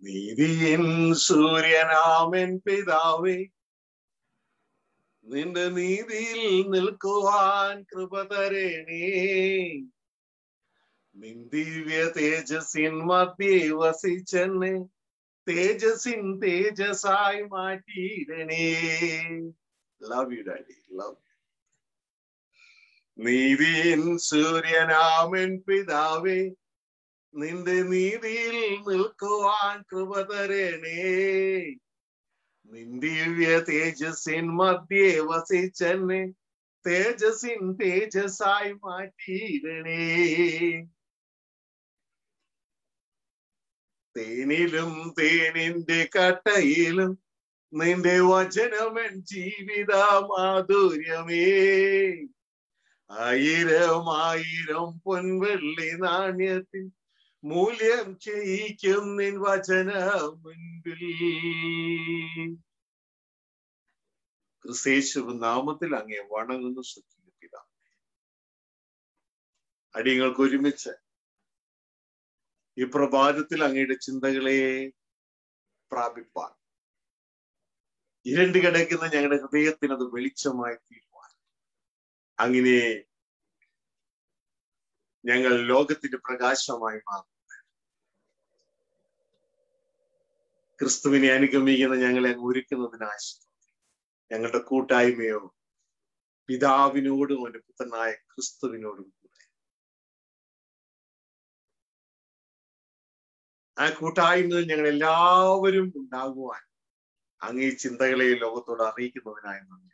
നീതിയിൻ സൂര്യനാമൻ പിതാവേ നിന്റെ നീതിയിൽ നിൽക്കുവാൻ കൃപ തരണേ നിൻ ദിവ്യ തേജസ്സിൻ മധ്യേ വസിച്ചെന്നെ തേജസ്സിൻ തേജസായി മാറ്റിയിടണേ ലവ് യു ഡാഡി ലവ് നീതിയിൻ സൂര്യനാമൻ പിതാവേ നിന്റെ നീതിയിൽ നിൽക്കുവാൻ കൃപ തരണേ നിന്ദിവ്യ തേജസ്സിൻ മധ്യേ വസിച്ചെന്നെ തേജസ്സിൻ തേജസായി മാറ്റിയിടണേ തേനിലും തേനിന്റെ കട്ടയിലും നിന്റെ വചനമൻ ജീവിത മാധുര്യമേ ആയിരം ആയിരം പൊൻവെള്ളി നാണ്യത്തിൽ മൂല്യം ചെയ്യിക്കും നിൻ വചന മുൻപിൽ ക്രിസ്തേശു നാമത്തിൽ അങ്ങേ വണങ്ങുന്നു ശ്രദ്ധിക്കുക അടിയങ്ങൾക്ക് ഒരുമിച്ച് ഈ പ്രഭാതത്തിൽ അങ്ങയുടെ ചിന്തകളെ പ്രാപിപ്പാൻ ഇരണ്ട് കിടക്കുന്ന ഞങ്ങളുടെ ഹൃദയത്തിന് അത് വെളിച്ചമായി തീരുവാൻ അങ്ങനെ ഞങ്ങൾ ലോകത്തിന്റെ പ്രകാശമായി മാറും ക്രിസ്തുവിനെ അനുഗമിക്കുന്ന ഞങ്ങളെ അങ്ങ് ഒരുക്കുന്നതിനാശ ഞങ്ങളുടെ കൂട്ടായ്മയോ പിതാവിനോടും അവന്റെ പുത്രനായ ക്രിസ്തുവിനോടും കൂടെ ആ കൂട്ടായ്മയിൽ ഞങ്ങൾ എല്ലാവരും ഉണ്ടാകുവാൻ അങ്ങേ ചിന്തകളെ ലോകത്തോട് അറിയിക്കുന്നതിനായി നന്ദി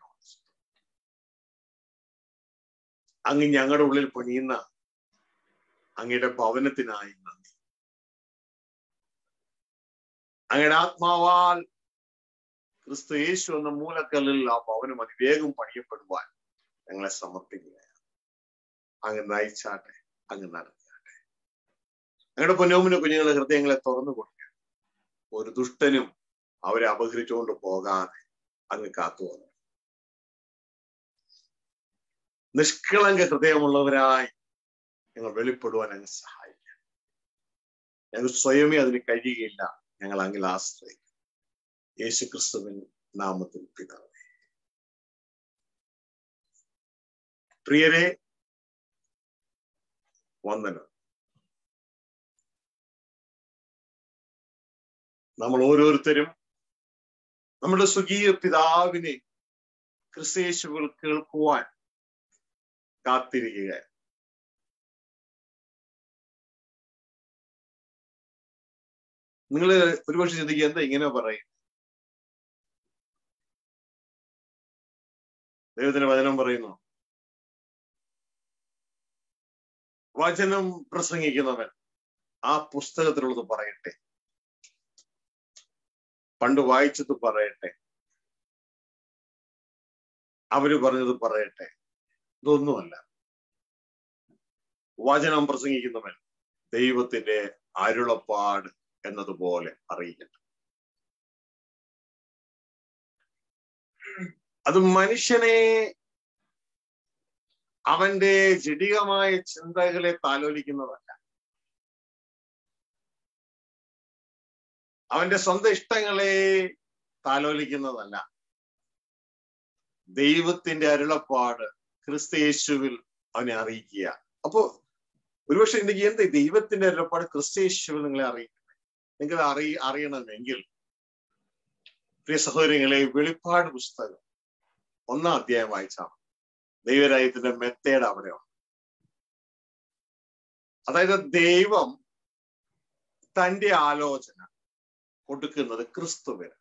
അങ്ങ് ഞങ്ങളുടെ ഉള്ളിൽ പണിയുന്ന അങ്ങയുടെ ഭവനത്തിനായി നന്ദി അങ്ങയുടെ ആത്മാവാൽ ക്രിസ്തു യേശു എന്ന മൂലക്കല്ലിൽ ആ ഭവനം അതിവേഗം പണിയപ്പെടുവാൻ ഞങ്ങളെ സമർപ്പിക്കുകയാണ് അങ്ങ് നയിച്ചാട്ടെ അങ്ങ് നടത്തിയാട്ടെ ഞങ്ങളുടെ പൊന്നോമിന് കുഞ്ഞുങ്ങളെ ഹൃദയങ്ങളെ തുറന്നു കൊടുക്കുക ഒരു ദുഷ്ടനും അവരെ അപഹരിച്ചുകൊണ്ട് പോകാതെ അങ്ങ് കാത്തു വന്നു നിഷ്കളങ്ക ഹൃദയമുള്ളവരായി ഞങ്ങൾ വെളിപ്പെടുവാൻ അങ്ങ് സഹായിക്കാം ഞങ്ങൾ സ്വയമേ അതിന് കഴിയുകയില്ല ഞങ്ങൾ അങ്ങിൽ ആശ്രയിക്കും യേശു ക്രിസ്തുവിൻ നാമത്തിൽ പിതാവേ പ്രിയരെ വന്ദനം നമ്മൾ ഓരോരുത്തരും നമ്മുടെ സ്വകീയ പിതാവിനെ ക്രിസ്തേശുകൾ കേൾക്കുവാൻ കാത്തിരിക്കുക നിങ്ങൾ ഒരുപക്ഷെ ചിന്തിക്കുക എന്താ ഇങ്ങനെ പറയും ദൈവത്തിന്റെ വചനം പറയുന്നു വചനം പ്രസംഗിക്കുന്നവൻ ആ പുസ്തകത്തിലുള്ളത് പറയട്ടെ പണ്ട് വായിച്ചത് പറയട്ടെ അവര് പറഞ്ഞത് പറയട്ടെ ഇതൊന്നുമല്ല വചനം പ്രസംഗിക്കുന്നവൻ ദൈവത്തിന്റെ അരുളപ്പാട് എന്നതുപോലെ അറിയിക്കട്ടെ അത് മനുഷ്യനെ അവന്റെ ജടികമായ ചിന്തകളെ താലോലിക്കുന്നതല്ല അവന്റെ സ്വന്തം ഇഷ്ടങ്ങളെ താലോലിക്കുന്നതല്ല ദൈവത്തിന്റെ അരുളപ്പാട് ക്രിസ്തയേശുവിൽ അവനെ അറിയിക്കുക അപ്പോ ഒരുപക്ഷെ എനിക്ക് എന്താ ദൈവത്തിന്റെ അരുളപ്പാട് ക്രിസ്തയേശുവിൽ നിങ്ങളെ അറിയിക്കുന്നത് നിങ്ങൾ അറി അറിയണമെങ്കിൽ പ്രിയ സഹോദരങ്ങളെ വെളിപ്പാട് പുസ്തകം ഒന്നാം അധ്യായം വായിച്ചാണ് ദൈവരാജ്യത്തിന്റെ മെത്തേഡ് അവിടെയാണ് അതായത് ദൈവം തന്റെ ആലോചന കൊടുക്കുന്നത് ക്രിസ്തുവിന്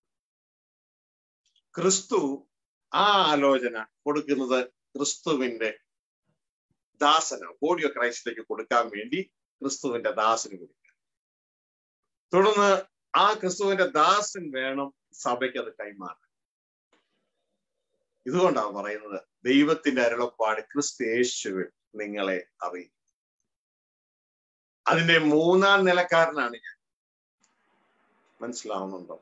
ക്രിസ്തു ആ ആലോചന കൊടുക്കുന്നത് ക്രിസ്തുവിന്റെ ദാസന ബോഡി ഓഫ് ക്രൈസ്റ്റിലേക്ക് കൊടുക്കാൻ വേണ്ടി ക്രിസ്തുവിന്റെ ദാസന് കൊടുക്കുക തുടർന്ന് ആ ക്രിസ്തുവിന്റെ ദാസൻ വേണം സഭയ്ക്ക് അത് കൈമാറാൻ ഇതുകൊണ്ടാണ് പറയുന്നത് ദൈവത്തിന്റെ അരുളപ്പാട് ക്രിസ്തു യേശുവിൽ നിങ്ങളെ അറിയും അതിന്റെ മൂന്നാം നിലക്കാരനാണ് ഞാൻ മനസ്സിലാവുന്നുണ്ടോ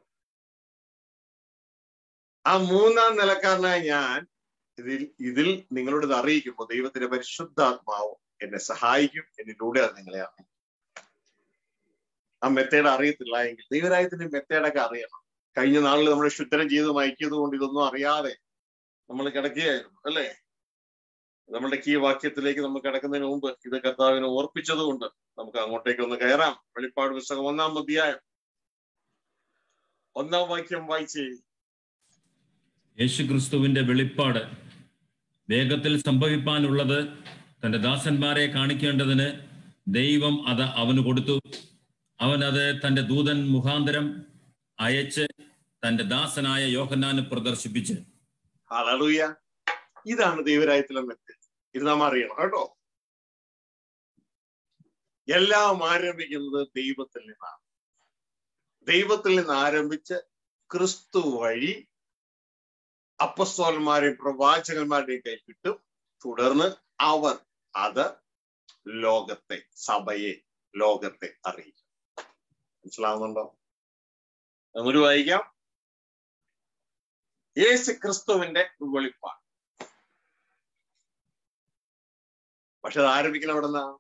ആ മൂന്നാം നിലക്കാരനായ ഞാൻ ഇതിൽ ഇതിൽ നിങ്ങളോട് ഇത് അറിയിക്കുമ്പോൾ ദൈവത്തിന്റെ പരിശുദ്ധാത്മാവ് എന്നെ സഹായിക്കും എന്നിലൂടെ അത് നിങ്ങളെ അറിയിക്കും ആ മെത്തേഡ് അറിയത്തില്ല എങ്കിൽ ദൈവരായത്തിന്റെ മെത്തേഡൊക്കെ അറിയണം കഴിഞ്ഞ നാളിൽ നമ്മൾ ശുദ്ധനം ചെയ്ത് മയക്കിയത് കൊണ്ട് ഇതൊന്നും അറിയാതെ നമ്മൾ കിടക്കുകയായിരുന്നു അല്ലേ നമ്മളുടെ കീ വാക്യത്തിലേക്ക് നമ്മൾ കിടക്കുന്നതിന് മുമ്പ് ഇത് കർത്താവിനെ ഓർപ്പിച്ചത് കൊണ്ട് നമുക്ക് അങ്ങോട്ടേക്ക് ഒന്ന് കയറാം വെളിപ്പാട് പുസ്തകം ഒന്നാം അധ്യായം ഒന്നാം വാക്യം വായിച്ചേ യേശുക്രിസ്തുവിന്റെ വെളിപ്പാട് വേഗത്തിൽ സംഭവിപ്പാനുള്ളത് തന്റെ ദാസന്മാരെ കാണിക്കേണ്ടതിന് ദൈവം അത് അവന് കൊടുത്തു അവൻ അത് തന്റെ ദൂതൻ മുഖാന്തരം അയച്ച് തന്റെ ദാസനായ യോഹന്നാന് പ്രദർശിപ്പിച്ച് ഹലലുയ ഇതാണ് ദൈവരായത്തിലെ മെത്തേഡ് ഇത് നാം അറിയണം കേട്ടോ എല്ലാം ആരംഭിക്കുന്നത് ദൈവത്തിൽ നിന്നാണ് ദൈവത്തിൽ നിന്ന് ആരംഭിച്ച് ക്രിസ്തു വഴി അപ്പസ്തോലന്മാരെയും പ്രവാചകന്മാരുടെയും കയ്യിൽ കിട്ടും തുടർന്ന് അവർ അത് ലോകത്തെ സഭയെ ലോകത്തെ അറിയിക്കും മനസ്സിലാവുന്നുണ്ടോ നമുക്ക് വായിക്കാം യേശു ക്രിസ്തുവിന്റെ വെളിപ്പാട് പക്ഷെ അത് ആരംഭിക്കണം എവിടെ നിന്നാ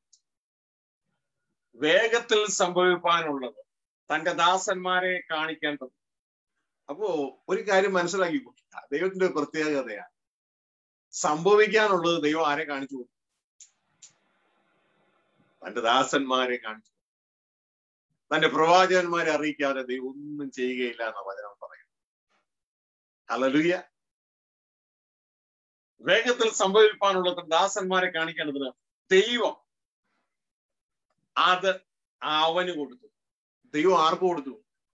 വേഗത്തിൽ സംഭവിപ്പാനുള്ളത് തന്റെ ദാസന്മാരെ കാണിക്കേണ്ടത് അപ്പോ ഒരു കാര്യം മനസ്സിലാക്കി ദൈവത്തിന്റെ ഒരു പ്രത്യേകതയാണ് സംഭവിക്കാനുള്ളത് ദൈവം ആരെ കാണിച്ചു കൊടുക്കും തന്റെ ദാസന്മാരെ കാണിച്ചു തന്റെ പ്രവാചകന്മാരെ അറിയിക്കാതെ ദൈവം ഒന്നും ചെയ്യുകയില്ല എന്ന വചനം പറയും ഹലലുയ വേഗത്തിൽ സംഭവിപ്പാനുള്ള തന്റെ ദാസന്മാരെ കാണിക്കേണ്ടതിന് ദൈവം അത് അവന് കൊടുത്തു ദൈവം ആർക്ക് കൊടുത്തു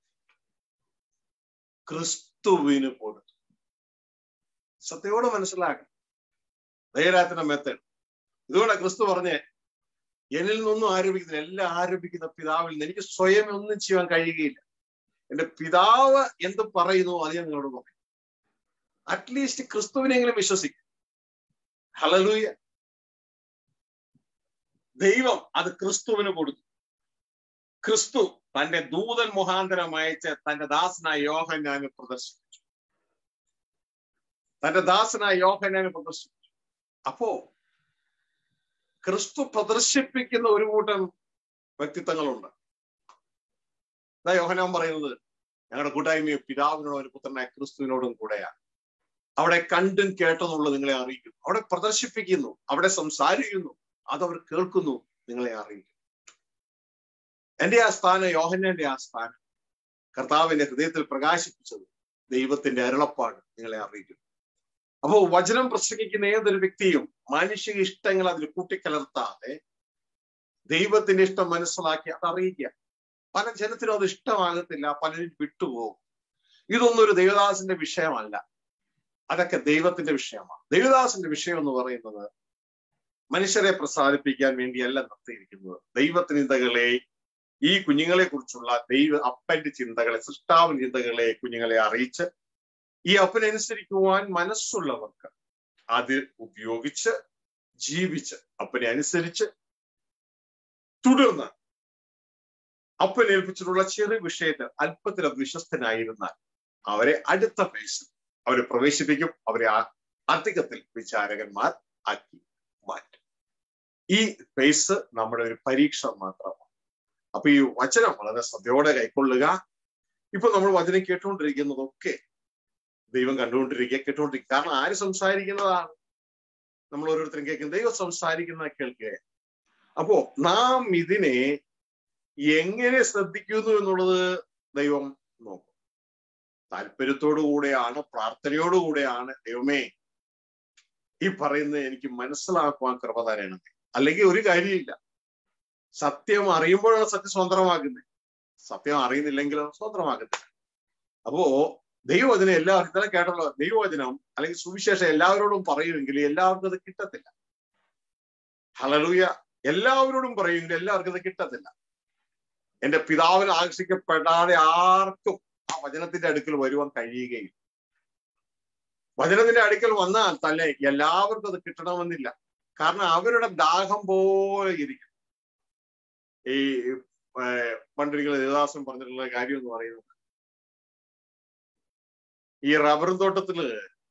ക്രിസ്തുവിന് കൊടുത്തു സത്യയോടെ മനസ്സിലാക്കണം ദൈവരാത്തിന്റെ മെത്തേഡ് ഇതുകൊണ്ട് ക്രിസ്തു പറഞ്ഞേ എന്നിൽ നിന്നൊന്നും ആരോപിക്കുന്നില്ല എല്ലാം ആരോപിക്കുന്ന പിതാവിൽ നിന്ന് എനിക്ക് സ്വയം ഒന്നും ചെയ്യാൻ കഴിയുകയില്ല എന്റെ പിതാവ് എന്ത് പറയുന്നു അത് ഞാൻ നിങ്ങളോട് പറയും അറ്റ്ലീസ്റ്റ് ക്രിസ്തുവിനെങ്കിലും വിശ്വസിക്കും ഹലലൂയ ദൈവം അത് ക്രിസ്തുവിന് കൊടുത്തു ക്രിസ്തു തന്റെ ദൂതൻ മുഖാന്തരം അയച്ച് തന്റെ ദാസനായ യോഹന്നാന് പ്രദർശിപ്പിച്ചു തന്റെ ദാസനായ യോഹന്നാന് പ്രദർശിപ്പിച്ചു അപ്പോ ക്രിസ്തു പ്രദർശിപ്പിക്കുന്ന ഒരു കൂട്ടം വ്യക്തിത്വങ്ങളുണ്ട് ഇതാ യോഹനാൻ പറയുന്നത് ഞങ്ങളുടെ കൂട്ടായ്മയും പിതാവിനോടും ഒരു പുത്രനായ ക്രിസ്തുവിനോടും കൂടെയാണ് അവിടെ കണ്ടും കേട്ടെന്നുള്ളത് നിങ്ങളെ അറിയിക്കുന്നു അവിടെ പ്രദർശിപ്പിക്കുന്നു അവിടെ സംസാരിക്കുന്നു അതവർ കേൾക്കുന്നു നിങ്ങളെ അറിയിക്കുന്നു എന്റെ ആ സ്ഥാനം യോഹന്നന്റെ ആ സ്ഥാനം കർത്താവിന്റെ ഹൃദയത്തിൽ പ്രകാശിപ്പിച്ചത് ദൈവത്തിന്റെ അരുളപ്പാട് നിങ്ങളെ അറിയിക്കുന്നു അപ്പോൾ വചനം പ്രസംഗിക്കുന്ന ഏതൊരു വ്യക്തിയും മാനുഷിക ഇഷ്ടങ്ങൾ അതിൽ കൂട്ടിക്കലർത്താതെ ദൈവത്തിന്റെ ഇഷ്ടം മനസ്സിലാക്കി അത് അറിയിക്കുക പല ജനത്തിനും അത് ഇഷ്ടമാകത്തില്ല പലരും വിട്ടുപോകും ഇതൊന്നും ഒരു ദേവദാസിന്റെ വിഷയമല്ല അതൊക്കെ ദൈവത്തിന്റെ വിഷയമാണ് ദേവദാസിന്റെ വിഷയം എന്ന് പറയുന്നത് മനുഷ്യരെ പ്രസാദിപ്പിക്കാൻ വേണ്ടിയല്ല നിർത്തിയിരിക്കുന്നത് ദൈവത്തിനിന്തകളെ ഈ കുഞ്ഞുങ്ങളെ കുറിച്ചുള്ള ദൈവ അപ്പന്റെ ചിന്തകളെ സൃഷ്ടാവിന്റെ ചിന്തകളെ കുഞ്ഞുങ്ങളെ അറിയിച്ച് ഈ അപ്പനനുസരിക്കുവാൻ മനസ്സുള്ളവർക്ക് അത് ഉപയോഗിച്ച് ജീവിച്ച് അപ്പനെ അനുസരിച്ച് തുടർന്ന് അപ്പൻ ഏൽപ്പിച്ചിട്ടുള്ള ചെറിയ വിഷയത്തിൽ അല്പത്തിൽ അത് വിശ്വസ്തനായിരുന്നാൽ അവരെ അടുത്ത ഫേസിൽ അവരെ പ്രവേശിപ്പിക്കും അവരെ അധികത്തിൽ വിചാരകന്മാർ ആക്കി മാറ്റും ഈ ഫേസ് നമ്മുടെ ഒരു പരീക്ഷ മാത്രമാണ് അപ്പൊ ഈ വചനം വളരെ ശ്രദ്ധയോടെ കൈക്കൊള്ളുക ഇപ്പൊ നമ്മൾ വചനം കേട്ടുകൊണ്ടിരിക്കുന്നതൊക്കെ ദൈവം കണ്ടുകൊണ്ടിരിക്കുക കേട്ടുകൊണ്ടിരിക്കുക കാരണം ആര് സംസാരിക്കുന്നതാണ് നമ്മൾ ഓരോരുത്തരും കേൾക്കുന്നത് ദൈവം സംസാരിക്കുന്ന കേൾക്കുക അപ്പോ നാം ഇതിനെ എങ്ങനെ ശ്രദ്ധിക്കുന്നു എന്നുള്ളത് ദൈവം നോക്കും താല്പര്യത്തോടു കൂടെയാണ് പ്രാർത്ഥനയോടു കൂടെയാണ് ദൈവമേ ഈ പറയുന്നത് എനിക്ക് മനസ്സിലാക്കുവാൻ കൃപ തരണമേ അല്ലെങ്കിൽ ഒരു കാര്യമില്ല സത്യം അറിയുമ്പോഴാണ് സത്യം സ്വതന്ത്രമാക്കുന്നത് സത്യം അറിയുന്നില്ലെങ്കിലോ സ്വതന്ത്രമാക്കുന്നില്ല അപ്പോ ദൈവവചനം എല്ലാവർക്കും ഇന്നലെ കേട്ടല്ലോ ദൈവവചനം അല്ലെങ്കിൽ സുവിശേഷം എല്ലാവരോടും പറയുമെങ്കിൽ എല്ലാവർക്കും അത് കിട്ടത്തില്ല ഹലലൂയ എല്ലാവരോടും പറയുമെങ്കിൽ എല്ലാവർക്കും അത് കിട്ടത്തില്ല എന്റെ പിതാവിന് ആകർഷിക്കപ്പെടാതെ ആർക്കും ആ വചനത്തിന്റെ അടുക്കൽ വരുവാൻ കഴിയുകയില്ല വചനത്തിന്റെ അടുക്കൽ വന്നാൽ തന്നെ എല്ലാവർക്കും അത് കിട്ടണമെന്നില്ല കാരണം അവരുടെ ദാഹം പോലെ ഇരിക്കും ഈ പണ്ടൊരിക്കൽ ദേവദാസൻ പറഞ്ഞിട്ടുള്ള കാര്യം എന്ന് പറയുന്നത് ഈ റബ്ബർ തോട്ടത്തില്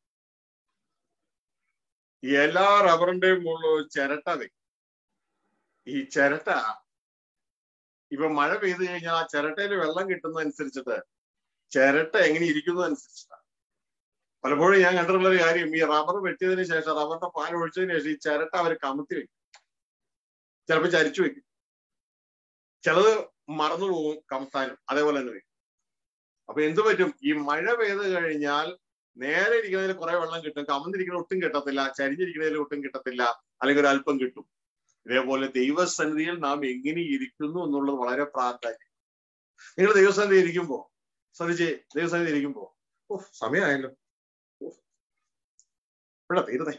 എല്ലാ റബ്ബറിന്റെയും മുകളിൽ ചിരട്ട വെക്കും ഈ ചിരട്ട ഇപ്പൊ മഴ പെയ്തു കഴിഞ്ഞാൽ ആ ചിരട്ടയിൽ വെള്ളം കിട്ടുന്നതനുസരിച്ചിട്ട് ചിരട്ട എങ്ങനെ ഇരിക്കുന്നതനുസരിച്ചിട്ടാണ് പലപ്പോഴും ഞാൻ കണ്ടിട്ടുള്ള ഒരു കാര്യം ഈ റബ്ബർ വെട്ടിയതിന് ശേഷം റബ്ബറിന്റെ പാൽ ഒഴിച്ചതിന് ശേഷം ഈ ചിരട്ട അവർ കമത്തി വെക്കും ചിലപ്പോൾ ചരിച്ചു വെക്കും ചിലത് മറന്നു പോകും കമത്താനും അതേപോലെ തന്നെ വരും അപ്പൊ എന്തു പറ്റും ഈ മഴ പെയ്ത് കഴിഞ്ഞാൽ നേരെ ഇരിക്കുന്നതിൽ കുറെ വെള്ളം കിട്ടും കമന്നിരിക്കുന്ന ഒട്ടും കിട്ടത്തില്ല ചരിഞ്ഞിരിക്കുന്നതിൽ ഒട്ടും കിട്ടത്തില്ല അല്ലെങ്കിൽ ഒരു അല്പം കിട്ടും ഇതേപോലെ ദൈവസന്നിധിയിൽ നാം എങ്ങനെ ഇരിക്കുന്നു എന്നുള്ളത് വളരെ പ്രാധാന്യം നിങ്ങൾ ദൈവസന്നിധി ഇരിക്കുമ്പോ ശ്രദ്ധിച്ച് ദൈവസന്നിധി ഇരിക്കുമ്പോ ഓ സമയമായല്ലോ ഓ, ഇവിടെ തീരുന്നേ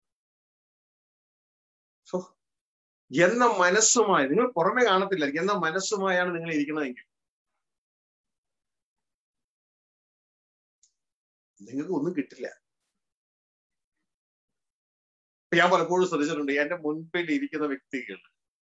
സോ എന്ന മനസ്സുമായി നിങ്ങൾ പുറമെ കാണത്തില്ല എന്ന മനസ്സുമായാണ് നിങ്ങൾ ഇരിക്കുന്നതെങ്കിൽ നിങ്ങൾക്ക് ഒന്നും കിട്ടില്ല ഇപ്പൊ ഞാൻ പലപ്പോഴും ശ്രദ്ധിച്ചിട്ടുണ്ട് എന്റെ മുൻപിൽ ഇരിക്കുന്ന വ്യക്തികൾ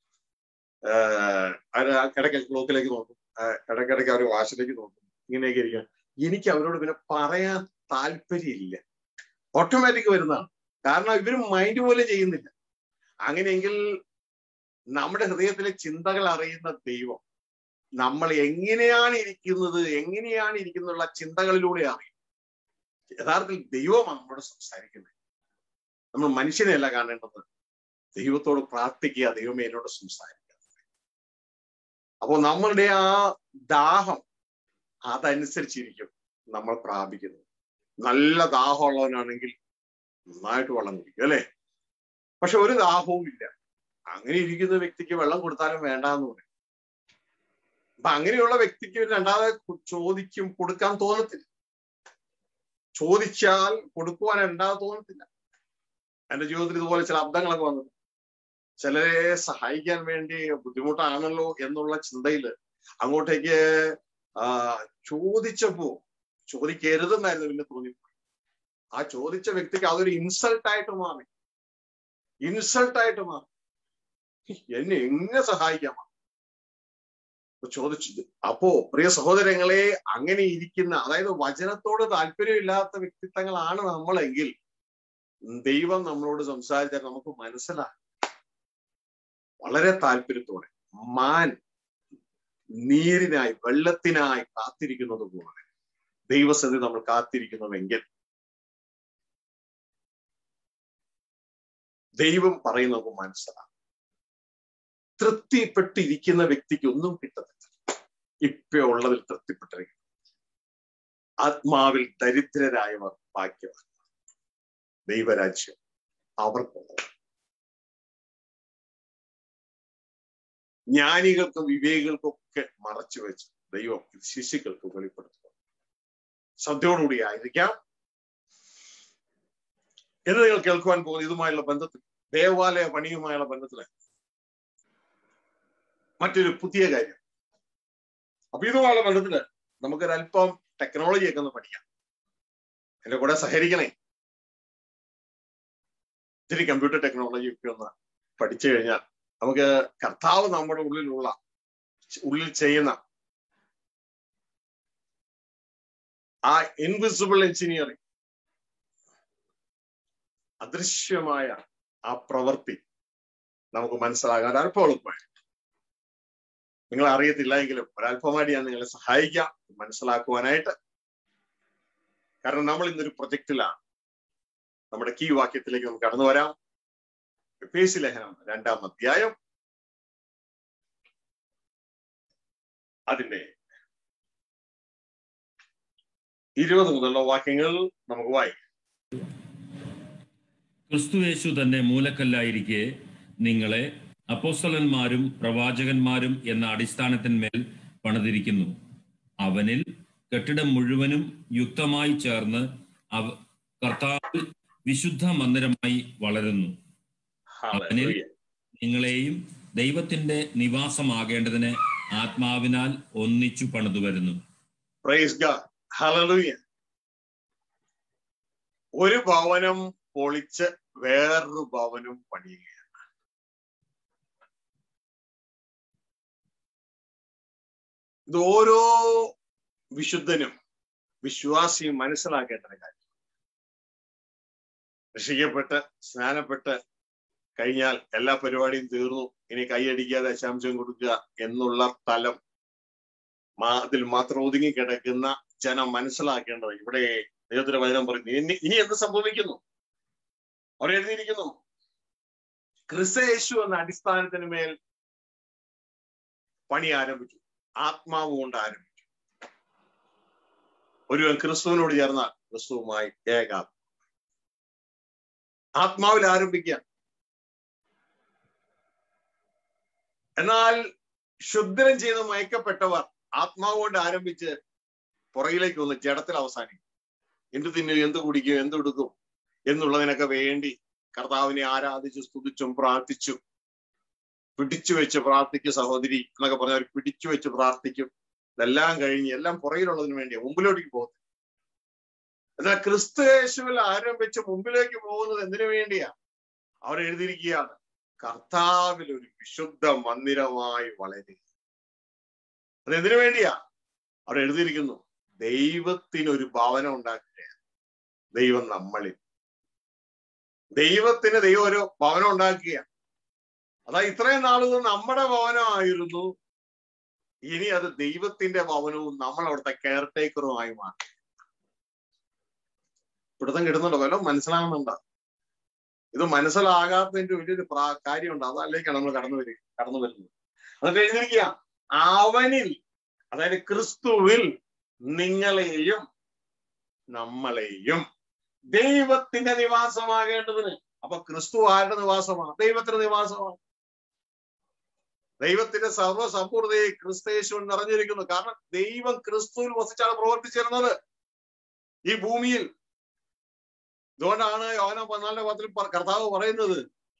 ആഹ് ഇടയ്ക്ക് ക്ലോക്കിലേക്ക് നോക്കും ആഹ് ഇടയ്ക്കിടയ്ക്ക് അവർ വാശിലേക്ക് നോക്കും ഇങ്ങനെയൊക്കെ ഇരിക്കുക എനിക്ക് അവരോട് പിന്നെ പറയാൻ താല്പര്യമില്ല ഓട്ടോമാറ്റിക് വരുന്നതാണ് കാരണം ഇവര് മൈൻഡ് പോലും ചെയ്യുന്നില്ല അങ്ങനെയെങ്കിൽ നമ്മുടെ ഹൃദയത്തിലെ ചിന്തകൾ അറിയുന്ന ദൈവം നമ്മൾ എങ്ങനെയാണ് ഇരിക്കുന്നത് എങ്ങനെയാണ് ഇരിക്കുന്നുള്ള ചിന്തകളിലൂടെ അറിയും യഥാർത്ഥത്തിൽ ദൈവമാണ് നമ്മോട് സംസാരിക്കുന്നത് നമ്മൾ മനുഷ്യനെയല്ല കാണേണ്ടത് ദൈവത്തോട് പ്രാർത്ഥിക്കുക ദൈവമേ എന്നോട് സംസാരിക്കുക അപ്പോൾ നമ്മളുടെ ആ ദാഹം അതനുസരിച്ചിരിക്കും നമ്മൾ പ്രാപിക്കുന്നത് നല്ല ദാഹമുള്ളവനാണെങ്കിൽ നന്നായിട്ട് വെള്ളം കുടിക്കും അല്ലെ പക്ഷെ ഒരു ദാഹവും ഇല്ല അങ്ങനെ ഇരിക്കുന്ന വ്യക്തിക്ക് വെള്ളം കൊടുത്താലും വേണ്ടാന്ന് പറയും അപ്പൊ അങ്ങനെയുള്ള വ്യക്തിക്ക് രണ്ടാമത് ചോദിക്കും കൊടുക്കാൻ തോന്നത്തില്ല ചോദിച്ചാൽ കൊടുക്കുവാൻ രണ്ടാമത് തോന്നത്തില്ല എന്റെ ജീവിതത്തിൽ ഇതുപോലെ ചില അബ്ദങ്ങളൊക്കെ വന്നത് ചിലരെ സഹായിക്കാൻ വേണ്ടി ബുദ്ധിമുട്ടാണല്ലോ എന്നുള്ള ചിന്തയിൽ അങ്ങോട്ടേക്ക് ആ ചോദിച്ചപ്പോ ചോദിക്കരുതെന്നായിരുന്നു പിന്നെ തോന്നിപ്പോയി ആ ചോദിച്ച വ്യക്തിക്ക് അതൊരു ഇൻസൾട്ടായിട്ട് മാറി ഇൻസൾട്ടായിട്ട് മാറി എന്നെ എങ്ങനെ സഹായിക്കാമോ ചോദിച്ചത് അപ്പോ പ്രിയ സഹോദരങ്ങളെ അങ്ങനെ ഇരിക്കുന്ന അതായത് വചനത്തോട് താല്പര്യമില്ലാത്ത വ്യക്തിത്വങ്ങളാണ് നമ്മളെങ്കിൽ ദൈവം നമ്മളോട് സംസാരിച്ചാൽ നമുക്ക് മനസ്സിലാകും വളരെ താല്പര്യത്തോടെ മാൻ നീരിനായി വെള്ളത്തിനായി കാത്തിരിക്കുന്നത് പോലെ ദൈവസന്ധി നമ്മൾ കാത്തിരിക്കുന്നുവെങ്കിൽ ദൈവം പറയുന്നത് നമുക്ക് മനസ്സിലാകും തൃപ്തിപ്പെട്ടിരിക്കുന്ന വ്യക്തിക്ക് ഒന്നും കിട്ടത്തില്ല ഇപ്പൊ ഉള്ളതിൽ തൃപ്തിപ്പെട്ടിരിക്കുന്നു ആത്മാവിൽ ദരിദ്രരായവർ ഭാഗ്യവാൻ ദൈവരാജ്യം അവർക്കുള്ളത് ജ്ഞാനികൾക്കും വിവേകികൾക്കും ഒക്കെ മറച്ചു വെച്ച് ദൈവം ഇത് ശിശുക്കൾക്ക് വെളിപ്പെടുത്തുക ശ്രദ്ധയോടുകൂടി ആയിരിക്കാം എന്ന് നിങ്ങൾ കേൾക്കുവാൻ പോകുന്ന ഇതുമായുള്ള ബന്ധത്തിൽ ദേവാലയ പണിയുമായുള്ള ബന്ധത്തില് മറ്റൊരു പുതിയ കാര്യം അപ്പൊ ഇതുമായുള്ള ബന്ധത്തില് നമുക്കൊരല്പം ടെക്നോളജി ഒക്കെ ഒന്ന് പഠിക്കാം എന്റെ കൂടെ സഹകരിക്കണേ ഇത്തിരി കമ്പ്യൂട്ടർ ടെക്നോളജി ഒക്കെ ഒന്ന് പഠിച്ചു കഴിഞ്ഞാൽ നമുക്ക് കർത്താവ് നമ്മുടെ ഉള്ളിലുള്ള ഉള്ളിൽ ചെയ്യുന്ന ആ ഇൻവിസിബിൾ എഞ്ചിനീയറിംഗ് അദൃശ്യമായ ആ പ്രവൃത്തി നമുക്ക് മനസ്സിലാകാൻ അല്പം എളുപ്പമായി നിങ്ങൾ അറിയത്തില്ല എങ്കിലും ഒരല്പമായിട്ട് ഞാൻ നിങ്ങളെ സഹായിക്കാം മനസ്സിലാക്കുവാനായിട്ട് കാരണം നമ്മൾ ഇന്നൊരു പ്രൊജക്റ്റിലാണ് നമ്മുടെ കീ വാക്യത്തിലേക്ക് നമുക്ക് കടന്നു വരാം പേശി ലേഖനം രണ്ടാം അധ്യായം അതിന്റെ ഇരുപത് മുതലുള്ള വാക്യങ്ങൾ നമുക്ക് വായിക്കാം ക്രിസ്തുയേശു തന്നെ മൂലക്കല്ലായിരിക്കെ നിങ്ങളെ അപ്പോസ്തലന്മാരും പ്രവാചകന്മാരും എന്ന അടിസ്ഥാനത്തിന്മേൽ പണിതിരിക്കുന്നു അവനിൽ കെട്ടിടം മുഴുവനും യുക്തമായി ചേർന്ന് അവ കർത്താവിൽ വിശുദ്ധ മന്ദിരമായി വളരുന്നു അവനിൽ Hallelujah. നിങ്ങളെയും ദൈവത്തിന്റെ നിവാസമാകേണ്ടതിന് ആത്മാവിനാൽ ഒന്നിച്ചു പണിതു വരുന്നു Praise God. Hallelujah. ഒരു ഭവനം പൊളിച്ച് വേറൊരു ഭവനം പണിയുകയാണ് ഇത് ഓരോ വിശുദ്ധനും വിശ്വാസിയും മനസ്സിലാക്കേണ്ട ഒരു കാര്യം രക്ഷിക്കപ്പെട്ട് സ്നാനപ്പെട്ട് കഴിഞ്ഞാൽ എല്ലാ പരിപാടിയും തീർന്നു ഇനി കൈയടിക്കാതെ ദശാംശം കൊടുക്കുക എന്നുള്ള തലം മാ- അതിൽ മാത്രം ഒതുങ്ങി കിടക്കുന്ന ജനം മനസ്സിലാക്കേണ്ടത് ഇവിടെ ദൈവത്തിന്റെ വചനം പറയുന്നു ഇനി ഇനി എന്ത് സംഭവിക്കുന്നു അവർ എഴുതിയിരിക്കുന്നു ക്രിസ്തയേശു എന്ന അടിസ്ഥാനത്തിന് മേൽ പണി ആരംഭിച്ചു ആത്മാവ് കൊണ്ട് ആരംഭിച്ചു ഒരുവൻ ക്രിസ്തുവിനോട് ചേർന്നാൽ ക്രിസ്തുവുമായി ഏകാ ആത്മാവിൽ ആരംഭിക്കുക എന്നാൽ ക്ഷുദ്രം ചെയ്ത് മയക്കപ്പെട്ടവർ ആത്മാവ് കൊണ്ട് ആരംഭിച്ച് പുറകിലേക്ക് വന്ന് ജഡത്തിൽ അവസാനിക്കും എന്ത് തിന്നും എന്ത് കുടിക്കും എന്ത് എടുക്കും എന്നുള്ളതിനൊക്കെ വേണ്ടി കർത്താവിനെ ആരാധിച്ച് സ്തുതിച്ചും പ്രാർത്ഥിച്ചും പിടിച്ചു വെച്ച് പ്രാർത്ഥിക്കും സഹോദരി എന്നൊക്കെ പറഞ്ഞവർ പിടിച്ചു വെച്ച് പ്രാർത്ഥിക്കും ഇതെല്ലാം കഴിഞ്ഞ് എല്ലാം പുറകിലുള്ളതിന് വേണ്ടിയാ മുമ്പിലോട്ടേക്ക് പോകുന്നത് എന്നാൽ ക്രിസ്തു യേശുവിൽ ആരംഭിച്ച് മുമ്പിലേക്ക് പോകുന്നത് എന്തിനു വേണ്ടിയാ അവർ എഴുതിയിരിക്കുകയാണ് കർത്താവിൽ ഒരു വിശുദ്ധ മന്ദിരമായി വളരുക അത് എന്തിനു വേണ്ടിയാ അവർ എഴുതിയിരിക്കുന്നു ദൈവത്തിന് ഒരു ഭവനം ഉണ്ടാക്കുകയാണ് ദൈവം നമ്മളിൽ ദൈവത്തിന് ദൈവം ഒരു ഭവനം ഉണ്ടാക്കുക അതാ ഇത്രയും നാളുകൾ നമ്മുടെ ഭവനമായിരുന്നു ഇനി അത് ദൈവത്തിന്റെ ഭവനവും നമ്മൾ അവിടുത്തെ കെയർ ടേക്കറുമായി മാറി പിടുത്തം കിട്ടുന്നുണ്ടോ വല്ലതും മനസ്സിലാകുന്നുണ്ടോ ഇത് മനസ്സിലാകാത്തതിന്റെ വലിയൊരു പ്രാ കാര്യമുണ്ട് അതല്ലേക്കാണ് നമ്മൾ കടന്നു വരിക കടന്നു വരുന്നത് എന്നിട്ട് എഴുതിയിരിക്കുക അവനിൽ അതായത് ക്രിസ്തുവിൽ നിങ്ങളെയും നമ്മളെയും ദൈവത്തിന്റെ നിവാസമാകേണ്ടതിന് അപ്പൊ ക്രിസ്തു ആരുടെ നിവാസമാണ് ദൈവത്തിന്റെ നിവാസമാണ് ദൈവത്തിന്റെ സർവ്വസമ്പൂർണതയെ ക്രിസ്തേശുവിൽ നിറഞ്ഞിരിക്കുന്നു കാരണം ദൈവം ക്രിസ്തുവിൽ വസിച്ചാണ് പ്രവർത്തിച്ചിരുന്നത് ഈ ഭൂമിയിൽ അതുകൊണ്ടാണ് യോന പതിനാലിന്റെ പത്തിൽ കർത്താവ് പറയുന്നത്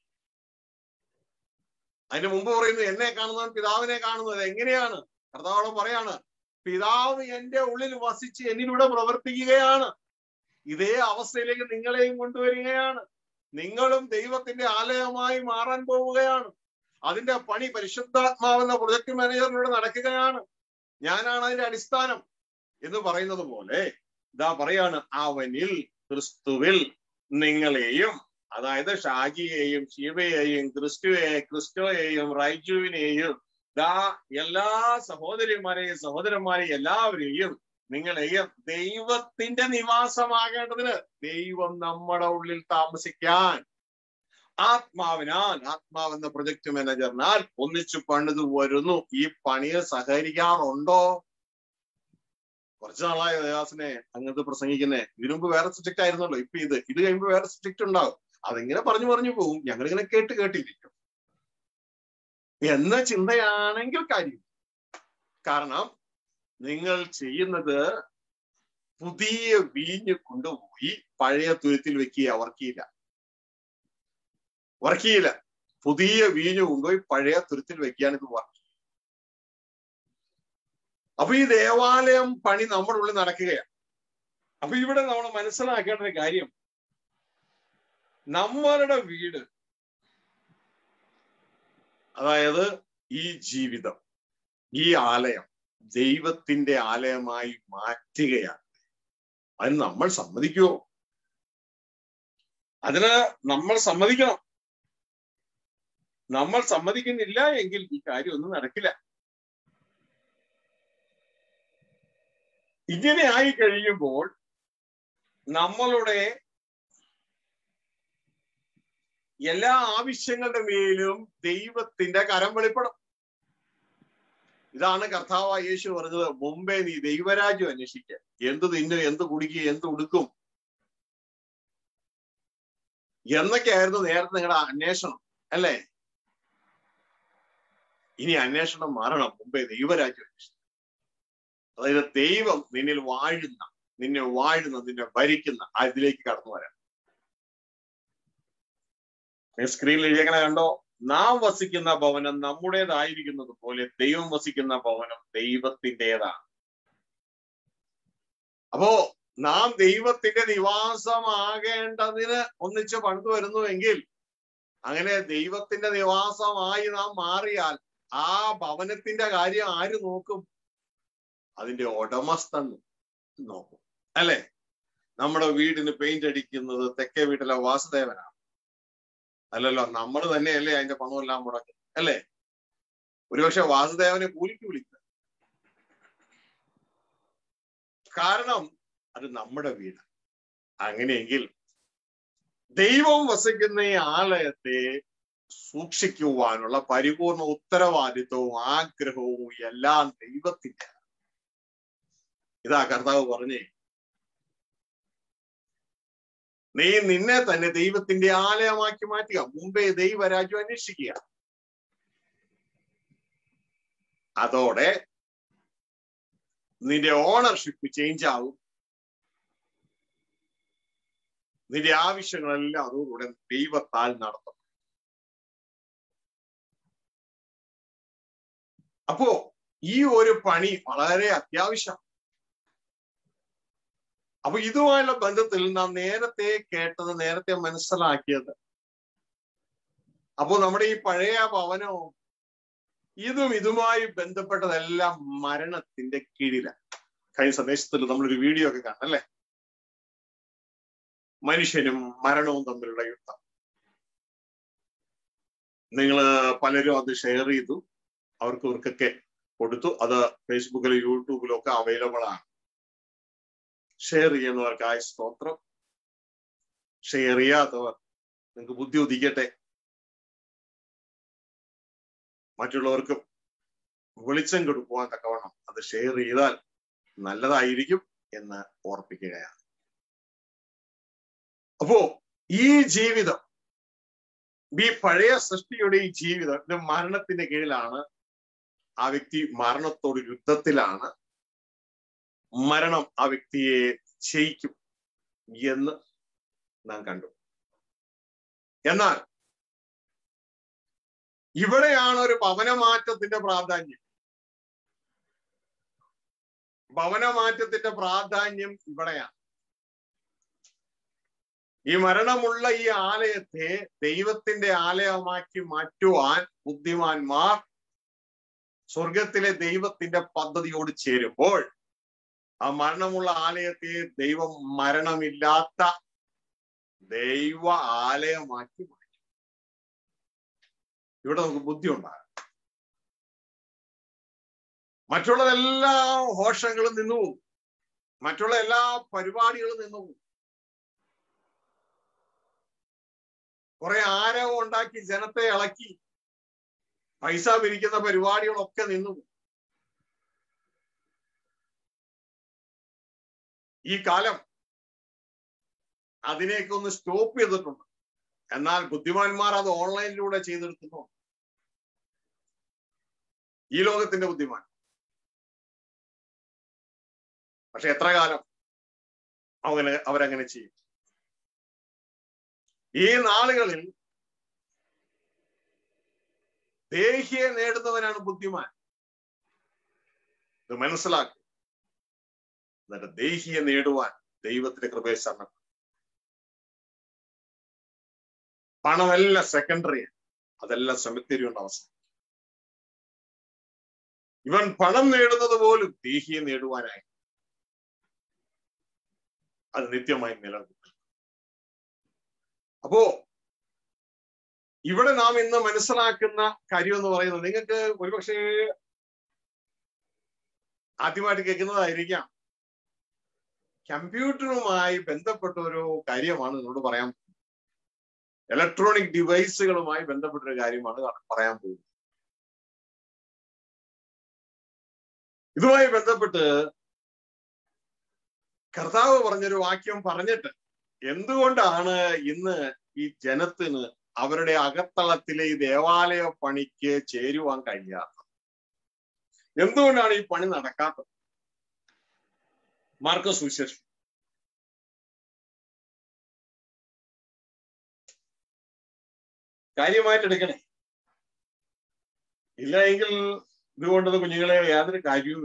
അതിന് മുമ്പ് പറയുന്നത് എന്നെ കാണുന്നവൻ പിതാവിനെ കാണുന്നത് എങ്ങനെയാണ് കർത്താവോട് പറയാണ് പിതാവ് എന്റെ ഉള്ളിൽ വസിച്ച് എന്നിലൂടെ പ്രവർത്തിക്കുകയാണ് ഇതേ അവസ്ഥയിലേക്ക് നിങ്ങളെയും കൊണ്ടുവരികയാണ് നിങ്ങളും ദൈവത്തിന്റെ ആലയമായി മാറാൻ പോവുകയാണ് അതിന്റെ പണി പരിശുദ്ധാത്മാവെന്ന പ്രൊജക്ട് മാനേജറിലൂടെ നടക്കുകയാണ് ഞാനാണ് അതിന്റെ അടിസ്ഥാനം എന്ന് പറയുന്നത് പോലെ ഇതാ പറയാണ് അവനിൽ ക്രിസ്തുവിൽ നിങ്ങളെയും അതായത് ഷാജിയെയും ശിവയെയും ക്രിസ്തുവെ ക്രിസ്തുവയെയും റൈജുവിനെയും ദാ എല്ലാ സഹോദരിമാരെയും സഹോദരന്മാരെയും എല്ലാവരെയും നിങ്ങളെയും ദൈവത്തിന്റെ നിവാസമാകേണ്ടതിന് ദൈവം നമ്മുടെ ഉള്ളിൽ താമസിക്കാൻ ആത്മാവിനാൽ ആത്മാവെന്ന പ്രൊജക്ട് മാനേജറിനാൽ ഒന്നിച്ചു പണിത് വരുന്നു ഈ പണിയെ സഹകരിക്കാറുണ്ടോ കുറച്ചു നാളായ ദേവാസിനെ അങ്ങനത്തെ പ്രസംഗിക്കുന്നേ ഇതിനു മുമ്പ് വേറെ സബ്ജക്റ്റ് ആയിരുന്നല്ലോ ഇപ്പൊ ഇത് ഇത് കഴിയുമ്പോൾ വേറെ സബ്ജക്റ്റ് ഉണ്ടാവും അതിങ്ങനെ പറഞ്ഞു പറഞ്ഞു പോകും ഞങ്ങളിങ്ങനെ കേട്ട് കേട്ടിരിക്കും എന്ന ചിന്തയാണെങ്കിൽ കാര്യം കാരണം നിങ്ങൾ ചെയ്യുന്നത് പുതിയ വീഞ്ഞ് കൊണ്ടുപോയി പഴയ തുരുത്തിൽ വെക്കുക വർക്കിയില്ല വർക്കിയില്ല പുതിയ വീഞ്ഞ് കൊണ്ടുപോയി പഴയ തുരുത്തിൽ വെക്കുകയാണ് ഇത് വർക്ക് അപ്പൊ ഈ ദേവാലയം പണി നമ്മുടെ ഉള്ളിൽ നടക്കുകയാണ് അപ്പൊ ഇവിടെ നമ്മൾ മനസ്സിലാക്കേണ്ട ഒരു കാര്യം നമ്മളുടെ വീട് അതായത് ഈ ജീവിതം ഈ ആലയം ദൈവത്തിന്റെ ആലയമായി മാറ്റുകയാണ് അതിന് നമ്മൾ സമ്മതിക്കുമോ അതിന് നമ്മൾ സമ്മതിക്കണം നമ്മൾ സമ്മതിക്കുന്നില്ല എങ്കിൽ ഈ കാര്യം ഒന്നും നടക്കില്ല ഇങ്ങനെ ആയി കഴിയുമ്പോൾ നമ്മളുടെ എല്ലാ ആവശ്യങ്ങളുടെ മേലും ദൈവത്തിന്റെ കരം വെളിപ്പെടും ഇതാണ് കർത്താവ് യേശു പറഞ്ഞത് മുമ്പേ നീ ദൈവരാജ്യം അന്വേഷിക്കുക എന്ത് തിന്നും എന്ത് കുടിക്കുക എന്ത് ഉടുക്കും എന്നൊക്കെയായിരുന്നു നേരത്തെ നിങ്ങളുടെ അന്വേഷണം അല്ലേ ഇനി അന്വേഷണം മാറണം മുമ്പേ ദൈവരാജ്യം അന്വേഷിക്കണം അതായത് ദൈവം നിന്നിൽ വാഴുന്ന നിന്നെ വാഴുന്ന നിന്നെ ഭരിക്കുന്ന അതിലേക്ക് കടന്നു വരാം സ്ക്രീനിൽ എഴുതിയേക്കണ കണ്ടോ നാം വസിക്കുന്ന ഭവനം നമ്മുടേതായിരിക്കുന്നത് പോലെ ദൈവം വസിക്കുന്ന ഭവനം ദൈവത്തിൻ്റെതാണ് അപ്പോ നാം ദൈവത്തിന്റെ നിവാസമാകേണ്ടതിന് ഒന്നിച്ച് പണിതു വരുന്നുവെങ്കിൽ അങ്ങനെ ദൈവത്തിന്റെ നിവാസമായി നാം മാറിയാൽ ആ ഭവനത്തിന്റെ കാര്യം ആര് നോക്കും അതിന്റെ ഉടമസ്ഥൻ നോക്കും അല്ലെ നമ്മുടെ വീടിന് പെയിന്റ് അടിക്കുന്നത് തെക്കേ വീട്ടിലെ വാസുദേവനാണ് അല്ലല്ലോ നമ്മൾ തന്നെയല്ലേ അതിന്റെ പണമെല്ലാം മുടക്കും അല്ലേ ഒരുപക്ഷെ വാസുദേവനെ കൂലിക്ക് വിളിക്കുക കാരണം അത് നമ്മുടെ വീട് അങ്ങനെയെങ്കിൽ ദൈവം വസിക്കുന്ന ഈ ആലയത്തെ സൂക്ഷിക്കുവാനുള്ള പരിപൂർണ ഉത്തരവാദിത്വവും ആഗ്രഹവും എല്ലാം ദൈവത്തിന്റെ ഇതാ കർത്താവ് പറഞ്ഞേ നീ നിന്നെ തന്നെ ദൈവത്തിന്റെ ആലയമാക്കി മാറ്റുക മുമ്പേ ദൈവരാജ്യം അന്വേഷിക്കുക അതോടെ നിന്റെ ഓണർഷിപ്പ് ചേഞ്ച് ആവും നിന്റെ ആവശ്യങ്ങളെല്ലാം അതോടുകൂടെ ദൈവത്താൽ നടത്തും അപ്പോ ഈ ഒരു പണി വളരെ അത്യാവശ്യം അപ്പൊ ഇതുമായുള്ള ബന്ധത്തിൽ നാം നേരത്തെ കേട്ടത് നേരത്തെ മനസ്സിലാക്കിയത് അപ്പോ നമ്മുടെ ഈ പഴയ ഭവനവും ഇതും ഇതുമായി ബന്ധപ്പെട്ടതെല്ലാം മരണത്തിന്റെ കീഴിലാണ് കഴിഞ്ഞ സന്ദേശത്തിൽ നമ്മളൊരു വീഡിയോ ഒക്കെ കാണാം അല്ലെ മനുഷ്യനും മരണവും തമ്മിലുള്ള യുദ്ധം നിങ്ങൾ പലരും അത് ഷെയർ ചെയ്തു അവർക്ക് ഇവർക്കൊക്കെ കൊടുത്തു അത് ഫേസ്ബുക്കിലും യൂട്യൂബിലും ഒക്കെ അവൈലബിൾ ആണ് ഷെയർ ചെയ്യുന്നവർക്കായ സ്തോത്രം ഷെയർ ചെയ്യാത്തവർ നിങ്ങൾക്ക് ബുദ്ധി ഉദിക്കട്ടെ മറ്റുള്ളവർക്കും വെളിച്ചം കൊടുക്കുവാൻ തക്കവണ്ണം അത് ഷെയർ ചെയ്താൽ നല്ലതായിരിക്കും എന്ന് ഓർപ്പിക്കുകയാണ് അപ്പോ ഈ ജീവിതം ഈ പഴയ സൃഷ്ടിയുടെ ഈ ജീവിതം ഇത് മരണത്തിന്റെ കീഴിലാണ് ആ വ്യക്തി മരണത്തോട് യുദ്ധത്തിലാണ് മരണം ആ വ്യക്തിയെ ജയിക്കും എന്ന് നാം കണ്ടു എന്നാൽ ഇവിടെയാണ് ഒരു ഭവനമാറ്റത്തിന്റെ പ്രാധാന്യം ഭവനമാറ്റത്തിന്റെ പ്രാധാന്യം ഇവിടെയാണ് ഈ മരണമുള്ള ഈ ആലയത്തെ ദൈവത്തിന്റെ ആലയമാക്കി മാറ്റുവാൻ ബുദ്ധിമാന്മാർ സ്വർഗത്തിലെ ദൈവത്തിന്റെ പദ്ധതിയോട് ചേരുമ്പോൾ ആ മരണമുള്ള ആലയത്തെ ദൈവം മരണമില്ലാത്ത ദൈവ ആലയമാക്കി മാറ്റി ഇവിടെ നമുക്ക് ബുദ്ധി ഉണ്ടാകും മറ്റുള്ളതെല്ലാ ഹോഷങ്ങളും നിന്നു പോകും മറ്റുള്ള എല്ലാ പരിപാടികളും നിന്നു പോകും കുറെ ആരവം ഉണ്ടാക്കി ജനത്തെ ഇളക്കി പൈസ പിരിക്കുന്ന പരിപാടികളൊക്കെ നിന്നു പോകും ഈ കാലം അതിനെയൊക്കെ ഒന്ന് സ്റ്റോപ്പ് ചെയ്തിട്ടുണ്ട് എന്നാൽ ബുദ്ധിമാന്മാർ അത് ഓൺലൈനിലൂടെ ചെയ്തെടുക്കുന്നു ഈ ലോകത്തിന്റെ ബുദ്ധിമാൻ പക്ഷെ എത്ര കാലം അവന് അവരങ്ങനെ ചെയ്യും ഈ നാളുകളിൽ ദേഹിയെ നേടുന്നവനാണ് ബുദ്ധിമാൻ ഇത് മനസ്സിലാക്കി എന്നിട്ട് ദേഹിയെ നേടുവാൻ ദൈവത്തിന്റെ കൃപയെ ശരണം പണമെല്ലാം സെക്കൻഡറി അതെല്ലാം സെമിത്തേരി അവസ്ഥ ഇവൻ പണം നേടുന്നത് പോലും ദേഹിയെ നേടുവാനായി അത് നിത്യമായി നിലനിൽക്കും അപ്പോ ഇവിടെ നാം ഇന്ന് മനസ്സിലാക്കുന്ന കാര്യം എന്ന് പറയുന്നത് നിങ്ങൾക്ക് ഒരുപക്ഷെ ആദ്യമായിട്ട് കേൾക്കുന്നതായിരിക്കാം കമ്പ്യൂട്ടറുമായി ബന്ധപ്പെട്ട ഒരു കാര്യമാണ് നിങ്ങളോട് പറയാൻ ഇലക്ട്രോണിക് ഡിവൈസുകളുമായി ബന്ധപ്പെട്ട ഒരു കാര്യമാണ് പറയാൻ പോകുന്നത് ഇതുമായി ബന്ധപ്പെട്ട് കർത്താവ് പറഞ്ഞൊരു വാക്യം പറഞ്ഞിട്ട് എന്തുകൊണ്ടാണ് ഇന്ന് ഈ ജനത്തിന് അവരുടെ അകത്തളത്തിലെ ഈ ദേവാലയ പണിക്ക് ചേരുവാൻ കഴിയാത്തത് എന്തുകൊണ്ടാണ് ഈ പണി നടക്കാത്തത് മാർക്കസ് സുവിശേഷം കാര്യമായിട്ട് എടുക്കണേ ഇല്ല എങ്കിൽ ഇതുകൊണ്ടത് കുഞ്ഞുങ്ങളെ യാതൊരു കാര്യവും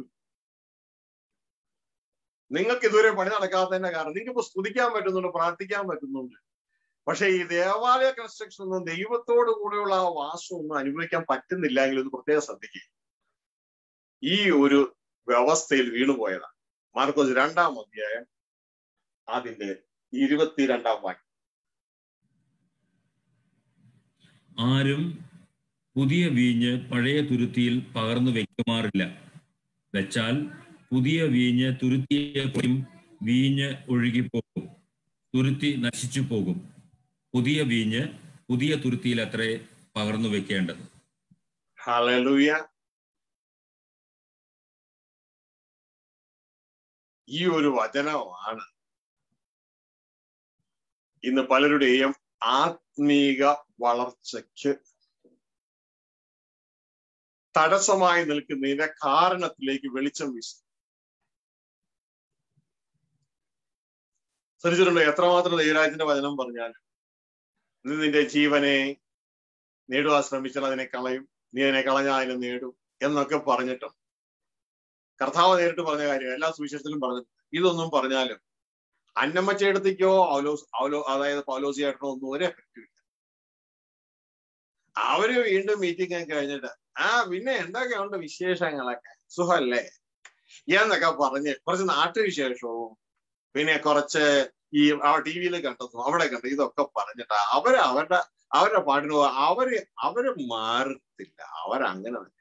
നിങ്ങൾക്ക് ഇതുവരെ പണി നടക്കാത്തതിന്റെ കാരണം നിങ്ങൾക്ക് ഇപ്പൊ സ്തുതിക്കാൻ പറ്റുന്നുണ്ട് പ്രാർത്ഥിക്കാൻ പറ്റുന്നുണ്ട് പക്ഷെ ഈ ദേവാലയ കൺസ്ട്രക്ഷൻ ഒന്നും ദൈവത്തോടു കൂടെയുള്ള ആ വാസം ഒന്നും അനുഭവിക്കാൻ പറ്റുന്നില്ല എങ്കിൽ ഇത് പ്രത്യേകം ശ്രദ്ധിക്കുക ഈ ഒരു വ്യവസ്ഥയിൽ വീണുപോയതാണ് മാർക്കോസ് രണ്ടാം അധ്യായം അതിന്റെ ഇരുപത്തിരണ്ടാം വാക്യം ആരും പുതിയ വീഞ്ഞ് പഴയ തുരുത്തിയിൽ പകർന്നു വെക്കുമാറില്ല വെച്ചാൽ പുതിയ വീഞ്ഞ് തുരുത്തിയെപ്പോഴും വീഞ്ഞ് ഒഴുകിപ്പോകും തുരുത്തി നശിച്ചു പോകും പുതിയ വീഞ്ഞ് പുതിയ തുരുത്തിയിൽ അത്രേ പകർന്നു വെക്കേണ്ടത് ഹലലുയ ഈ ഒരു വചനമാണ് ഇന്ന് പലരുടെയും ആത്മീക വളർച്ചയ്ക്ക് തടസ്സമായി നിൽക്കുന്നതിന്റെ കാരണത്തിലേക്ക് വെളിച്ചം വീശും ശ്രദ്ധിച്ചിട്ടുണ്ടോ എത്രമാത്രം ദൈവരാജന്റെ വചനം പറഞ്ഞാലും നീ നിന്റെ ജീവനെ നേടുവാൻ ശ്രമിച്ചാൽ അതിനെ കളയും നീ അതിനെ കളഞ്ഞാൽ അതിനെ നേടും എന്നൊക്കെ പറഞ്ഞിട്ടും കർത്താവ് നേരിട്ട് പറഞ്ഞ കാര്യം എല്ലാ സുവിശേഷത്തിലും പറഞ്ഞിട്ടുണ്ട് ഇതൊന്നും പറഞ്ഞാലും അന്നമ്മച്ചയിടത്തേക്കോ ഔലോസ് ഔലോ അതായത് പൗലോസിയായിട്ടോ ഒന്നും ഒരു എഫക്റ്റും ഇല്ല അവര് വീണ്ടും മീറ്റിംഗ് ഒക്കെ കഴിഞ്ഞിട്ട് ആ പിന്നെ എന്തൊക്കെയുണ്ട് വിശേഷങ്ങളൊക്കെ സുഖല്ലേ എന്നൊക്കെ പറഞ്ഞ് കുറച്ച് നാട്ടുവിശേഷവും പിന്നെ കുറച്ച് ഈ ടി വിയിൽ കണ്ടതും അവിടെ കണ്ടു ഇതൊക്കെ പറഞ്ഞിട്ട് അവര് അവരുടെ അവരുടെ പാട്ടിന് പോ- അവര് അവര് മാറത്തില്ല അവരങ്ങനെ തന്നെ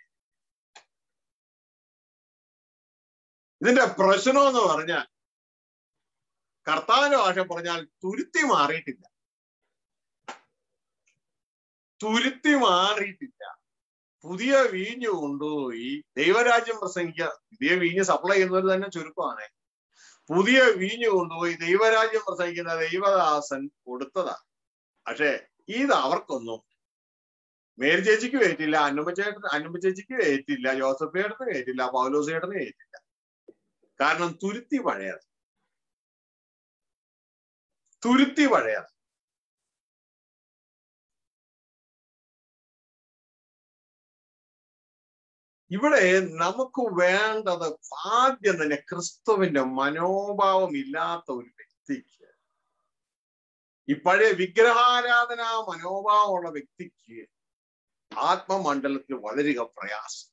ഇതിന്റെ പ്രശ്നം എന്ന് പറഞ്ഞാൽ കർത്താവിന്റെ ഭാഷ പറഞ്ഞാൽ തുരുത്തി മാറിയിട്ടില്ല തുരുത്തി മാറിയിട്ടില്ല പുതിയ വീഞ്ഞ് കൊണ്ടുപോയി ദൈവരാജ്യം പ്രസംഗിക്കുക പുതിയ വീഞ്ഞ് സപ്ലൈ ചെയ്യുന്നവർ തന്നെ ചുരുക്കമാണ് പുതിയ വീഞ്ഞ് കൊണ്ടുപോയി ദൈവരാജ്യം പ്രസംഗിക്കുന്ന ദൈവദാസൻ കൊടുത്തതാ പക്ഷേ ഇത് അവർക്കൊന്നും മേരി ചേച്ചിക്ക് ഏറ്റില്ല അന്നുമ്മ ചേട്ടൻ അന്നുമ്മ ചേച്ചിക്ക് ഏറ്റില്ല ജോസഫ് ചേട്ടന് ഏറ്റില്ല പൗലോസ് ചേട്ടന് ഏറ്റില്ല കാരണം തുരുത്തി പഴയത് തുരുത്തി പഴയത് ഇവിടെ നമുക്ക് വേണ്ടത് ആദ്യം തന്നെ ക്രിസ്തുവിന്റെ മനോഭാവം ഇല്ലാത്ത ഒരു വ്യക്തിക്ക് ഈ പഴയ വിഗ്രഹാരാധന മനോഭാവമുള്ള വ്യക്തിക്ക് ആത്മമണ്ഡലത്തിൽ വളരുക പ്രയാസം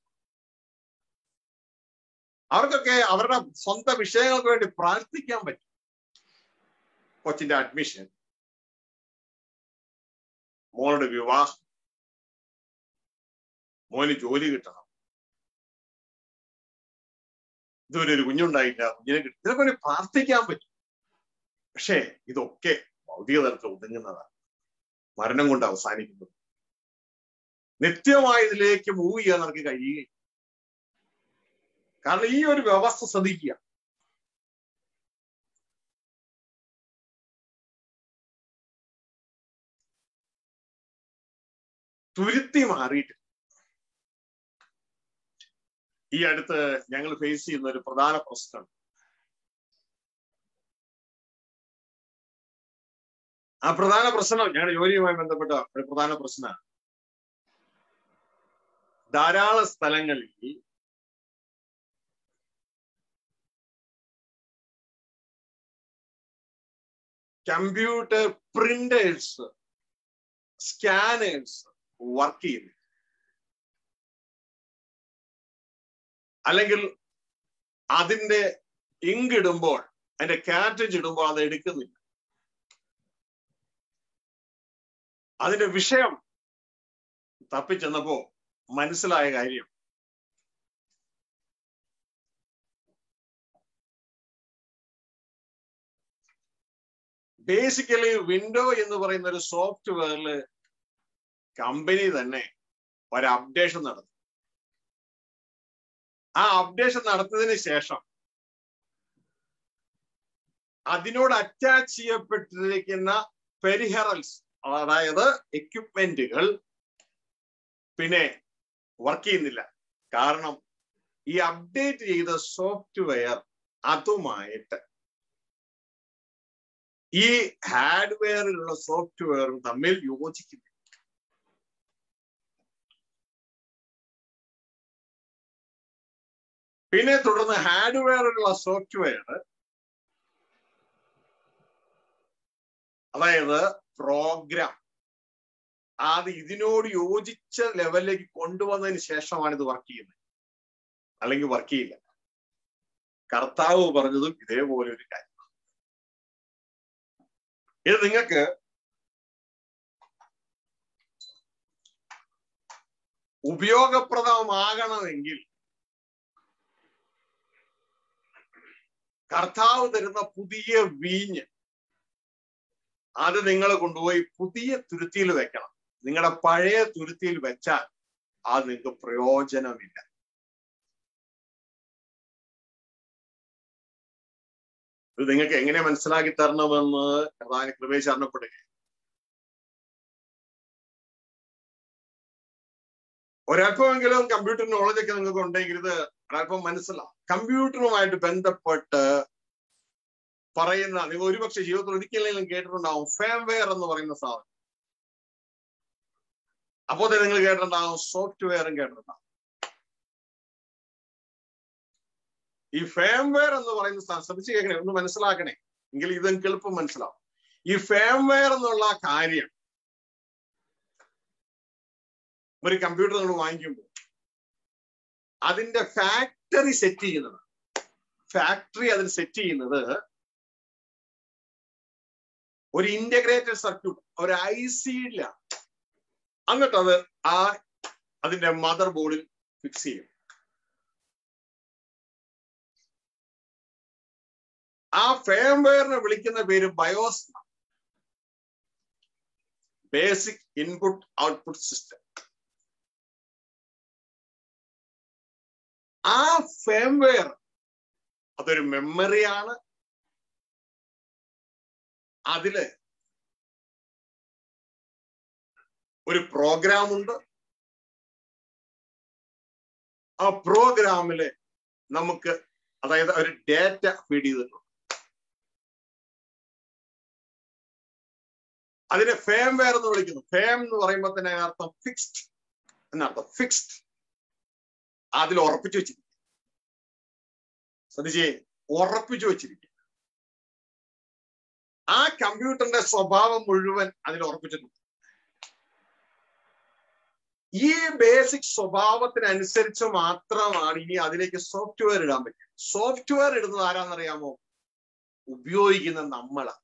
അവർക്കൊക്കെ അവരുടെ സ്വന്തം വിഷയങ്ങൾക്ക് വേണ്ടി പ്രാർത്ഥിക്കാൻ പറ്റും കൊച്ചിന്റെ അഡ്മിഷൻ മോളുടെ വിവാഹം മോന് ജോലി കിട്ടണം ഇതുവരെ ഒരു കുഞ്ഞുണ്ടായില്ല കുഞ്ഞിനെ കിട്ടും ഇതൊക്കെ വേണ്ടി പ്രാർത്ഥിക്കാൻ പറ്റും പക്ഷേ ഇതൊക്കെ ഭൗതിക തലത്തിൽ ഒതുങ്ങുന്നതാണ് മരണം കൊണ്ട് അവസാനിക്കുന്നത് നിത്യമായ ഇതിലേക്ക് മൂവ് ചെയ്യാൻ നമുക്ക് കഴിയുകയും കാരണം ഈ ഒരു വ്യവസ്ഥ ശ്രദ്ധിക്കുക തുരുത്തി മാറിയിട്ട് ഈ അടുത്ത് ഞങ്ങൾ ഫേസ് ചെയ്യുന്ന ഒരു പ്രധാന പ്രശ്നം ആ പ്രധാന പ്രശ്നം ഞങ്ങളുടെ ജോലിയുമായി ബന്ധപ്പെട്ട ഒരു പ്രധാന പ്രശ്നമാണ് ധാരാളം സ്ഥലങ്ങളിൽ കമ്പ്യൂട്ടർ പ്രിന്റേഴ്സ് സ്കാനേഴ്സ് വർക്ക് ചെയ്യുന്നു അല്ലെങ്കിൽ അതിന്റെ ഇങ്ക് ഇടുമ്പോൾ അതിന്റെ കാറ്റേജ് ഇടുമ്പോൾ അത് എടുക്കുന്നില്ല അതിന്റെ വിഷയം തപ്പിച്ചെന്നപ്പോ മനസ്സിലായ കാര്യം ബേസിക്കലി വിൻഡോ എന്ന് പറയുന്ന ഒരു സോഫ്റ്റ്വെയറിൽ കമ്പനി തന്നെ ഒരു അപ്ഡേഷൻ നടത്തി ആ അപ്ഡേഷൻ നടത്തിയതിന് ശേഷം അതിനോട് അറ്റാച്ച് ചെയ്യപ്പെട്ടിരിക്കുന്ന പെരിഹറൽസ് അതായത് എക്യുപ്മെന്റുകൾ പിന്നെ വർക്ക് ചെയ്യുന്നില്ല കാരണം ഈ അപ്ഡേറ്റ് ചെയ്ത സോഫ്റ്റ്വെയർ അതുമായിട്ട് ഈ ഹാർഡ്വെയറിലുള്ള സോഫ്റ്റ്വെയറും തമ്മിൽ യോജിക്കുന്നു പിന്നെ തുടർന്ന് ഹാർഡ്വെയറിലുള്ള സോഫ്റ്റ്വെയർ അതായത് പ്രോഗ്രാം അത് ഇതിനോട് യോജിച്ച ലെവലിലേക്ക് കൊണ്ടുവന്നതിന് ശേഷമാണ് ഇത് വർക്ക് ചെയ്യുന്നത് അല്ലെങ്കിൽ വർക്ക് ചെയ്യില്ല കർത്താവ് പറഞ്ഞതും ഇതേപോലെ ഒരു കാര്യം ഇത് നിങ്ങൾക്ക് ഉപയോഗപ്രദമാകണമെങ്കിൽ കർത്താവ് തരുന്ന പുതിയ വീഞ്ഞ് അത് നിങ്ങൾ കൊണ്ടുപോയി പുതിയ തുരുത്തിയിൽ വെക്കണം നിങ്ങളുടെ പഴയ തുരുത്തിയിൽ വെച്ചാൽ അത് നിങ്ങൾക്ക് പ്രയോജനമില്ല ഇത് നിങ്ങൾക്ക് എങ്ങനെ മനസ്സിലാക്കി തരണമെന്ന് കർത്താവിന് കൃപയെ ശരണപ്പെടുക ഒരല്പമെങ്കിലും കമ്പ്യൂട്ടർ നോളജ് ഒക്കെ നിങ്ങൾക്ക് ഉണ്ടെങ്കിൽ ഇത് ഒരല്പം മനസ്സിലാവും കമ്പ്യൂട്ടറുമായിട്ട് ബന്ധപ്പെട്ട് പറയുന്ന നിങ്ങൾ ഒരുപക്ഷെ ജീവിതത്തിൽ ഒരിക്കലെങ്കിലും കേട്ടിട്ടുണ്ടാവും ഫേംവെയർ എന്ന് പറയുന്ന സാധനം അപ്പോൾ തന്നെ നിങ്ങൾ കേട്ടിട്ടുണ്ടാവും സോഫ്റ്റ്വെയറും കേട്ടിട്ടുണ്ടാവും ഈ ഫേംവെയർ എന്ന് പറയുന്ന സാധനം ശ്രദ്ധിച്ച് കേൾക്കണേ ഒന്ന് മനസ്സിലാക്കണേ എങ്കിൽ ഇത് നിങ്ങൾക്ക് എളുപ്പം മനസ്സിലാവും ഈ ഫേംവെയർ എന്നുള്ള കാര്യം ഒരു കമ്പ്യൂട്ടർ നമ്മൾ വാങ്ങിക്കുമ്പോൾ അതിന്റെ ഫാക്ടറി സെറ്റ് ചെയ്യുന്നത് ഫാക്ടറി അതിന് സെറ്റ് ചെയ്യുന്നത് ഒരു ഇന്റഗ്രേറ്റഡ് സർക്യൂട്ട് ഒരു ഐ സിയിലാണ് എന്നിട്ട് അത് ആ അതിന്റെ മദർ ബോർഡിൽ ഫിക്സ് ചെയ്യും ആ ഫേംവെയറിനെ വിളിക്കുന്ന പേര് BIOS basic input output system ആ ഫേംവെയർ അതൊരു മെമ്മറിയാണ് അതില് ഒരു പ്രോഗ്രാം ഉണ്ട് ആ പ്രോഗ്രാമില് നമുക്ക് അതായത് ഒരു ഡേറ്റ ഫീഡ് ചെയ്തിട്ടുണ്ട് അതിനെ ഫേം വെയർ എന്ന് വിളിക്കുന്നു ഫേം എന്ന് പറയുമ്പോൾ തന്നെ അതിനർത്ഥം ഫിക്സ്ഡ് എന്നർത്ഥം ഫിക്സ്ഡ് അതിൽ ഉറപ്പിച്ചു വെച്ചിരിക്കും ശ്രദ്ധിച്ചേ ഉറപ്പിച്ചു വെച്ചിരിക്കും ആ കമ്പ്യൂട്ടറിന്റെ സ്വഭാവം മുഴുവൻ അതിൽ ഉറപ്പിച്ചിട്ടുണ്ട് ഈ ബേസിക് സ്വഭാവത്തിനനുസരിച്ച് മാത്രമാണ് ഇനി അതിലേക്ക് സോഫ്റ്റ്വെയർ ഇടാൻ പറ്റും സോഫ്റ്റ്വെയർ ഇടുന്നത് ആരാന്നറിയാമോ ഉപയോഗിക്കുന്ന നമ്മളാ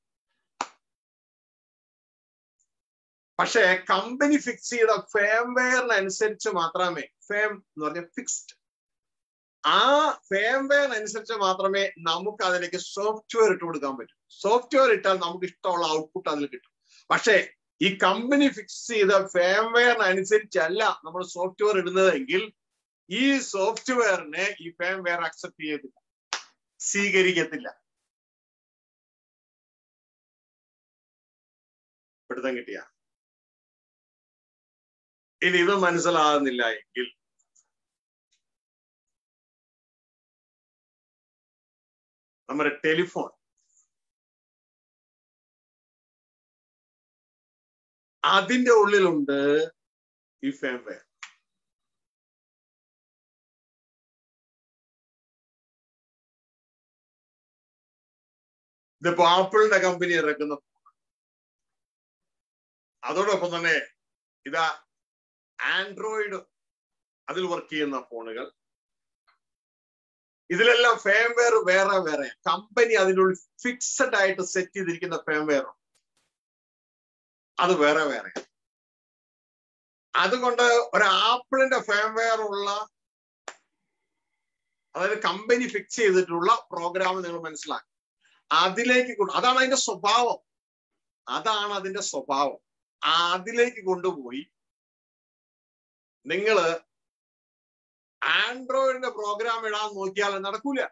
പക്ഷേ കമ്പനി ഫിക്സ് ചെയ്ത ഫേംവെയറിനനുസരിച്ച് മാത്രമേ ഫേം എന്ന് പറഞ്ഞ ഫിക്സ്ഡ് ആ ഫേംവെയർ അനുസരിച്ച് മാത്രമേ നമുക്ക് അതിലേക്ക് സോഫ്റ്റ്വെയർ ഇട്ട് കൊടുക്കാൻ പറ്റൂ സോഫ്റ്റ്വെയർ ഇട്ടാൽ നമുക്ക് ഇഷ്ടമുള്ള ഔട്ട്പുട്ട് അതിൽ കിട്ടും പക്ഷേ ഈ കമ്പനി ഫിക്സ് ചെയ്ത ഫേംവെയറിനനുസരിച്ചല്ല നമ്മൾ സോഫ്റ്റ്വെയർ ഇടുന്നതെങ്കിൽ ഈ സോഫ്റ്റ്വെയറിനെ ഈ ഫേംവെയർ അക്സെപ്റ്റ് ചെയ്യത്തില്ല സ്വീകരിക്കത്തില്ല പിടുത്തം കിട്ടിയ ഇനി ഇത് മനസ്സിലാകുന്നില്ല എങ്കിൽ നമ്മുടെ ടെലിഫോൺ അതിന്റെ ഉള്ളിലുണ്ട് ഈ ഫേംവെയർ ഇതിപ്പോ ആപ്പിളിന്റെ കമ്പനി ഇറക്കുന്ന അതോടൊപ്പം തന്നെ ഇതാ ആൻഡ്രോയിഡ് അതിൽ വർക്ക് ചെയ്യുന്ന ഫോണുകൾ ഇതിലെല്ലാം ഫേംവെയർ വേറെ വേറെ കമ്പനി അതിനുള്ളിൽ ഫിക്സഡ് ആയിട്ട് സെറ്റ് ചെയ്തിരിക്കുന്ന ഫേംവെയർ അത് വേറെ വേറെ അതുകൊണ്ട് ഒരു ആപ്പിളിന്റെ ഫേംവെയർ ഉള്ള അതായത് കമ്പനി ഫിക്സ് ചെയ്തിട്ടുള്ള പ്രോഗ്രാം നിങ്ങൾ മനസ്സിലാക്കി അതിലേക്ക് കൊണ്ട് അതാണ് അതിന്റെ സ്വഭാവം അതാണ് അതിന്റെ സ്വഭാവം അതിലേക്ക് കൊണ്ടുപോയി നിങ്ങള് ആൻഡ്രോയിഡിന്റെ പ്രോഗ്രാം ഇടാൻ നോക്കിയാൽ നടക്കൂല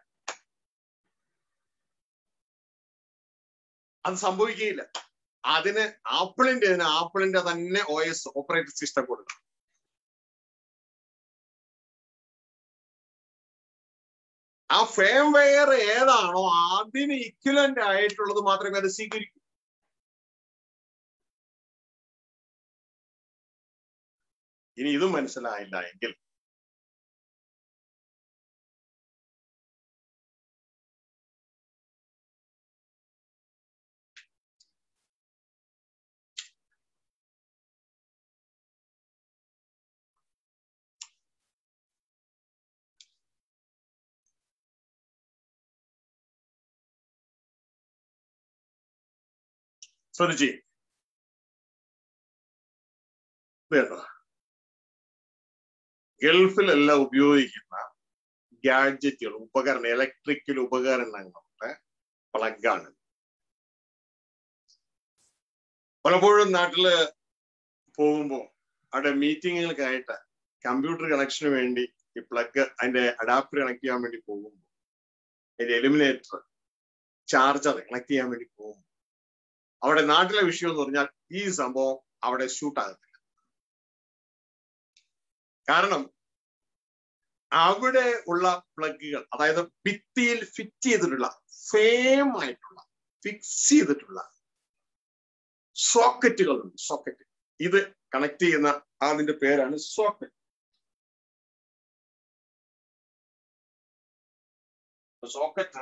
അത് സംഭവിക്കുകയില്ല അതിന് ആപ്പിളിന്റെ ആപ്പിളിന്റെ തന്നെ ഒ എസ് ഓപ്പറേറ്റിംഗ് സിസ്റ്റം കൊടുക്കണം ആ ഫേംവെയർ ഏതാണോ അതിന് ഇക്വലന്റ് ആയിട്ടുള്ളത് മാത്രമേ അത് സ്വീകരിക്കൂ ഇനി ഇതും മനസ്സിലായില്ല എങ്കിൽ ശ്രദ്ധിച്ചേ വേണ്ട ഗൾഫിലെല്ലാം ഉപയോഗിക്കുന്ന ഗാഡ്ജറ്റുകൾ ഉപകരണം ഇലക്ട്രിക്കൽ ഉപകരണങ്ങളുടെ പ്ലഗാണ് പലപ്പോഴും നാട്ടില് പോകുമ്പോൾ അവിടെ മീറ്റിങ്ങുകൾക്കായിട്ട് കമ്പ്യൂട്ടർ കണക്ഷന് വേണ്ടി ഈ പ്ലഗ് അതിന്റെ അഡാപ്റ്റർ കണക്ട് ചെയ്യാൻ വേണ്ടി പോകുമ്പോൾ അതിന്റെ എലിമിനേറ്റർ ചാർജർ കണക്ട് ചെയ്യാൻ വേണ്ടി പോകുമ്പോൾ അവിടെ നാട്ടിലെ വിഷയം എന്ന് പറഞ്ഞാൽ ഈ സംഭവം അവിടെ ഷൂട്ട് ആകത്തില്ല കാരണം അവിടെ ഉള്ള പ്ലഗുകൾ അതായത് ഭിത്തിയിൽ ഫിറ്റ് ചെയ്തിട്ടുള്ള ഫേം ആയിട്ടുള്ള ഫിക്സ് ചെയ്തിട്ടുള്ള സോക്കറ്റുകളുണ്ട് സോക്കറ്റ് ഇത് കണക്ട് ചെയ്യുന്ന അതിന്റെ പേരാണ് സോക്കറ്റ് സോക്കറ്റ്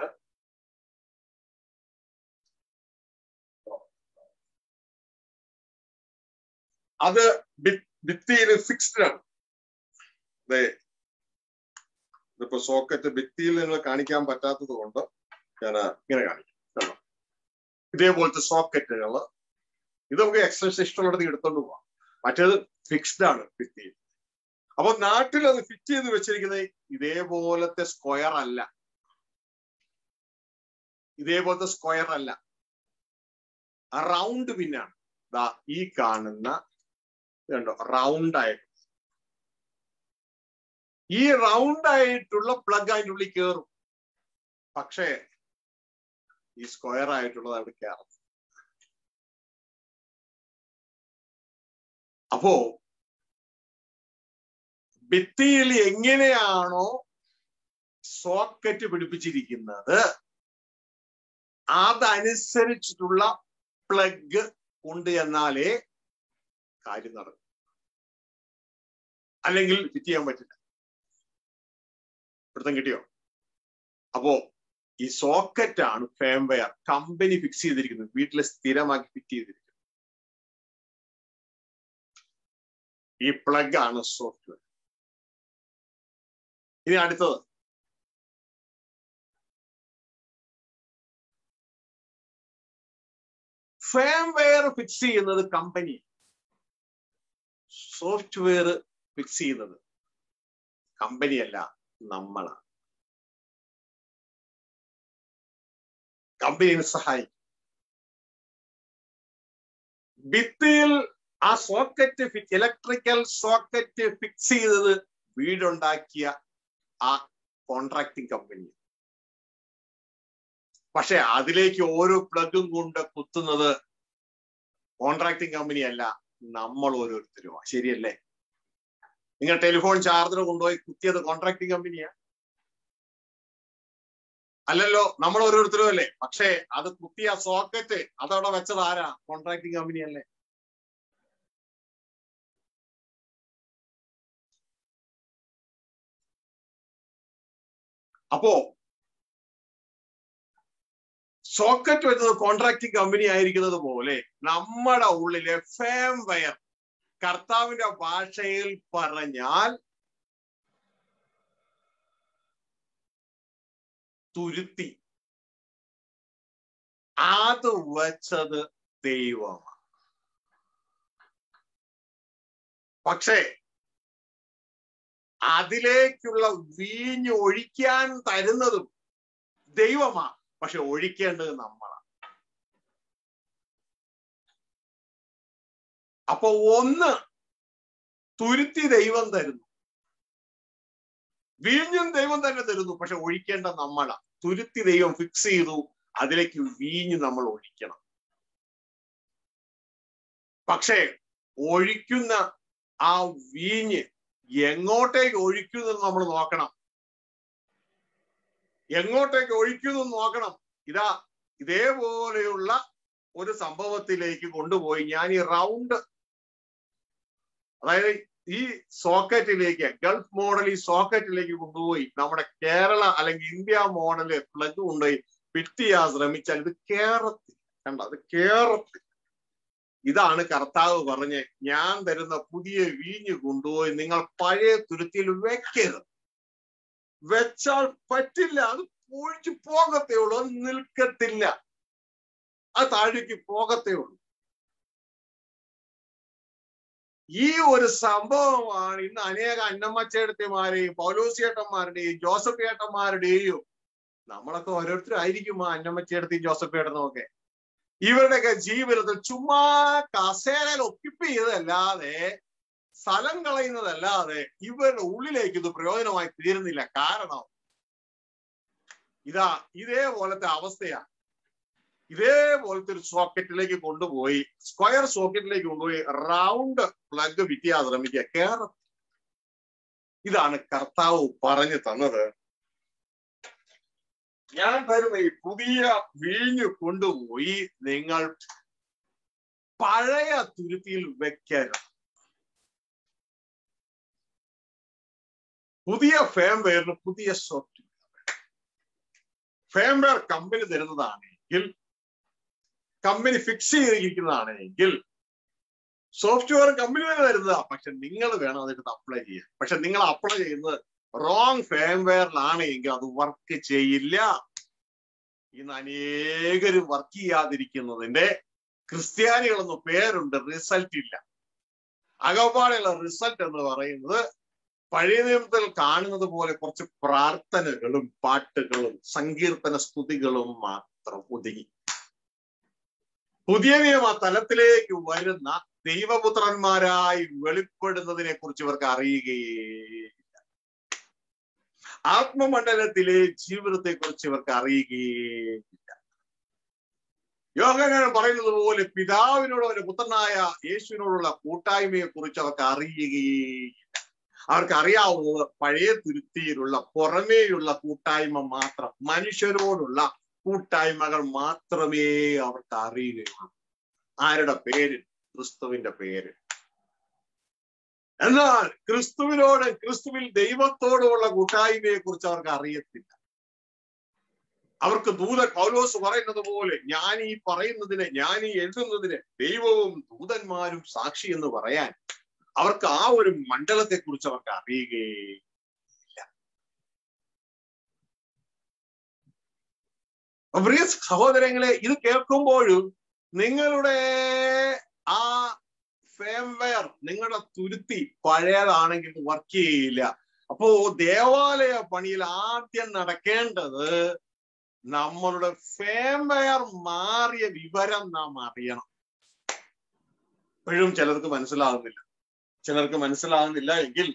അത് ഭിത്തിയിൽ ഫിക്സ്ഡ് ആണ് അതെ ഇതിപ്പോ സോക്കറ്റ് ഭിത്തിയിൽ നിങ്ങൾ കാണിക്കാൻ പറ്റാത്തത് കൊണ്ട് ഞാൻ ഇങ്ങനെ കാണിക്കും കേട്ടോ ഇതേപോലത്തെ സോക്കറ്റുകൾ ഇത് നമുക്ക് എക്സസൈസ് ഇഷ്ടമുള്ളത് എടുത്തോണ്ട് പോവാം മറ്റേത് ഫിക്സ്ഡ് ആണ് ഭിത്തിയിൽ അപ്പൊ നാട്ടിൽ അത് ഫിറ്റ് ചെയ്ത് വെച്ചിരിക്കുന്നത് ഇതേപോലത്തെ സ്ക്വയർ അല്ല ഇതേപോലത്തെ സ്ക്വയർ അല്ല റൗണ്ട് പിന്നാണ് ദാ ഈ കാണുന്ന കണ്ടോ റൗണ്ട് ആയിട്ട് ഈ റൗണ്ട് ആയിട്ടുള്ള പ്ലഗ് അതിൻ്റെ ഉള്ളിൽ കയറും പക്ഷേ ഈ സ്ക്വയർ ആയിട്ടുള്ളത് അവിടെ കയറും അപ്പോ ഭിത്തിയിൽ എങ്ങനെയാണോ സോക്കറ്റ് പിടിപ്പിച്ചിരിക്കുന്നത് അതനുസരിച്ചിട്ടുള്ള പ്ലഗ് ഉണ്ട് എന്നാലേ കാര്യം നടക്കും അല്ലെങ്കിൽ ഫിറ്റ് ചെയ്യാൻ പറ്റില്ല പിടുത്തം കിട്ടിയോ അപ്പോ ഈ സോക്കറ്റ് ആണ് ഫേംവെയർ കമ്പനി ഫിക്സ് ചെയ്തിരിക്കുന്നത് വീട്ടിൽ സ്ഥിരമാക്കി ഫിറ്റ് ചെയ്തിരിക്കുന്നത് ഈ പ്ലഗ് ആണ് സോഫ്റ്റ്വെയർ ഇനി അടുത്തത് ഫേംവെയർ ഫിക്സ് ചെയ്യുന്നത് കമ്പനി സോഫ്റ്റ്വെയർ ഫിക്സ് ചെയ്യുന്നത് കമ്പനിയല്ല നമ്മളാണ് കമ്പനിയെ സഹായിക്കും ഭിത്തിയിൽ ആ സോക്കറ്റ് ഇലക്ട്രിക്കൽ സോക്കറ്റ് ഫിക്സ് ചെയ്തത് വീടുണ്ടാക്കിയ ആ കോൺട്രാക്ടിങ് കമ്പനി പക്ഷെ അതിലേക്ക് ഓരോ പ്ലഗും കൊണ്ട് കുത്തുന്നത് കോൺട്രാക്ടിങ് കമ്പനി അല്ല നമ്മൾ ഓരോരുത്തരുമാണ് ശരിയല്ലേ നിങ്ങൾ ടെലിഫോൺ ചാർജർ കൊണ്ടുപോയി കുത്തിയത് കോൺട്രാക്ടിങ് കമ്പനിയാ അല്ലല്ലോ നമ്മൾ ഓരോരുത്തരും അല്ലേ പക്ഷേ അത് കുത്തിയ സോക്കറ്റ് അതവിടെ വെച്ചത് ആരാ കോൺട്രാക്ടിങ് കമ്പനി അല്ലേ അപ്പോ സോക്കറ്റ് വെച്ചത് കോൺട്രാക്ടിങ് കമ്പനി ആയിരിക്കുന്നത് പോലെ നമ്മുടെ ഉള്ളിലെ ഫേം വയർ കർത്താവിന്റെ ഭാഷയിൽ പറഞ്ഞാൽ തുരുത്തി അത് വെച്ചത് ദൈവമാണ് പക്ഷേ അതിലേക്കുള്ള വീഞ്ഞ് ഒഴിക്കാൻ തരുന്നതും ദൈവമാണ് പക്ഷെ ഒഴിക്കേണ്ടത് നമ്മളാണ് അപ്പൊ ഒന്ന് തുരുത്തി ദൈവം തരുന്നു വീഞ്ഞും ദൈവം തന്നെ തരുന്നു പക്ഷെ ഒഴിക്കേണ്ട നമ്മളാ തുരുത്തി ദൈവം ഫിക്സ് ചെയ്തു അതിലേക്ക് വീഞ്ഞ് നമ്മൾ ഒഴിക്കണം പക്ഷേ ഒഴിക്കുന്ന ആ വീഞ്ഞ് എങ്ങോട്ടേക്ക് ഒഴിക്കുന്നത് നമ്മൾ നോക്കണം എങ്ങോട്ടേക്ക് ഒഴിക്കുന്നു നോക്കണം ഇതാ ഇതേപോലെയുള്ള ഒരു സംഭവത്തിലേക്ക് കൊണ്ടുപോയി ഞാൻ ഈ റൗണ്ട് അതായത് ഈ സോക്കറ്റിലേക്ക് ഗൾഫ് മോഡൽ ഈ സോക്കറ്റിലേക്ക് കൊണ്ടുപോയി നമ്മുടെ കേരള അല്ലെങ്കിൽ ഇന്ത്യ മോഡല് പ്ലഗ് കൊണ്ടുപോയി ഫിറ്റ് ചെയ്യാൻ ശ്രമിച്ചാൽ ഇത് കേറത്തി കണ്ട അത് കേറത്തി ഇതാണ് കർത്താവ് പറഞ്ഞ് ഞാൻ തരുന്ന പുതിയ വീഞ്ഞ് കൊണ്ടുപോയി നിങ്ങൾ പഴയ തുരുത്തിയിൽ വെക്കരുത് വെച്ചാൽ പറ്റില്ല അത് പൊഴിച്ചു പോകത്തേ ഉള്ളൂ അത് നിൽക്കത്തില്ല അത് താഴേക്ക് പോകത്തേ ഉള്ളൂ ഈ ഒരു സംഭവമാണ് ഇന്ന് അനേക അന്നമ്മച്ചേട്ടത്തിമാരെയും പൗലോസിയേട്ടന്മാരുടെയും ജോസഫ് ഏട്ടന്മാരുടെയും നമ്മളൊക്കെ ഓരോരുത്തരായിരിക്കും ആ അന്നമ്മച്ചേട്ടത്തെയും ജോസഫ് ഏട്ടനും ഒക്കെ ഇവരുടെയൊക്കെ ജീവിതത്തിൽ ചുമ്മാ കസേരയിൽ ഒക്കിപ്പ് ചെയ്തതല്ലാതെ സ്ഥലം കളയുന്നതല്ലാതെ ഇവരുടെ ഉള്ളിലേക്ക് ഇത് പ്രയോജനമായി തീരുന്നില്ല കാരണം ഇതാ ഇതേപോലത്തെ അവസ്ഥയാ ഇതേപോലത്തെ ഒരു സോക്കറ്റിലേക്ക് കൊണ്ടുപോയി സ്ക്വയർ സോക്കറ്റിലേക്ക് കൊണ്ടുപോയി റൗണ്ട് പ്ലഗ് വിറ്റിയാ ശ്രമിക്കുക കേര ഇതാണ് കർത്താവ് പറഞ്ഞു തന്നത് ഞാൻ തരുന്ന ഈ പുതിയ വീഞ്ഞു കൊണ്ടുപോയി നിങ്ങൾ പഴയ തുരുത്തിയിൽ വെക്കരുത് പുതിയ ഫേംവെയറിന് പുതിയ സോഫ്റ്റ്വെയർ ഫേംവെയർ കമ്പനി തരുന്നതാണെങ്കിൽ കമ്പനി ഫിക്സ് ചെയ്തിരിക്കുന്നതാണെങ്കിൽ സോഫ്റ്റ്വെയർ കമ്പനി തന്നെ തരുന്നതാ പക്ഷെ നിങ്ങൾ വേണം അതെടുത്ത് അപ്ലൈ ചെയ്യാൻ പക്ഷെ നിങ്ങൾ അപ്ലൈ ചെയ്യുന്നത് റോങ് ഫേംവെയറിലാണ് എങ്കിൽ അത് വർക്ക് ചെയ്യില്ല ഇന്ന് അനേകരും വർക്ക് ചെയ്യാതിരിക്കുന്നതിന്റെ ക്രിസ്ത്യാനികളെന്ന് പേരുണ്ട് റിസൾട്ട് ഇല്ല അകപ്പാടെയുള്ള റിസൾട്ട് എന്ന് പറയുന്നത് പഴയ നിയമത്തിൽ കാണുന്നത് പോലെ കുറച്ച് പ്രാർത്ഥനകളും പാട്ടുകളും സങ്കീർത്തന സ്തുതികളും മാത്രം ഒതുങ്ങി പുതിയ നിയമ തലത്തിലേക്ക് വരുന്ന ദൈവപുത്രന്മാരായി വെളിപ്പെടുന്നതിനെ കുറിച്ച് ഇവർക്ക് അറിയുകയില്ല ആത്മമണ്ഡലത്തിലെ ജീവിതത്തെ കുറിച്ച് ഇവർക്ക് അറിയുകയില്ല യോഗങ്ങൾ പറയുന്നത് പോലെ പിതാവിനോട് അവന്റെ പുത്രനായ യേശുവിനോടുള്ള കൂട്ടായ്മയെ കുറിച്ച് അവർക്ക് അറിയുകയില്ല അവർക്ക് അറിയാവുന്നത് പഴയ തുരുത്തിയിലുള്ള പുറമേയുള്ള കൂട്ടായ്മ മാത്രം മനുഷ്യരോടുള്ള കൂട്ടായ്മകൾ മാത്രമേ അവർക്ക് അറിയുകയുള്ളൂ ആരുടെ പേര് ക്രിസ്തുവിന്റെ പേര് എന്നാൽ ക്രിസ്തുവിനോട് ക്രിസ്തുവിൽ ദൈവത്തോടുമുള്ള കൂട്ടായ്മയെ കുറിച്ച് അവർക്ക് അറിയത്തില്ല അവർക്ക് ദൂത പൗലോസ് പറയുന്നത് പോലെ ഞാൻ ഈ പറയുന്നതിന് ഞാൻ ഈ എഴുതുന്നതിന് ദൈവവും ദൂതന്മാരും സാക്ഷി എന്ന് പറയാൻ അവർക്ക് ആ ഒരു മണ്ഡലത്തെ കുറിച്ച് അവർക്ക് അറിയുകയില്ല പ്രിയ സഹോദരങ്ങളെ ഇത് കേൾക്കുമ്പോഴും നിങ്ങളുടെ ആ ഫേംവെയർ നിങ്ങളുടെ തുരുത്തി പഴയതാണെങ്കിൽ വർക്ക് ചെയ്യില്ല അപ്പോ ദേവാലയ പണിയിൽ ആദ്യം നടക്കേണ്ടത് നമ്മളുടെ ഫേംവെയർ മാറിയ വിവരം നാം അറിയണം ഇപ്പോഴും ചിലർക്ക് മനസ്സിലാകുന്നില്ല ചിലർക്ക് മനസ്സിലാകുന്നില്ല എങ്കിൽ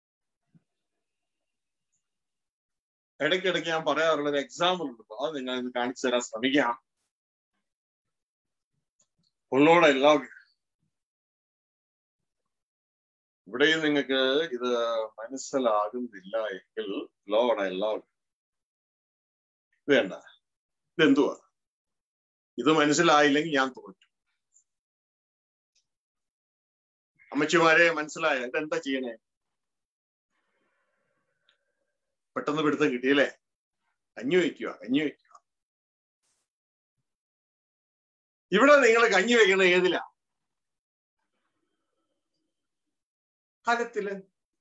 ഇടയ്ക്കിടയ്ക്ക് ഞാൻ പറയാറുള്ള ഒരു എക്സാമ്പിൾ ഉണ്ട് അത് നിങ്ങൾ ഇത് കാണിച്ചു തരാൻ ശ്രമിക്കാം ഉള്ളോടെ എല്ലാം ഇവിടെയും നിങ്ങൾക്ക് ഇത് മനസ്സിലാകുന്നില്ല എങ്കിൽ ലോടെ എല്ലാം ഇത് വേണ്ട ഇതെന്തുവാ ഇത് മനസ്സിലായില്ലെങ്കിൽ ഞാൻ തോറ്റു അമ്മച്ചിമാരെ മനസ്സിലായ ഇതെന്താ ചെയ്യണേ പെട്ടെന്ന് പിടുത്തം കിട്ടിയല്ലേ കഞ്ഞി വയ്ക്കുക കഞ്ഞി വയ്ക്കുക ഇവിടെ നിങ്ങൾ കഞ്ഞി വെക്കണത് ഏതിലാ കലത്തില്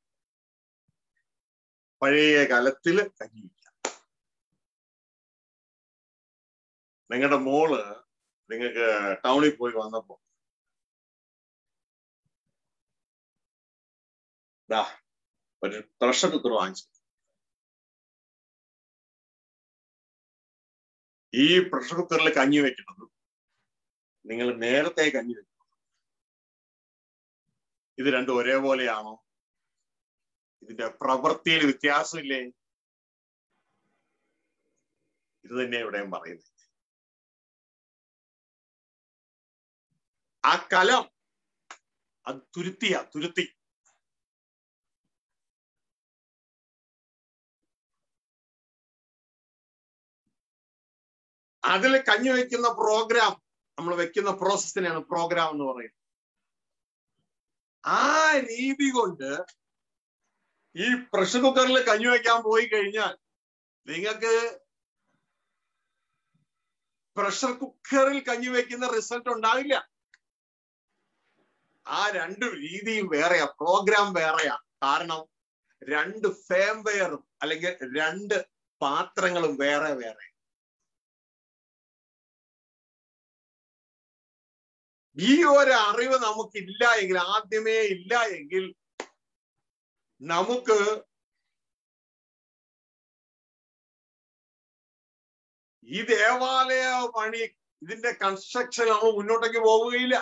പഴയ കലത്തില് കഞ്ഞി വയ്ക്കുക നിങ്ങളുടെ മോള് നിങ്ങൾക്ക് ടൗണിൽ പോയി വന്നപ്പോ ദാ ഒരു പ്രഷർ കുക്കർ വാങ്ങിച്ചു ഈ പ്രഷർ കുക്കറിൽ കഞ്ഞി വെക്കുന്നത് നിങ്ങൾ നേരത്തെ കഞ്ഞി വെക്കണം ഇത് രണ്ടും ഒരേപോലെയാണോ ഇതിന്റെ പ്രവൃത്തിയിൽ വ്യത്യാസമില്ലേ ഇത് തന്നെ ഇവിടെയും പറയുന്നത് ആ കലം അത് തുരുത്തിയ തുരുത്തി അതിൽ കഞ്ഞി വെക്കുന്ന പ്രോഗ്രാം നമ്മൾ വെക്കുന്ന പ്രോസസ്സിനെയാണ് പ്രോഗ്രാം എന്ന് പറയുന്നത് ആ രീതി കൊണ്ട് ഈ പ്രഷർ കുക്കറിൽ കഞ്ഞി വെക്കാൻ പോയി കഴിഞ്ഞാൽ നിങ്ങൾക്ക് പ്രഷർ കുക്കറിൽ കഞ്ഞി വെക്കുന്ന റിസൾട്ട് ഉണ്ടാവില്ല ആ രണ്ട് രീതിയും വേറെയാ പ്രോഗ്രാം വേറെയാ കാരണം രണ്ട് ഫേംവെയറും അല്ലെങ്കിൽ രണ്ട് പാത്രങ്ങളും വേറെ വേറെ ഈ ഒരു അറിവ് നമുക്കില്ല എങ്കിൽ ആദ്യമേ ഇല്ല എങ്കിൽ നമുക്ക് ഈ ദേവാലയ പണി ഇതിന്റെ കൺസ്ട്രക്ഷൻ നമ്മൾ മുന്നോട്ടേക്ക് പോവുകയില്ല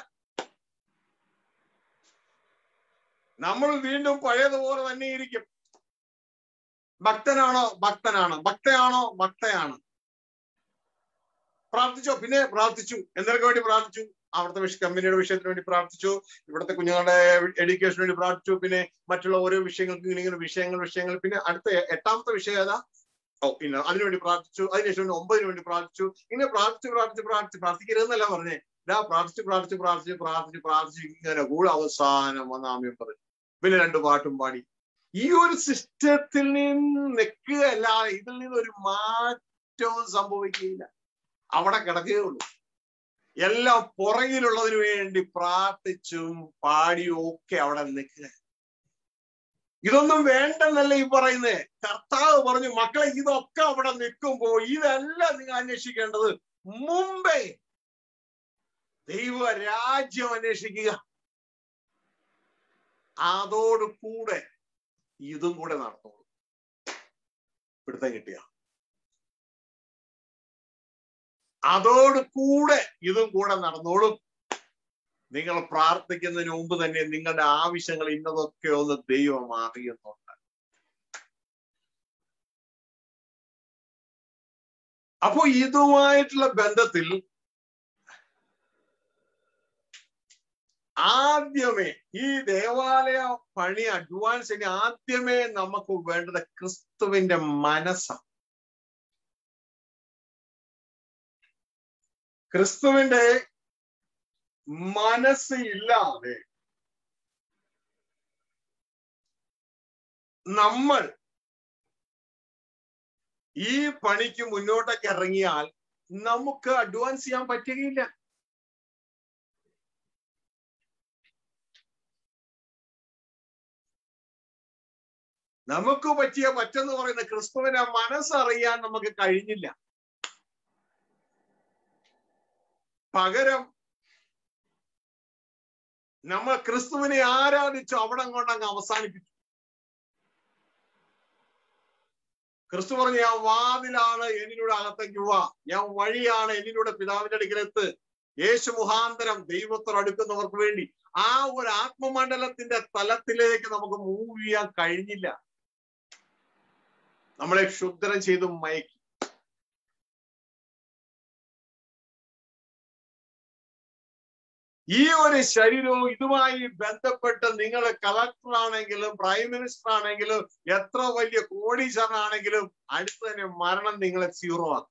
നമ്മൾ വീണ്ടും പഴയതുപോലെ തന്നെ ഇരിക്കും ഭക്തനാണോ ഭക്തനാണ് ഭക്തയാണോ ഭക്തയാണ് പ്രാർത്ഥിച്ചോ പിന്നെ പ്രാർത്ഥിച്ചു എന്തൊക്കെ വേണ്ടി പ്രാർത്ഥിച്ചു അവിടുത്തെ വിഷ കമ്പനിയുടെ വിഷയത്തിന് വേണ്ടി പ്രാർത്ഥിച്ചു ഇവിടുത്തെ കുഞ്ഞുങ്ങളുടെ എഡ്യൂക്കേഷന് വേണ്ടി പ്രാർത്ഥിച്ചു പിന്നെ മറ്റുള്ള ഓരോ വിഷയങ്ങൾക്ക് ഇങ്ങനെ ഇങ്ങനെ വിഷയങ്ങൾ വിഷയങ്ങൾ പിന്നെ അടുത്ത എട്ടാമത്തെ വിഷയം ഏതാ ഓ ഇല്ല അതിനുവേണ്ടി പ്രാർത്ഥിച്ചു അതിനുശേഷം ഒമ്പതിനു വേണ്ടി പ്രാർത്ഥിച്ചു ഇങ്ങനെ പ്രാർത്ഥിച്ചു പ്രാർത്ഥിച്ചു പ്രാർത്ഥിച്ചു പ്രാർത്ഥിക്കരുതെന്നല്ല പറഞ്ഞേ ഇതാ പ്രാർത്ഥിച്ചു പ്രാർത്ഥിച്ചു പ്രാർത്ഥിച്ചു പ്രാർത്ഥിച്ചു പ്രാർത്ഥിച്ചു ഇങ്ങനെ കൂടെ അവസാനം വന്നാമ്യം പറഞ്ഞു പിന്നെ രണ്ട് പാട്ടും പാടി ഈ ഒരു സിസ്റ്റത്തിൽ നിന്ന് നിൽക്കുകയല്ലാതെ ഇതിൽ നിന്ന് ഒരു മാറ്റവും സംഭവിക്കുകയില്ല അവിടെ കിടക്കുകയുള്ളൂ എല്ലാം പുറകിലുള്ളതിനു വേണ്ടി പ്രാർത്ഥിച്ചും പാടിയും ഒക്കെ അവിടെ നിൽക്കുക ഇതൊന്നും വേണ്ടെന്നല്ല ഈ പറയുന്നേ കർത്താവ് പറഞ്ഞു മക്കളെ ഇതൊക്കെ അവിടെ നിൽക്കുമ്പോ ഇതെല്ലാം നിങ്ങൾ അന്വേഷിക്കേണ്ടത് മുമ്പേ ദൈവ രാജ്യം അന്വേഷിക്കുക അതോട് കൂടെ ഇതും കൂടെ നടന്നോളൂ പിടുത്തം കിട്ടിയ അതോട് കൂടെ ഇതും കൂടെ നടന്നോളും നിങ്ങൾ പ്രാർത്ഥിക്കുന്നതിന് മുമ്പ് തന്നെ നിങ്ങളുടെ ആവശ്യങ്ങൾ ഇന്നതൊക്കെ ഒന്ന് ദൈവം അറിയുന്നുണ്ട് അപ്പോ ഇതുമായിട്ടുള്ള ബന്ധത്തിൽ ആദ്യമേ ഈ ദേവാലയ പണി അഡ്വാൻസിന് ആദ്യമേ നമുക്ക് വേണ്ടത് ക്രിസ്തുവിന്റെ മനസ്സാണ് ക്രിസ്തുവിന്റെ മനസ്സ് ഇല്ലാതെ നമ്മൾ ഈ പണിക്ക് മുന്നോട്ടേക്ക് ഇറങ്ങിയാൽ നമുക്ക് അഡ്വാൻസ് ചെയ്യാൻ പറ്റുകയില്ല നമുക്ക് പറ്റിയ പറ്റെന്ന് പറയുന്ന ക്രിസ്തുവിന്റെ മനസ്സറിയാൻ നമുക്ക് കഴിഞ്ഞില്ല പകരം നമ്മൾ ക്രിസ്തുവിനെ ആരാധിച്ചു അവിടെ കൊണ്ടങ്ങ് അവസാനിപ്പിച്ചു ക്രിസ്തു പറഞ്ഞു ഞാൻ വാതിലാണ് എന്നിലൂടെ അകത്തേക്ക് വാ ഞാൻ വഴിയാണ് എന്നിലൂടെ പിതാവിന്റെ അടുക്കലെത്ത് യേശു മുഖാന്തരം ദൈവത്തോട് അടുക്കുന്നവർക്ക് വേണ്ടി ആ ഒരു ആത്മമണ്ഡലത്തിന്റെ തലത്തിലേക്ക് നമുക്ക് മൂവ് ചെയ്യാൻ കഴിഞ്ഞില്ല നമ്മളെ ക്ഷുദ്രം ചെയ്ത് മയക്കി ഈ ഒരു ശരീരവും ഇതുമായി ബന്ധപ്പെട്ട് നിങ്ങൾ കളക്ടർ ആണെങ്കിലും പ്രൈം മിനിസ്റ്റർ ആണെങ്കിലും എത്ര വലിയ കോടീശ്വരനാണെങ്കിലും അടുത്ത് തന്നെ മരണം നിങ്ങളെ സീറോ ആക്കും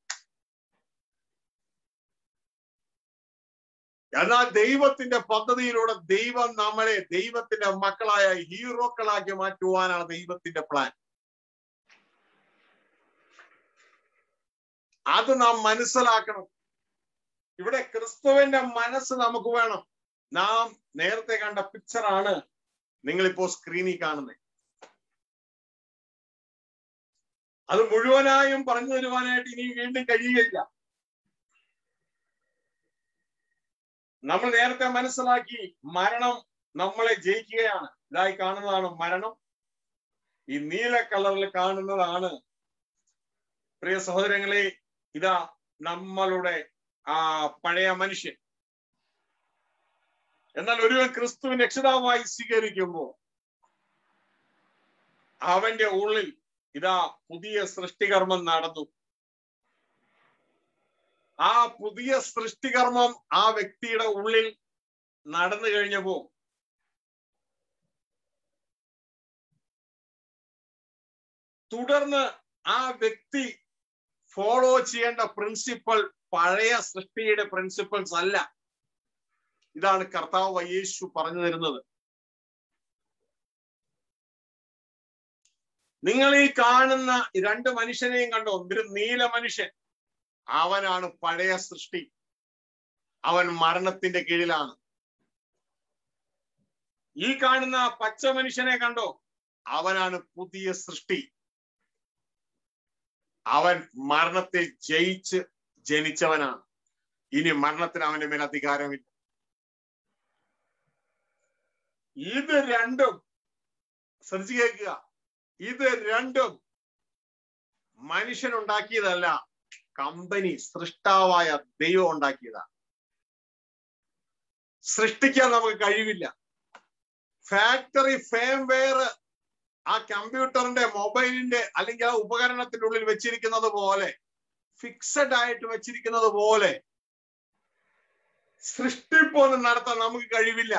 എന്നാൽ ദൈവത്തിന്റെ പദ്ധതിയിലൂടെ ദൈവം നമ്മളെ ദൈവത്തിന്റെ മക്കളായ ഹീറോക്കളാക്കി മാറ്റുവാനാണ് ദൈവത്തിന്റെ പ്ലാൻ അത് നാം മനസ്സിലാക്കണം ഇവിടെ ക്രിസ്തുവിന്റെ മനസ്സ് നമുക്ക് വേണം നാം നേരത്തെ കണ്ട പിക്ചറാണ് നിങ്ങളിപ്പോ സ്ക്രീനിൽ കാണുന്നത് അത് മുഴുവനായും പറഞ്ഞു തരുവാനായിട്ട് ഇനി വീണ്ടും കഴിയുകയില്ല നമ്മൾ നേരത്തെ മനസ്സിലാക്കി മരണം നമ്മളെ ജയിക്കുകയാണ് ഇതായി കാണുന്നതാണ് മരണം ഈ നീല കളറിൽ കാണുന്നതാണ് പ്രിയ സഹോദരങ്ങളെ ഇതാ നമ്മളുടെ ആ പഴയ മനുഷ്യൻ എന്നാൽ ഒരുവൻ ക്രിസ്തുവിൻ രക്ഷിതാവായി സ്വീകരിക്കുമ്പോൾ അവന്റെ ഉള്ളിൽ ഇതാ പുതിയ സൃഷ്ടികർമ്മം നടന്നു ആ പുതിയ സൃഷ്ടികർമ്മം ആ വ്യക്തിയുടെ ഉള്ളിൽ നടന്നു കഴിഞ്ഞപ്പോ തുടർന്ന് ആ വ്യക്തി ഫോളോ ചെയ്യേണ്ട പ്രിൻസിപ്പൽ പഴയ സൃഷ്ടിയുടെ പ്രിൻസിപ്പൽസ് അല്ല ഇതാണ് കർത്താവ് യേശു പറഞ്ഞു തരുന്നത് നിങ്ങൾ ഈ കാണുന്ന രണ്ട് മനുഷ്യനെയും കണ്ടോ ഒരു നീല മനുഷ്യൻ അവനാണ് പഴയ സൃഷ്ടി അവൻ മരണത്തിന്റെ കീഴിലാണ് ഈ കാണുന്ന പച്ച മനുഷ്യനെ കണ്ടോ അവനാണ് പുതിയ സൃഷ്ടി അവൻ മരണത്തെ ജയിച്ച് ജനിച്ചവനാണ് ഇനി മരണത്തിന് അവന്റെ മേൽ അധികാരമില്ല ഇത് രണ്ടും ശ്രദ്ധിച്ചു കേൾക്കുക ഇത് രണ്ടും മനുഷ്യൻ ഉണ്ടാക്കിയതല്ല കമ്പനി സൃഷ്ടാവായ ദൈവം ഉണ്ടാക്കിയതാണ് സൃഷ്ടിക്കാൻ നമുക്ക് കഴിവില്ല ഫാക്ടറി ഫേംവെയർ ആ കമ്പ്യൂട്ടറിന്റെ മൊബൈലിന്റെ അല്ലെങ്കിൽ ആ ഉപകരണത്തിന്റെ ഉള്ളിൽ വെച്ചിരിക്കുന്നത് പോലെ ഫിക്സഡ് ആയിട്ട് വെച്ചിരിക്കുന്നത് പോലെ സൃഷ്ടിപ്പൊന്നും നടത്താൻ നമുക്ക് കഴിവില്ല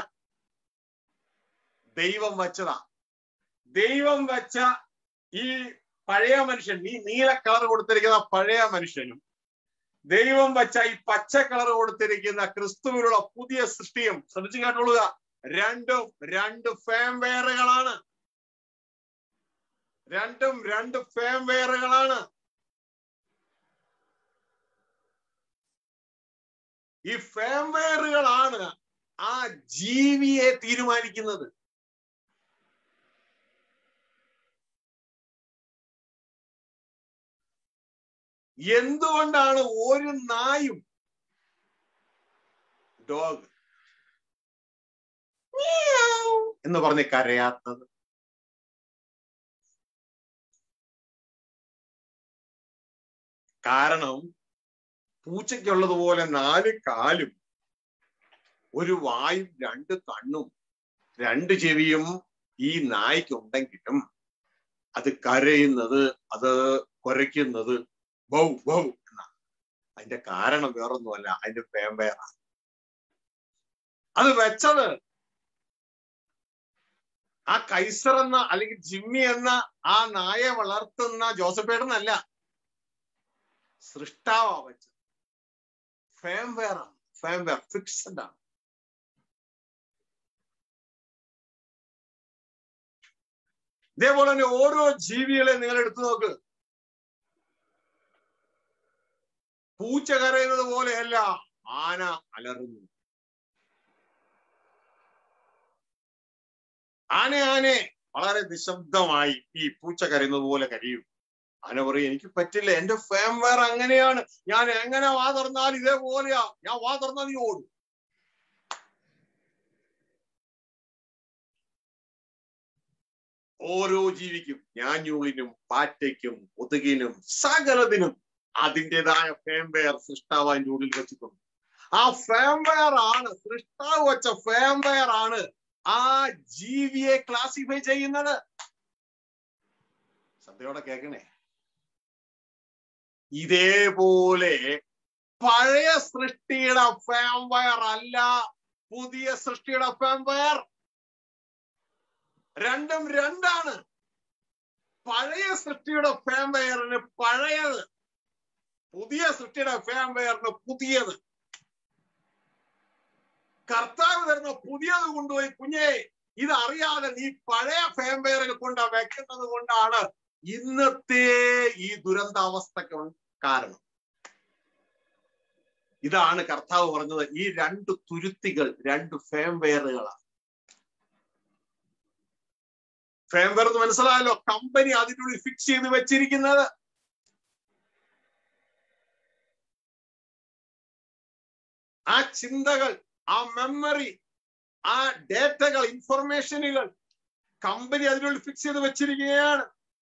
ദൈവം വച്ചതാ ദൈവം വെച്ച ഈ പഴയ മനുഷ്യൻ ഈ നീല കളർ കൊടുത്തിരിക്കുന്ന പഴയ മനുഷ്യനും ദൈവം വെച്ച ഈ പച്ച കളർ കൊടുത്തിരിക്കുന്ന ക്രിസ്തുവിലുള്ള പുതിയ സൃഷ്ടിയും ശ്രദ്ധിച്ചു കേട്ടോളുക രണ്ടും രണ്ട് ഫേംവെയറുകളാണ് രണ്ടും രണ്ട് ഫേംവെയറുകളാണ് ഈ ഫേംവെയറുകളാണ് ആ ജീവിയെ തീരുമാനിക്കുന്നത് എന്തുകൊണ്ടാണ് ഒരു നായും ഡോഗ് എന്ന് പറഞ്ഞ് കരയാത്തത് കാരണം പൂച്ചയ്ക്കുള്ളതുപോലെ നാല് കാലും ഒരു വായും രണ്ട് കണ്ണും രണ്ട് ചെവിയും ഈ നായ്ക്കുണ്ടെങ്കിലും അത് കരയുന്നത് അത് കുരയ്ക്കുന്നത് ബൗ ബൗ എന്നാണ് അതിന്റെ കാരണം വേറൊന്നുമല്ല അതിന്റെ പേമ്പേറാണ് അത് വെച്ചത് ആ കൈസർ എന്ന അല്ലെങ്കിൽ ജിമ്മി എന്ന ആ നായെ വളർത്തുന്ന ജോസഫേട്ടനല്ല സൃഷ്ടാവാ വെച്ചത് ഫേംവെയർ ആണ് ഫേംവെയർ ഫിക്സഡ് ആണ് ഇതേപോലെ തന്നെ ഓരോ ജീവികളെ നിങ്ങൾ എടുത്തു നോക്ക് പൂച്ച കരയുന്നത് പോലെയല്ല ആന അലറുന്നു ആന ആനെ വളരെ നിശബ്ദമായി ഈ പൂച്ച കരയുന്നത് പോലെ കരയും ആന പറയും എനിക്ക് പറ്റില്ല എന്റെ ഫേംവെയർ അങ്ങനെയാണ് ഞാൻ എങ്ങനെ വാ തുറന്നാൽ ഇതേപോലെയാ ഞാൻ വാ തുറന്നാൽ നീ ഓടും ഓരോ ജീവിക്കും ഞാഞ്ഞൂളിനും പാറ്റയ്ക്കും ഒതുകിനും സകലതിനും അതിൻ്റെതായ ഫേംവെയർ സൃഷ്ടാവ് അതിൻ്റെ ഉള്ളിൽ വെച്ചിട്ടുണ്ട് ആ ഫേംവെയർ ആണ് സൃഷ്ടാവ് വെച്ച ഫേംവെയർ ആണ് ആ ജീവിയെ ക്ലാസിഫൈ ചെയ്യുന്നത് ശ്രദ്ധയോടെ കേൾക്കണേ ഇതേപോലെ പഴയ സൃഷ്ടിയുടെ ഫേംവെയർ അല്ല പുതിയ സൃഷ്ടിയുടെ ഫേംവെയർ രണ്ടും രണ്ടാണ് പഴയ സൃഷ്ടിയുടെ ഫേംവെയറിന് പഴയത് പുതിയ സൃഷ്ടിയുടെ ഫേംവെയറിന് പുതിയത് കർത്താവ് തരുന്ന പുതിയത് കൊണ്ടുപോയി കുഞ്ഞെ ഇത് അറിയാതെ നീ പഴയ ഫേംവെയറിൽ കൊണ്ട് വെക്കുന്നത് കൊണ്ടാണ് ഇന്നത്തെ ഈ ദുരന്താവസ്ഥക്ക് കാരണം ഇതാണ് കർത്താവ് പറഞ്ഞത് ഈ രണ്ട് തുരുത്തികൾ രണ്ട് ഫേംവെയറുകളാണ് ഫേംവെയർ എന്ന് മനസ്സിലായല്ലോ കമ്പനി അതിനുള്ളിൽ ഫിക്സ് ചെയ്ത് വെച്ചിരിക്കുന്നത് ആ ചിന്തകൾ ആ മെമ്മറി ആ ഡേറ്റകൾ ഇൻഫർമേഷനുകൾ കമ്പനി അതിനുള്ളിൽ ഫിക്സ് ചെയ്ത് വെച്ചിരിക്കുകയാണ്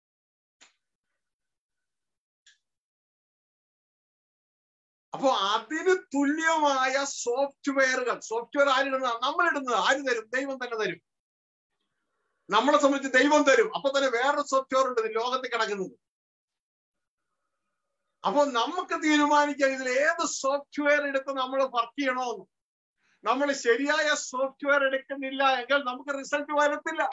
അപ്പോ അതിന് തുല്യമായ സോഫ്റ്റ്വെയറുകൾ സോഫ്റ്റ്വെയർ ആരിടുന്നത് നമ്മൾ ഇടുന്നത് ആര് തരും ദൈവം തന്നെ തരും നമ്മളെ സംബന്ധിച്ച് ദൈവം തരും അപ്പൊ തന്നെ വേറൊരു സോഫ്റ്റ്വെയർ ഉണ്ട് ലോകത്തിൽ കിടക്കുന്നത് അപ്പൊ നമുക്ക് തീരുമാനിക്കാം ഇതിൽ ഏത് സോഫ്റ്റ്വെയർ എടുത്ത് നമ്മൾ വർക്ക് ചെയ്യണമെന്ന് നമ്മൾ ശരിയായ സോഫ്റ്റ്വെയർ എടുക്കുന്നില്ല എങ്കിൽ നമുക്ക് റിസൾട്ട് വരത്തില്ല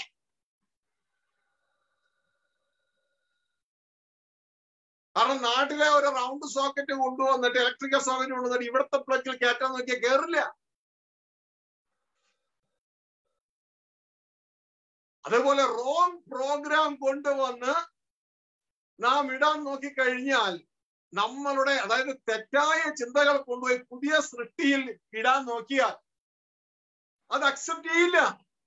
കാരണം നാട്ടിലെ ഒരു റൗണ്ട് സോക്കറ്റ് കൊണ്ടുവന്നിട്ട് ഇലക്ട്രിക്കൽ സോക്കറ്റ് കൊണ്ടുവന്നിട്ട് ഇവിടുത്തെ പ്ലഗിൽ കയറ്റാൻ നോക്കിയാൽ കയറില്ല അതേപോലെ റോങ് പ്രോഗ്രാം കൊണ്ടുവന്ന് നാം ഇടാൻ നോക്കിക്കഴിഞ്ഞാൽ നമ്മളുടെ അതായത് തെറ്റായ ചിന്തകൾ കൊണ്ടുപോയി പുതിയ സൃഷ്ടിയിൽ ഇടാൻ നോക്കിയാൽ അത് അക്സെപ്റ്റ് ചെയ്യില്ല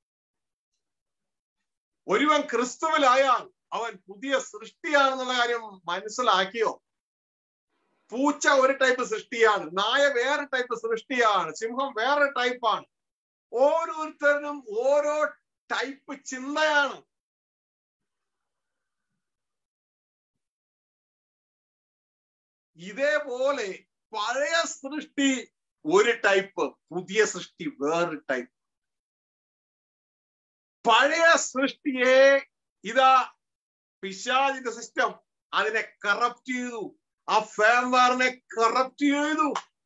ഒരുവൻ ക്രിസ്തുവിലായാൽ അവൻ പുതിയ സൃഷ്ടിയാണെന്നുള്ള കാര്യം മനസ്സിലാക്കിയോ പൂച്ച ഒരു ടൈപ്പ് സൃഷ്ടിയാണ് നായ വേറെ ടൈപ്പ് സൃഷ്ടിയാണ് സിംഹം വേറെ ടൈപ്പാണ് ഓരോരുത്തരും ഓരോ ടൈപ്പ് ചിന്തയാണ് ഇതേപോലെ പഴയ സൃഷ്ടി ഒരു ടൈപ്പ് പുതിയ സൃഷ്ടി വേറൊരു ടൈപ്പ് പഴയ സൃഷ്ടിയെ ഇതാ പിശാചിന്റെ സിസ്റ്റം അതിനെ കറപ്റ്റ് ചെയ്തു ആ ഫേംവാറിനെ കറപ്റ്റ് ചെയ്തു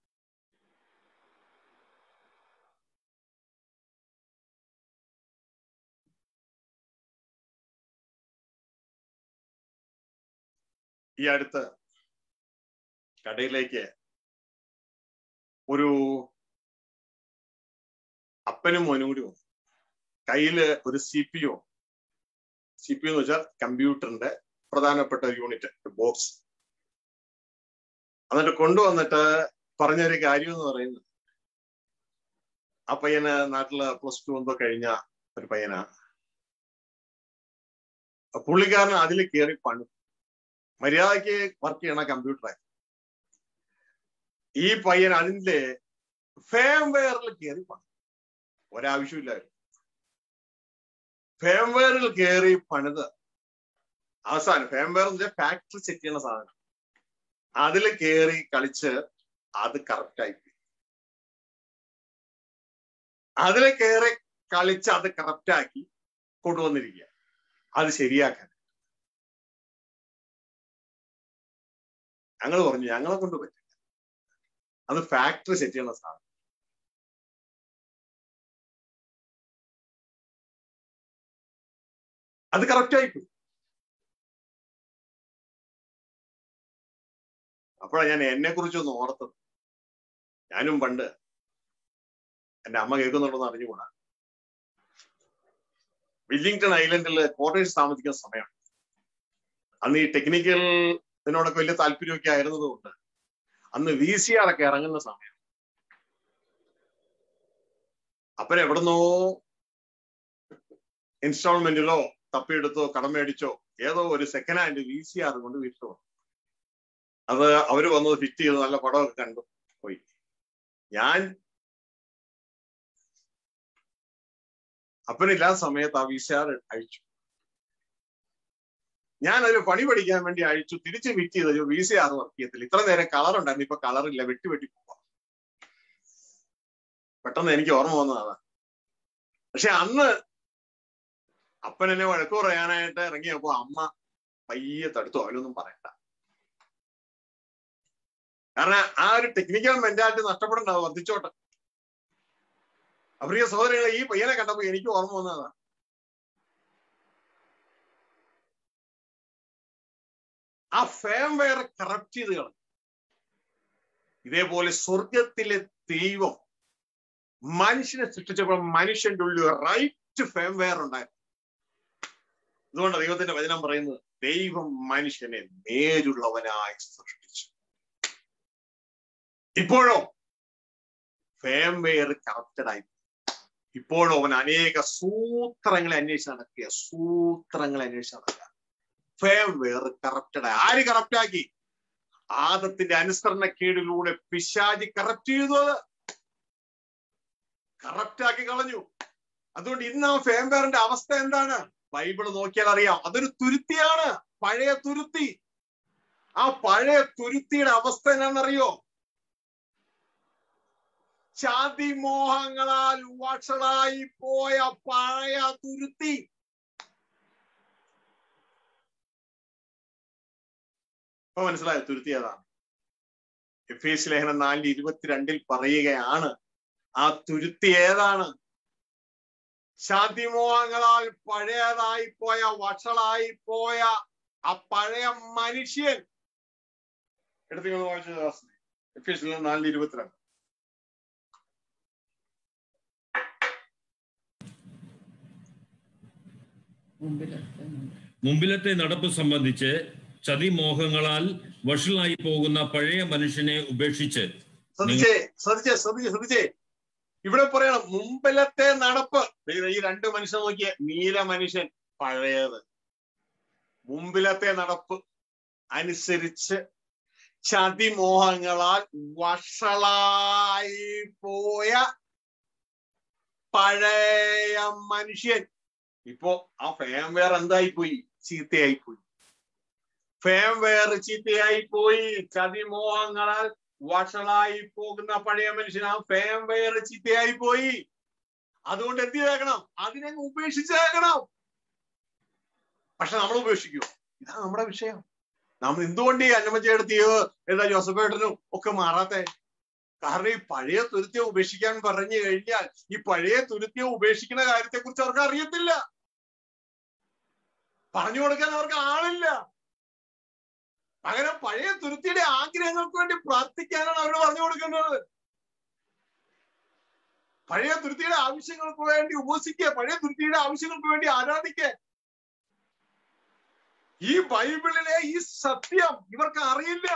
ഈ അടുത്ത് കടയിലേക്ക് ഒരു അപ്പനും മോനും കൂടി വന്നു കയ്യില് ഒരു C P O C P എന്ന് വെച്ചാൽ കമ്പ്യൂട്ടറിന്റെ പ്രധാനപ്പെട്ട യൂണിറ്റ് ബോക്സ് എന്നിട്ട് കൊണ്ടുവന്നിട്ട് പറഞ്ഞൊരു കാര്യം എന്ന് പറയുന്നത് ആ പയ്യന് നാട്ടില് പ്ലസ് ടു എന്തോ കഴിഞ്ഞ ഒരു പയ്യനാ പുള്ളിക്കാരൻ അതിൽ കയറി പണി മര്യാദയ്ക്ക് വർക്ക് ചെയ്യണ കമ്പ്യൂട്ടറായി ഈ പയ്യൻ അതിന്റെ ഫേംവെയറിൽ കയറി പണി ഒരാവശ്യമില്ലായിരുന്നു ഫേംവെയറിൽ കയറി പണിത് അവസാനം ഫേംവെയർ എന്ന് വെച്ചാൽ ഫാക്ടറി സെറ്റ് ചെയ്യുന്ന സാധനം അതിൽ കയറി കളിച്ച് അത് കറക്റ്റ് ആയി അതിൽ കയറി കളിച്ച് അത് കറക്റ്റ് ആക്കി കൊണ്ടുവന്നിരിക്കുക അത് ശരിയാക്കാൻ ഞങ്ങൾ പറഞ്ഞു ഞങ്ങളെ കൊണ്ട് പറ്റില്ല അത് ഫാക്ടറി സെറ്റ് ചെയ്യുന്ന സാധനം അത് കറക്റ്റ് ആയിപ്പോയി അപ്പോഴാണ് ഞാൻ എന്നെ കുറിച്ചൊന്ന് ഓർത്തത് ഞാനും പണ്ട് എന്റെ അമ്മ കേൾക്കുന്നുണ്ടെന്ന് അറിഞ്ഞുകൂടാ വില്ലിംഗ്ടൺ ഐലൻഡിൽ ക്വാർട്ടേഴ്സ് താമസിക്കുന്ന സമയം അന്ന് ഈ ടെക്നിക്കൽ ഇതിനോടൊക്കെ വലിയ താല്പര്യമൊക്കെ ആയിരുന്നതുകൊണ്ട് അന്ന് വി സി ആർ ഒക്കെ ഇറങ്ങുന്ന സമയം അപ്പൻ എവിടുന്നോ ഇൻസ്റ്റാൾമെന്റിലോ തപ്പിയെടുത്തോ കടം മേടിച്ചോ ഏതോ ഒരു second hand V C R കൊണ്ട് വീട്ടിൽ വന്നു അത് അവര് വന്നത് ഫിറ്റ് ചെയ്ത് നല്ല പടമൊക്കെ കണ്ടു പോയി ഞാൻ അപ്പനില്ലാത്ത സമയത്ത് ആ വി സി ആർ അഴിച്ചു ഞാൻ അതിൽ പണി പഠിക്കാൻ വേണ്ടി അഴിച്ചു തിരിച്ച് ഫിറ്റ് ചെയ്ത് വി സി ആർ വർക്ക് ചെയ്യത്തില്ല ഇത്ര നേരം കളർ ഉണ്ടായിരുന്നു ഇപ്പൊ കളറില്ല വെട്ടി വെട്ടി പോവാം പെട്ടെന്ന് എനിക്ക് ഓർമ്മ വന്നതാണ് പക്ഷെ അന്ന് അപ്പൻ എന്നെ വഴക്ക് പറയാനായിട്ട് ഇറങ്ങിയപ്പോ അമ്മ പയ്യെ തടുത്തു അവനൊന്നും പറയണ്ട കാരണം ആ ഒരു ടെക്നിക്കൽ മെന്റാലിറ്റി നഷ്ടപ്പെടണ്ട വർദ്ധിച്ചോട്ടെ പ്രിയ സഹോദരങ്ങളെ ഈ പയ്യനെ കണ്ടപ്പോ എനിക്ക് ഓർമ്മ വന്നതാ ആ ഫേം വെയർ കറപ്റ്റ് ചെയ്ത് കളഞ്ഞു ഇതേപോലെ സ്വർഗത്തിലെ ദൈവം മനുഷ്യനെ സൃഷ്ടിച്ചപ്പോൾ മനുഷ്യന്റെ ഉള്ളിൽ റൈറ്റ് ഫേം വെയർ ഉണ്ടായിരുന്നു അതുകൊണ്ട് ദൈവത്തിന്റെ വചനം പറയുന്നത് ദൈവം മനുഷ്യനെ നേരുള്ളവനായി സൃഷ്ടിച്ചു ഇപ്പോഴോ ഫേം വെയർ കറപ്റ്റഡ് ആയി ഇപ്പോഴും അവൻ അനേക സൂത്രങ്ങളെ അന്വേഷിച്ച് നടക്കുക സൂത്രങ്ങളെ അന്വേഷിച്ച് നടക്കുക ഫേം വെയർ കറപ്റ്റഡ് ആയി ആര് കറപ്റ്റ് ആക്കി ആദത്തിന്റെ അനുസരണക്കേടിലൂടെ പിശാജി കറപ്റ്റ് ചെയ്തു അത് കറപ്റ്റ് ആക്കി കളഞ്ഞു അതുകൊണ്ട് ഇന്ന് ആ ഫേം വെയറിന്റെ അവസ്ഥ എന്താണ് ബൈബിള് നോക്കിയാൽ അറിയാം അതൊരു തുരുത്തിയാണ് പഴയ തുരുത്തി ആ പഴയ തുരുത്തിയുടെ അവസ്ഥ എന്താണെന്നറിയോ ചാതിമോഹങ്ങളാൽ വഷളായി പോയ പഴയ തുരുത്തി ഇപ്പൊ മനസ്സിലായോ തുരുത്തി ഏതാണ് എഫ് എസ് ലേഖനം നാലിൽ ഇരുപത്തിരണ്ടിൽ പറയുകയാണ് ആ തുരുത്തി ഏതാണ് ശാന്തിമോഹങ്ങളാൽ പഴയതായി പോയ വഷളായി പോയ ആ പഴയ മനുഷ്യൻ എടുത്തു വായിച്ചു എഫ് എസ് ലേഖനം നാലിൽ ഇരുപത്തിരണ്ട് മുമ്പിലത്തെ നടപ്പ് സംബന്ധിച്ച് ചതിമോഹങ്ങളാൽ വഷളായി പോകുന്ന പഴയ മനുഷ്യനെ ഉപേക്ഷിച്ച് ശ്രദ്ധിച്ചേ ശ്രദ്ധിച്ചേ ശ്രദ്ധിച്ചേ ശ്രദ്ധിച്ചേ ഇവിടെ പറയണം മുമ്പിലത്തെ നടപ്പ് ഈ രണ്ട് മനുഷ്യൻ നോക്കിയ നീല മനുഷ്യൻ പഴയത് മുമ്പിലത്തെ നടപ്പ് അനുസരിച്ച് ചതിമോഹങ്ങളാൽ വഷളായി പോയ പഴയ മനുഷ്യൻ ഇപ്പോ ആ ഫേം വെയർ എന്തായി പോയി ചീത്തയായി പോയി ഫേം വെയർ ചീത്തയായി പോയി ചതിമോഹങ്ങളാൽ വഷളായി പോകുന്ന പഴയ മനുഷ്യൻ ആ ഫേം വെയർ ചീത്തയായി പോയി അതുകൊണ്ട് എന്ത് ചെയ്തേക്കണം അതിനെ ഉപേക്ഷിച്ചേക്കണം പക്ഷെ നമ്മൾ ഉപേക്ഷിക്കും ഇതാണ് നമ്മുടെ വിഷയം നമ്മൾ എന്തുകൊണ്ട് ഈ അന്നമ്മച്ചയെടുത്തിയോ എന്താ ജോസഫേട്ടനും ഒക്കെ മാറാത്തെ കാരണം ഈ പഴയ തുരുത്തിയെ ഉപേക്ഷിക്കാൻ പറഞ്ഞു കഴിഞ്ഞാൽ ഈ പഴയ തുരുത്തിയെ ഉപേക്ഷിക്കുന്ന കാര്യത്തെ കുറിച്ച് അവർക്ക് അറിയത്തില്ല പറഞ്ഞു കൊടുക്കാൻ അവർക്ക് ആളില്ല പകരം പഴയ തുരുത്തിയുടെ ആഗ്രഹങ്ങൾക്ക് വേണ്ടി പ്രാർത്ഥിക്കാനാണ് അവർ പറഞ്ഞു കൊടുക്കേണ്ടത് പഴയ തുരുത്തിയുടെ ആവശ്യങ്ങൾക്ക് വേണ്ടി ഉപസിക്കുക പഴയ തുരുത്തിയുടെ ആവശ്യങ്ങൾക്ക് വേണ്ടി ആരാധിക്കുക ഈ ബൈബിളിലെ ഈ സത്യം ഇവർക്ക് അറിയില്ല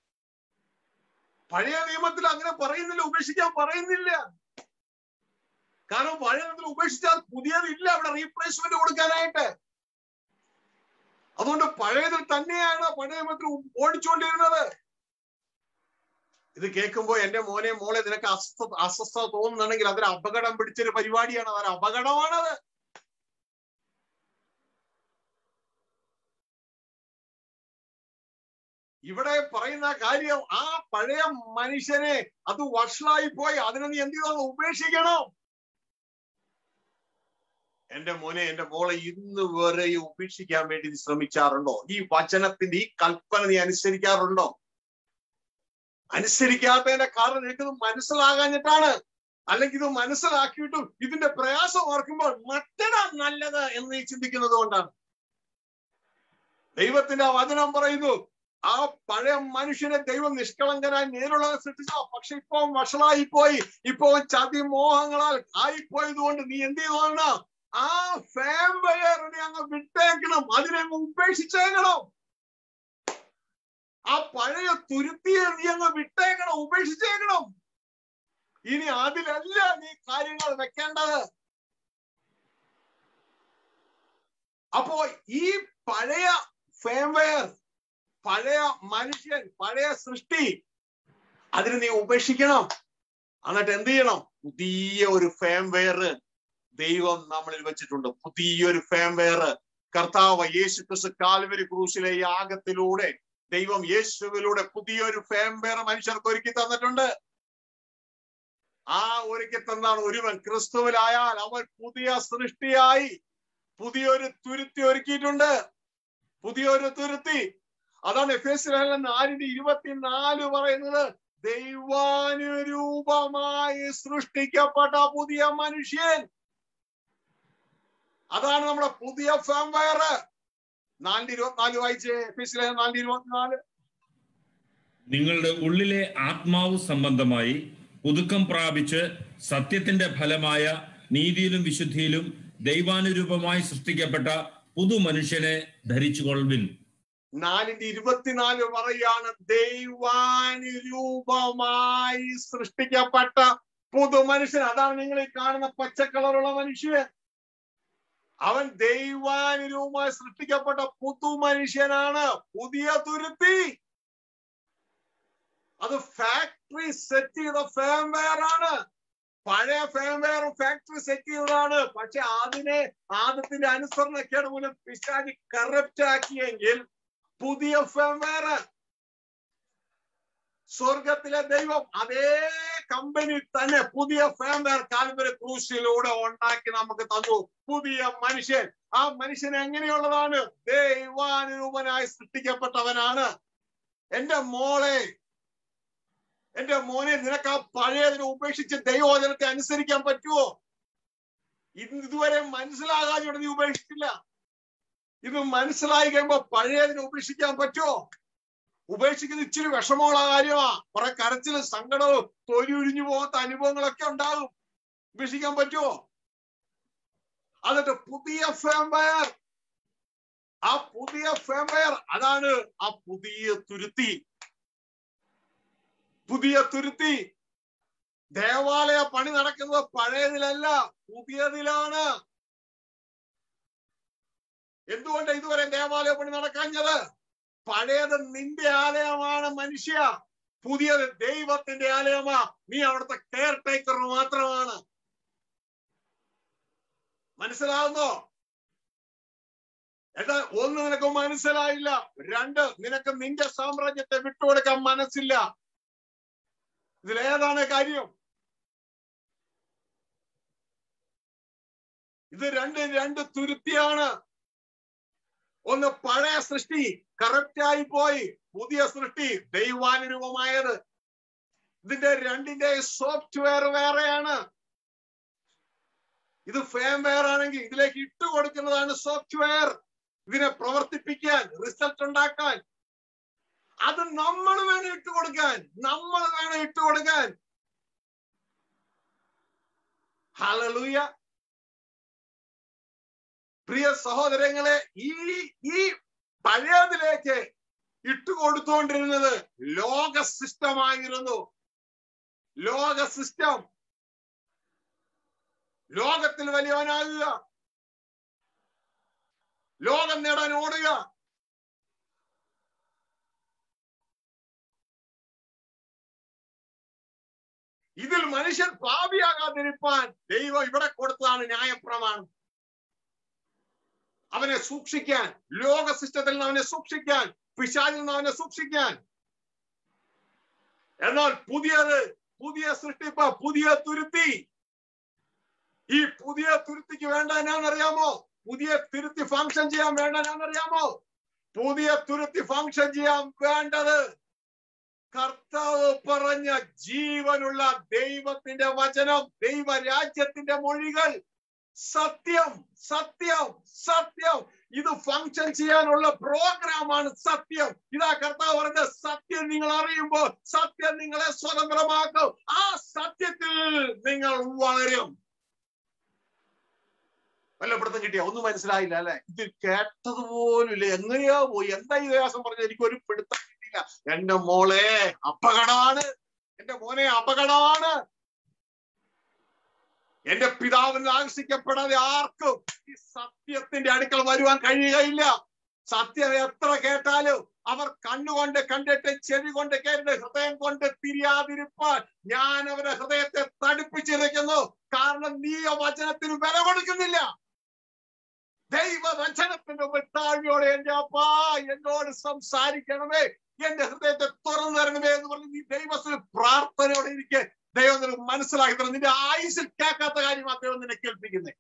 പഴയ നിയമത്തിൽ അങ്ങനെ പറയുന്നില്ല ഉപേക്ഷിക്കാൻ പറയുന്നില്ല കാരണം പഴയ നിയമത്തിൽ ഉപേക്ഷിച്ചാൽ പുതിയതില്ല അവിടെ റീപ്ലേസ്മെന്റ് കൊടുക്കാനായിട്ട് അതുകൊണ്ട് പഴയതിൽ തന്നെയാണ് പഴയ നിയമത്തിൽ ഓടിച്ചുകൊണ്ടിരുന്നത് ഇത് കേൾക്കുമ്പോ എന്റെ മോനെ മോളെ നിനക്ക് അസ്വസ്ഥ അസ്വസ്ഥത തോന്നുന്നുണ്ടെങ്കിൽ അതൊരു അപകടം പിടിച്ചൊരു പരിപാടിയാണ് അതൊരു അപകടമാണത് ഇവിടെ പറയുന്ന കാര്യം ആ പഴയ മനുഷ്യനെ അത് വഷളായി പോയി അതിനെ നീ എന്ത് ചെയ്തോ ഉപേക്ഷിക്കണം എന്റെ മോനെ എന്റെ മോളെ ഇന്ന് വരെ ഉപേക്ഷിക്കാൻ വേണ്ടി നീ ശ്രമിക്കാറുണ്ടോ ഈ വചനത്തിന്റെ ഈ കൽപ്പന നീ അനുസരിക്കാറുണ്ടോ അനുസരിക്കാത്തതിന്റെ കാരണം എനിക്കത് മനസ്സിലാകാഞ്ഞിട്ടാണ് അല്ലെങ്കിൽ ഇത് മനസ്സിലാക്കിയിട്ടും ഇതിന്റെ പ്രയാസം ഓർക്കുമ്പോൾ മറ്റടാ നല്ലത് എന്ന് നീ ചിന്തിക്കുന്നത് കൊണ്ടാണ് ദൈവത്തിന്റെ വചനം പറയുന്നു ആ പഴയ മനുഷ്യനെ ദൈവം നിഷ്കളങ്കനായി നേരുള്ളത് സൃഷ്ടിച്ചോ പക്ഷെ ഇപ്പൊ വഷളായി പോയി ഇപ്പൊ ചതി മോഹങ്ങളാൽ ആയിപ്പോയത് കൊണ്ട് നീ എന്ത് ചെയ്തോണ ആ ഫാം വയറിനെ അങ്ങ് വിട്ടേക്കണം അതിനെ അങ്ങ് ഉപേക്ഷിച്ചേക്കണം ആ പഴയ തുരുത്തിയെ നീ അങ്ങ് വിട്ടേക്കണം ഉപേക്ഷിച്ചേക്കണം ഇനി അതിലല്ല നീ കാര്യങ്ങൾ വെക്കേണ്ടത് അപ്പോ ഈ പഴയ ഫേംവെയർ പഴയ മനുഷ്യൻ പഴയ സൃഷ്ടി അതിന് നീ ഉപേക്ഷിക്കണം എന്നിട്ട് എന്ത് ചെയ്യണം പുതിയ ഒരു ഫേംവെയർ ദൈവം നമ്മളിൽ വെച്ചിട്ടുണ്ട് പുതിയൊരു ഫേംവെയർ കർത്താവ് യേശു ക്രിസ്തു കാൽവരി ക്രൂശിലെ യാഗത്തിലൂടെ ദൈവം യേശുവിലൂടെ പുതിയൊരു ഫേംവെയർ മനുഷ്യർക്ക് ഒരുക്കി തന്നിട്ടുണ്ട് ആ ഒരുക്കി തന്നാണ് ഒരുവൻ ക്രിസ്തുവിലായാൽ അവൻ പുതിയ സൃഷ്ടിയായി പുതിയൊരു തുരുത്തി ഒരുക്കിയിട്ടുണ്ട് പുതിയൊരു തുരുത്തി അതാണ് എഫ് എസ് നാലിന്റെ ഇരുപത്തിനാല് പറയുന്നത് ദൈവാനുരൂപമായി സൃഷ്ടിക്കപ്പെട്ട പുതിയ മനുഷ്യൻ അതാണ് നമ്മുടെ പുതിയ ഫാംവയർ നാലിന്റെ ഇരുപത്തിനാല് വായിച്ചേ എഫ് എസ് നാലിന്റെ ഇരുപത്തിനാല് നിങ്ങളുടെ ഉള്ളിലെ ആത്മാവ് സംബന്ധമായി പുതുക്കം പ്രാപിച്ച് സത്യത്തിന്റെ ഫലമായ നീതിയിലും വിശുദ്ധിയിലും ദൈവാനുരൂപമായി സൃഷ്ടിക്കപ്പെട്ട പുതു മനുഷ്യനെ ധരിച്ചുകൊള്ളുവിൻ നാലിന്റെ ഇരുപത്തിനാല് പറയാണ് ദൈവാനുരൂപമായി സൃഷ്ടിക്കപ്പെട്ട പുതു മനുഷ്യൻ അതാണ് നിങ്ങൾ ഈ കാണുന്ന പച്ചക്കളറുള്ള മനുഷ്യൻ അവൻ ദൈവാനുരൂപമായി സൃഷ്ടിക്കപ്പെട്ട പുതു മനുഷ്യനാണ് പുതിയ തുരുത്തി അത് ഫാക്ടറി സെറ്റ് ചെയ്ത ഫേംവെയർ ആണ് പഴയ ഫേംവെയർ ഫാക്ടറി സെറ്റ് ചെയ്തതാണ് പക്ഷെ അതിനെ ആദത്തിന്റെ അനുസരണക്കേട് മൂലം പിശാചി കറപ്റ്റ് ആക്കിയെങ്കിൽ പുതിയ ഫേംവെയർ സ്വർഗത്തിലെ ദൈവം അതേ കമ്പനി തന്നെ പുതിയ ഫേംവെയർ കാൽവര ക്രൂശിലൂടെ ഉണ്ടാക്കി നമുക്ക് തന്നു പുതിയ മനുഷ്യൻ ആ മനുഷ്യൻ എങ്ങനെയുള്ളതാണ് ദൈവാനുരൂപനായി സൃഷ്ടിക്കപ്പെട്ടവനാണ് എന്റെ മോളെ എന്റെ മോനെ നിനക്ക് ആ പഴയതിനെ ഉപേക്ഷിച്ച് ദൈവവചനത്തെ അനുസരിക്കാൻ പറ്റുമോ ഇന്ന് ഇതുവരെ മനസ്സിലാകാതെ നീ ഉപേക്ഷിച്ചില്ല ഇത് മനസ്സിലായി കഴിയുമ്പോ പഴയതിനെ ഉപേക്ഷിക്കാൻ പറ്റുമോ ഉപേക്ഷിക്കുന്ന ഇച്ചിരി വിഷമമുള്ള കാര്യമാ കുറെ കരച്ചിലും സങ്കടവും തൊലി ഉരിഞ്ഞു പോകാത്ത അനുഭവങ്ങളൊക്കെ ഉണ്ടാകും ഉപേക്ഷിക്കാൻ പറ്റുമോ എന്നിട്ട് പുതിയ ഫേംവയർ ആ പുതിയ ഫേംവയർ അതാണ് ആ പുതിയ തുരുത്തി പുതിയ തുരുത്തി ദേവാലയ പണി നടക്കുന്നത് പഴയതിലല്ല പുതിയതിലാണ് എന്തുകൊണ്ട് ഇതുവരെ ദേവാലയ പണി നടക്കാഞ്ഞത് പഴയത് നിന്റെ ആലയമാണ് മനുഷ്യ പുതിയത് ദൈവത്തിന്റെ ആലയമാ നീ അവിടുത്തെ കെയർ ടേക്കർ മാത്രമാണ് മനസ്സിലാകുന്നോ എന്താ ഒന്ന് നിനക്ക് മനസ്സിലായില്ല രണ്ട് നിനക്ക് നിന്റെ സാമ്രാജ്യത്തെ വിട്ടുകൊടുക്കാൻ മനസ്സില്ല ഇതിലേതാണ് കാര്യം ഇത് രണ്ട് രണ്ട് തുരുത്തിയാണ് ഒന്ന് പഴയ സൃഷ്ടി കറക്റ്റ് ആയി പോയി പുതിയ സൃഷ്ടി ദൈവാനുരൂപമായത് ഇതിന്റെ രണ്ടിന്റെ സോഫ്റ്റ്വെയർ വേറെയാണ് ഇത് ഫേംവെയർ ആണെങ്കിൽ ഇതിലേക്ക് ഇട്ട് കൊടുക്കുന്നതാണ് സോഫ്റ്റ്വെയർ ഇതിനെ പ്രവർത്തിപ്പിക്കാൻ റിസൾട്ട് ഉണ്ടാക്കാൻ അത് നമ്മൾ വേണം ഇട്ട് കൊടുക്കാൻ നമ്മൾ വേണം ഇട്ട് കൊടുക്കാൻ ഹലലൂയ പ്രിയ സഹോദരങ്ങളെ ഈ ഈ പഴയതിലേക്ക് ഇട്ടുകൊടുത്തുകൊണ്ടിരുന്നത് ലോക സിസ്റ്റമായിരുന്നു ലോക സിസ്റ്റം ലോകത്തിൽ വലിയവനാകുക ലോകം നേടാൻ ഓടുക ഇതിൽ മനുഷ്യൻ പാപിയാകാതിരിപ്പാൻ ദൈവം ഇവിടെ കൊടുത്തതാണ് ന്യായപ്രമാണം അവനെ സൂക്ഷിക്കാൻ ലോക സിസ്റ്റത്തിൽ നിന്ന് അവനെ സൂക്ഷിക്കാൻ പിശാചിൽ നിന്ന് അവനെ സൂക്ഷിക്കാൻ എന്നാൽ പുതിയത് പുതിയ സൃഷ്ടിപ്പ് പുതിയ തുരുത്തി ഈ പുതിയ തുരുത്തിക്ക് വേണ്ട എന്നാന്നറിയാമോ പുതിയ തുരുത്തി ഫങ്ഷൻ ചെയ്യാൻ വേണ്ട എന്നാന്നറിയാമോ പുതിയ തുരുത്തി ഫങ്ഷൻ ചെയ്യാൻ വേണ്ടത് കർത്താവ് പറഞ്ഞ ജീവനുള്ള ദൈവത്തിന്റെ വചനം ദൈവരാജ്യത്തിന്റെ മൊഴികൾ സത്യം സത്യം സത്യം ഇത് ഫങ്ഷൻ ചെയ്യാനുള്ള പ്രോഗ്രാമാണ് സത്യം ഇതാ കർത്താവ് പറഞ്ഞ സത്യം നിങ്ങൾ അറിയുമ്പോൾ സത്യം നിങ്ങളെ സ്വതന്ത്രമാക്കും ആ സത്യത്തിൽ നിങ്ങൾ വളരും വല്ലപ്പെടുത്തം കിട്ടിയ ഒന്നും മനസ്സിലായില്ല അല്ലെ ഇത് കേട്ടതുപോലും ഇല്ല എങ്ങനെയാ പോയി എന്താ ഈ വ്യാസം പറഞ്ഞത് എനിക്ക് ഒരു പിടുത്തം കിട്ടിയില്ല എന്റെ മോളെ അപകടമാണ് എന്റെ മോനെ അപകടമാണ് എന്റെ പിതാവിന് ആകർഷിക്കപ്പെടാതെ ആർക്കും ഈ സത്യത്തിന്റെ അടുക്കൽ വരുവാൻ കഴിയുകയില്ല സത്യം എത്ര കേട്ടാലും അവർ കണ്ണുകൊണ്ട് കണ്ടിട്ട് ചെവി കൊണ്ട് കേട്ട് ഹൃദയം കൊണ്ട് തിരിയാതിരിപ്പാൻ ഞാൻ അവരുടെ ഹൃദയത്തെ തടുപ്പിച്ചിരിക്കുന്നു കാരണം നീ ആ വചനത്തിന് വില കൊടുക്കുന്നില്ല ദൈവവചനത്തിന്റെ താഴ്മയോടെ എന്റെ അപ്പാ എന്നോട് സംസാരിക്കണമേ എന്റെ ഹൃദയത്തെ തുറന്നു തരണമേ എന്ന് പറഞ്ഞ് നീ ദൈവത്തിന് പ്രാർത്ഥനയോടെ ഇരിക്കെ ദൈവം നിനക്ക് മനസ്സിലാക്കി തരണം നിന്റെ ആയുസിൽ കേൾക്കാത്ത കാര്യമാണ് ദൈവം നിന്നെ കേൾപ്പിക്കുന്നത്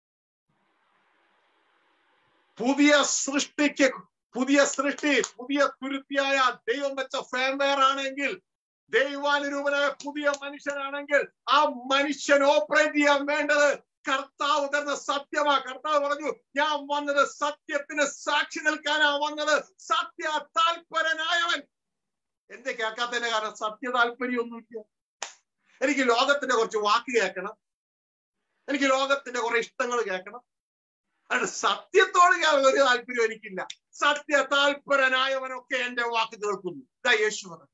പുതിയ സൃഷ്ടിക്ക് പുതിയ സൃഷ്ടി പുതിയ തുരുത്തിയായ ദൈവം വെച്ച ഫേംവെയർ ആണെങ്കിൽ ദൈവാനുരൂപനായ പുതിയ മനുഷ്യനാണെങ്കിൽ ആ മനുഷ്യൻ ഓപ്പറേറ്റ് ചെയ്യാൻ വേണ്ടത് കർത്താവ് തരുന്ന സത്യമാ കർത്താവ് പറഞ്ഞു ഞാൻ വന്നത് സത്യത്തിന് സാക്ഷി നിൽക്കാനാ വന്നത് സത്യ താല്പരനായവൻ എന്റെ കേൾക്കാത്തതിന്റെ കാരണം സത്യ താല്പര്യമൊന്നുമില്ല എനിക്ക് ലോകത്തിന്റെ കുറച്ച് വാക്ക് കേൾക്കണം എനിക്ക് ലോകത്തിന്റെ കുറെ ഇഷ്ടങ്ങൾ കേൾക്കണം അത് സത്യത്തോട് ഒരു താല്പര്യം എനിക്കില്ല സത്യ താല്പരനായവനൊക്കെ എന്റെ വാക്ക് കേൾക്കുന്നു ഇതാ യേശു പറഞ്ഞു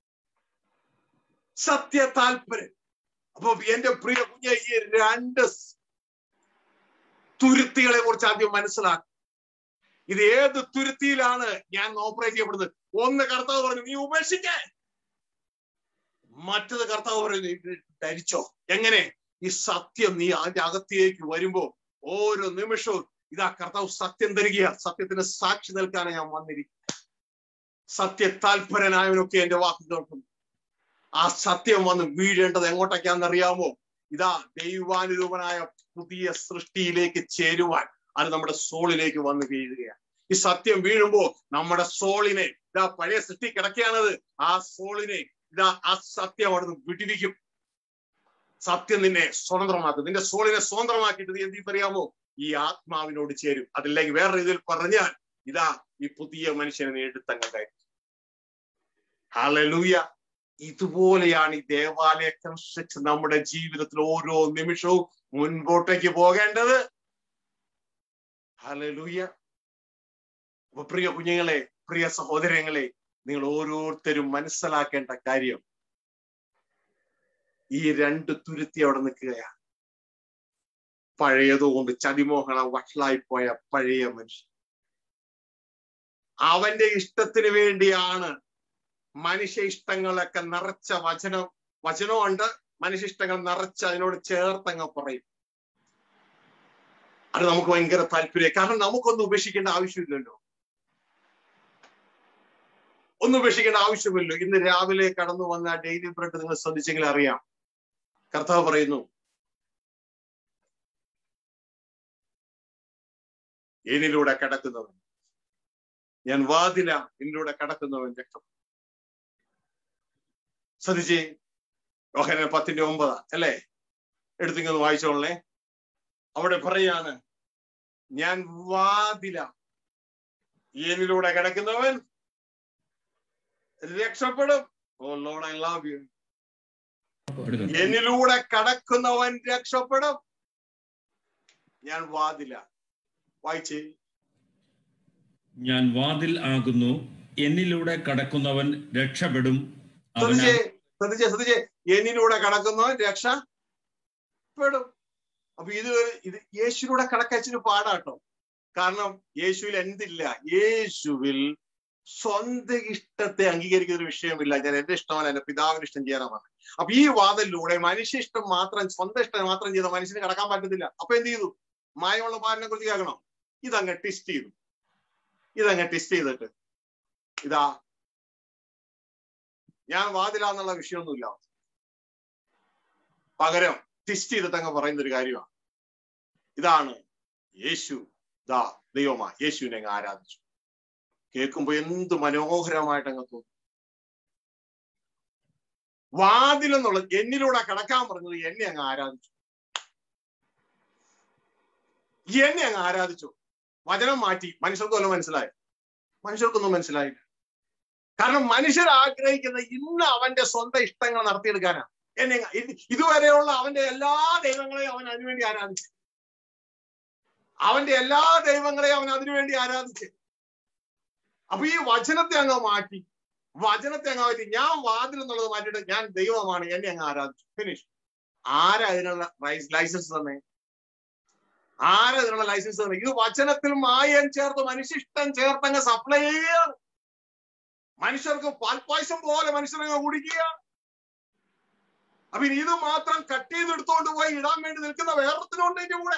സത്യ താല്പര്യം അപ്പൊ എന്റെ പ്രിയ കുഞ്ഞ ഈ രണ്ട് തുരുത്തികളെ കുറിച്ച് ആദ്യം മനസ്സിലാക്കും ഇത് ഏത് തുരുത്തിയിലാണ് ഞാൻ ഓപ്പറേറ്റ് ചെയ്യപ്പെടുന്നത് ഒന്ന് കർത്താവ് പറഞ്ഞു നീ ഉപേക്ഷിക്കേ മറ്റത് കർത്താവ് പറഞ്ഞു "നീ ധരിച്ചോ എങ്ങനെ ഈ സത്യം നീ അതിന്റെ അകത്തേക്ക് വരുമ്പോ ഓരോ നിമിഷവും ഇതാ കർത്താവ് സത്യം തരിക സത്യത്തിന് സാക്ഷി നിൽക്കാനാണ് ഞാൻ വന്നിരിക്കും സത്യ താല്പരനായവനൊക്കെ എന്റെ വാക്ക് കേൾക്കുന്നു ആ സത്യം വന്ന് വീഴേണ്ടത് എങ്ങോട്ടൊക്കെയാണെന്നറിയാമോ ഇതാ ദൈവാനുരൂപനായ പുതിയ സൃഷ്ടിയിലേക്ക് ചേരുവാൻ അത് നമ്മുടെ സോളിലേക്ക് വന്ന് വീഴുകയാണ് ഈ സത്യം വീഴുമ്പോ നമ്മുടെ സോളിനെ ഇതാ പഴയ സൃഷ്ടി കിടക്കുകയാണത് ആ സോളിനെ ഇതാ ആ സത്യം അവിടുന്ന് വിടിവിക്കും സത്യം നിന്നെ സ്വതന്ത്രമാക്കും നിന്റെ സോളിനെ സ്വതന്ത്രമാക്കിയിട്ട് നീ എന്ത് അറിയാമോ ഈ ആത്മാവിനോട് ചേരും അതില്ലെങ്കിൽ വേറെ രീതിയിൽ പറഞ്ഞാൽ ഇതാ ഈ പുതിയ മനുഷ്യനെ നീ എടുത്തങ്ങ് കയറ്റി ഹല്ലേലൂയ ഇതുപോലെയാണ് ഈ ദേവാലയ കൺസ്ട്രക്ഷൻ നമ്മുടെ ജീവിതത്തിൽ ഓരോ നിമിഷവും മുൻപോട്ടേക്ക് പോകേണ്ടത് ഹല്ലേലൂയ അപ്പൊ പ്രിയ കുഞ്ഞുങ്ങളെ പ്രിയ സഹോദരങ്ങളെ നിങ്ങൾ ഓരോരുത്തരും മനസ്സിലാക്കേണ്ട കാര്യം ഈ രണ്ട് തുരുത്തി അവിടെ നിൽക്കുകയാണ് പഴയതുകൊണ്ട് ചതിമോഹണ വഷളായി പോയ പഴയ മനുഷ്യൻ അവന്റെ ഇഷ്ടത്തിന് വേണ്ടിയാണ് മനുഷ്യ ഇഷ്ടങ്ങളൊക്കെ നിറച്ച വചനം വചനമുണ്ട് മനുഷ്യ ഇഷ്ടങ്ങൾ നിറച്ച് അതിനോട് ചേർത്തങ്ങ് പറയും അത് നമുക്ക് ഭയങ്കര താല്പര്യം കാരണം നമുക്കൊന്നും ഉപേക്ഷിക്കേണ്ട ആവശ്യമില്ലല്ലോ ഒന്നും ഉപേക്ഷിക്കേണ്ട ആവശ്യമില്ലല്ലോ ഇന്ന് രാവിലെ കടന്നു വന്ന ഡെയിലി ബ്രെഡ് നിങ്ങൾ ശ്രദ്ധിച്ചെങ്കിൽ അറിയാം കർത്താവ് പറയുന്നു എന്നിലൂടെ കടക്കുന്നവൻ ഞാൻ വാതില എന്നിലൂടെ കടക്കുന്നവൻ രക്തം ശ്രദ്ധിച്ചേ യോഹന പത്തിന്റെ ഒമ്പതാ അല്ലേ എടുത്തിങ്ങൊന്ന് വായിച്ചോളേ അവിടെ പറയാണ് ഞാൻ വാതില എന്നിലൂടെ കിടക്കുന്നവൻ രക്ഷപ്പെടും O Lord I love you എടുക്കാം. എന്നിലൂടെ കടക്കുന്നവൻ രക്ഷപ്പെടും ഞാൻ വാതില വായിച്ചേ ഞാൻ വാതിൽ ആകുന്നു എന്നിലൂടെ കടക്കുന്നവൻ രക്ഷപ്പെടും അവന് ശ്രദ്ധിച്ചേ ശ്രദ്ധിച്ചേ ശ്രദ്ധിച്ചേ എന്നിലൂടെ കടക്കുന്നവൻ രക്ഷപ്പെടും അപ്പൊ ഇത് ഒരു- ഇത് യേശുവിലൂടെ കടക്കച്ചിന് പാടാട്ടോ കാരണം യേശുവിൽ എന്തില്ല യേശുവിൽ സ്വന്തം ഇഷ്ടത്തെ അംഗീകരിക്കുന്ന ഒരു വിഷയമില്ല ഞാൻ എന്റെ ഇഷ്ടമാണ് എന്റെ പിതാവിന് ഇഷ്ടം ചെയ്യാനാണ് അപ്പൊ ഈ വാതിലൂടെ മനുഷ്യ ഇഷ്ടം മാത്രം സ്വന്തം ഇഷ്ടം മാത്രം ചെയ്ത മനുഷ്യന് കടക്കാൻ പറ്റത്തില്ല അപ്പൊ എന്ത് ചെയ്തു മായമുള്ള പാലിനെ കുറിച്ച് കേൾക്കണം ഇതങ്ങ് ടെസ്റ്റ് ചെയ്തു ഇതങ്ങ് ടെസ്റ്റ് ചെയ്തിട്ട് ഇതാ ഞാൻ വാതിലാന്നുള്ള വിഷയമൊന്നുമില്ല പകരം ടെസ്റ്റ് ചെയ്തിട്ട് അങ്ങ് പറയുന്ന ഒരു കാര്യമാണ് ഇതാണ് യേശു ദാ ദൈവമാ യേശുവിനെ അങ്ങ് ആരാധിച്ചു കേൾക്കുമ്പോ എന്ത് മനോഹരമായിട്ട് അങ്ങ് തോന്നും വാതിലെന്നുള്ള എന്നിലൂടെ കടക്കാൻ പറഞ്ഞത് എന്നെ അങ്ങ് ആരാധിച്ചു എന്നെ അങ്ങ് ആരാധിച്ചു വചനം മാറ്റി മനുഷ്യർക്ക് വല്ലതും മനസ്സിലായി മനുഷ്യർക്കൊന്നും മനസ്സിലായില്ല കാരണം മനുഷ്യർ ആഗ്രഹിക്കുന്ന ഇന്ന് അവന്റെ സ്വന്തം ഇഷ്ടങ്ങൾ നടത്തിയെടുക്കാനാ എന്നെ അങ്ങ് ഇത് ഇതുവരെയുള്ള അവന്റെ എല്ലാ ദൈവങ്ങളെയും അവൻ അതിനുവേണ്ടി ആരാധിച്ചു അവന്റെ എല്ലാ ദൈവങ്ങളെയും അവൻ അതിനുവേണ്ടി ആരാധിച്ചു അപ്പൊ ഈ വചനത്തെ അങ്ങ് മാറ്റി വചനത്തെ അങ്ങ് മാറ്റി ഞാൻ വാതിൽ എന്നുള്ളത് മാറ്റിയിട്ട് ഞാൻ ദൈവമാണ് എന്നെ അങ്ങ് ആരാധിച്ചു ഫിനിഷ് ആരാ ഇതിനുള്ള ലൈസൻസ് തന്നെ ആരാ ഇതിനുള്ള ലൈസൻസ് തന്നെ ഇത് വചനത്തിൽ മായം ചേർത്ത് മനുഷ്യഷ്ടം ചേർത്ത് അങ്ങ് സപ്ലൈ ചെയ്യുകയാണ് മനുഷ്യർക്ക് പാൽപ്പായസം പോലെ മനുഷ്യരങ്ങ് കുടിക്കുക അപ്പൊ ഇനി ഇത് മാത്രം കട്ട് ചെയ്തെടുത്തോണ്ട് പോയി ഇടാൻ വേണ്ടി നിൽക്കുന്ന വേറൊരുത്തനുണ്ട് ഇതിന്റെ കൂടെ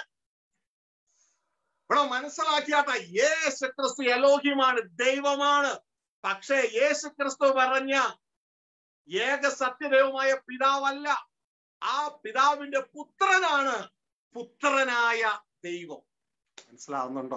ഇവിടെ മനസ്സിലാക്കിയാട്ട യേശു ക്രിസ്തു എലോഹിമാണ് ദൈവമാണ് പക്ഷേ യേശു ക്രിസ്തു പറഞ്ഞ ഏക സത്യദൈവമായ പിതാവല്ല ആ പിതാവിന്റെ പുത്രനാണ് പുത്രനായ ദൈവം മനസ്സിലാവുന്നുണ്ടോ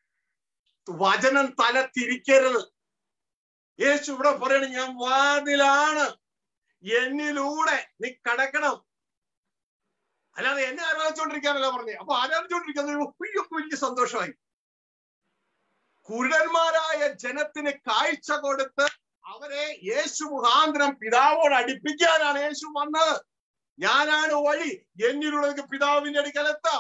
വചനം തല തിരിക്കരുത് യേശു ഇവിടെ പറയണ ഞാൻ വാതിലാണ് എന്നിലൂടെ നീ കടക്കണം അല്ലാതെ എന്നെ ആരാധിച്ചുകൊണ്ടിരിക്കാനല്ല പറഞ്ഞേ അപ്പൊ ആരാധിച്ചുകൊണ്ടിരിക്കുന്നത് അയ്യോ വലിയ സന്തോഷമായി കുരുടന്മാരായ ജനത്തിന് കാഴ്ച കൊടുത്ത് അവരെ യേശു മുഖാന്തരം പിതാവോട് അടുപ്പിക്കാനാണ് യേശു വന്നത് ഞാനാണ് വഴി എന്നിലൂടെ പിതാവിന്റെ അടുക്കലെത്താം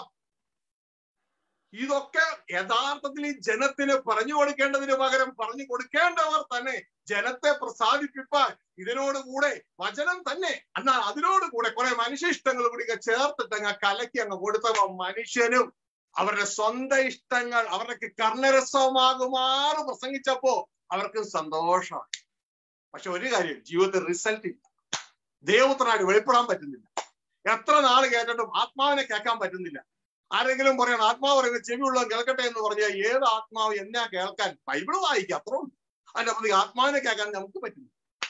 ഇതൊക്കെ യഥാർത്ഥത്തിൽ ഈ ജനത്തിന് പറഞ്ഞു കൊടുക്കേണ്ടതിന് പകരം പറഞ്ഞു കൊടുക്കേണ്ടവർ തന്നെ ജനത്തെ പ്രസാദിപ്പിപ്പാൻ ഇതിനോടുകൂടെ വചനം തന്നെ എന്നാൽ അതിനോടുകൂടെ കുറെ മനുഷ്യ ഇഷ്ടങ്ങൾ കൂടി ചേർത്തിട്ട് അങ്ങ് കലക്കി അങ്ങ് കൊടുത്തപ്പോ മനുഷ്യനും അവരുടെ സ്വന്തം ഇഷ്ടങ്ങൾ അവർക്ക് കർണരസമാകുമാറ് പ്രസംഗിച്ചപ്പോ അവർക്ക് സന്തോഷമാണ് പക്ഷെ ഒരു കാര്യം ജീവിതത്തിൽ റിസൾട്ട് ഇല്ല ദൈവത്തിനായിട്ട് വെളിപ്പെടാൻ പറ്റുന്നില്ല എത്ര നാൾ കേട്ടിട്ടും ആത്മാവിനെ കേൾക്കാൻ പറ്റുന്നില്ല ആരെങ്കിലും പറയണം ആത്മാവ് പറയുന്നത് ചെവിയുള്ളവൻ കേൾക്കട്ടെ എന്ന് പറഞ്ഞാൽ ഏത് ആത്മാവ് എന്നാ കേൾക്കാൻ ബൈബിള് വായിക്കുക അത്ര അതിന്റെ അപ്പുറത്തേക്ക് ആത്മാവിനെ കേൾക്കാൻ നമുക്ക് പറ്റില്ല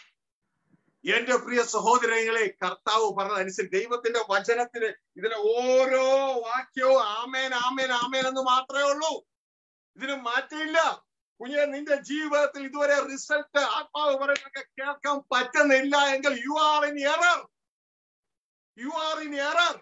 എന്റെ പ്രിയ സഹോദരങ്ങളെ കർത്താവ് പറഞ്ഞതനുസരിച്ച് ദൈവത്തിന്റെ വചനത്തിന് ഇതിലെ ഓരോ വാക്യവും ആമേൻ ആമേൻ ആമേൻ എന്ന് മാത്രമേ ഉള്ളൂ ഇതിന് മാറ്റമില്ല കുഞ്ഞെ നിന്റെ ജീവിതത്തിൽ ഇതുവരെ റിസൾട്ട് ആത്മാവ് പറയുന്നതൊക്കെ കേൾക്കാൻ പറ്റുന്നില്ല എങ്കിൽ you are in error you are in error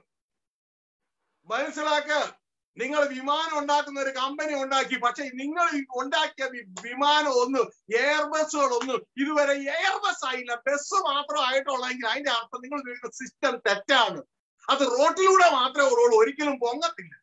മനസ്സിലാക്ക നിങ്ങൾ വിമാനം ഉണ്ടാക്കുന്ന ഒരു കമ്പനി ഉണ്ടാക്കി പക്ഷെ നിങ്ങൾ ഈ ഉണ്ടാക്കിയ വി- വിമാനം ഒന്ന് എയർബസ്സുകൾ ഒന്ന് ഇതുവരെ എയർബസ് ആയില്ല ബസ് മാത്രം ആയിട്ടുള്ളെങ്കിൽ അതിന്റെ അർത്ഥം നിങ്ങൾ ഉപയോഗിക്കുന്ന സിസ്റ്റം തെറ്റാണ് അത് റോട്ടിലൂടെ മാത്രമേ ഉള്ളൂ ഒരിക്കലും പൊങ്ങത്തില്ല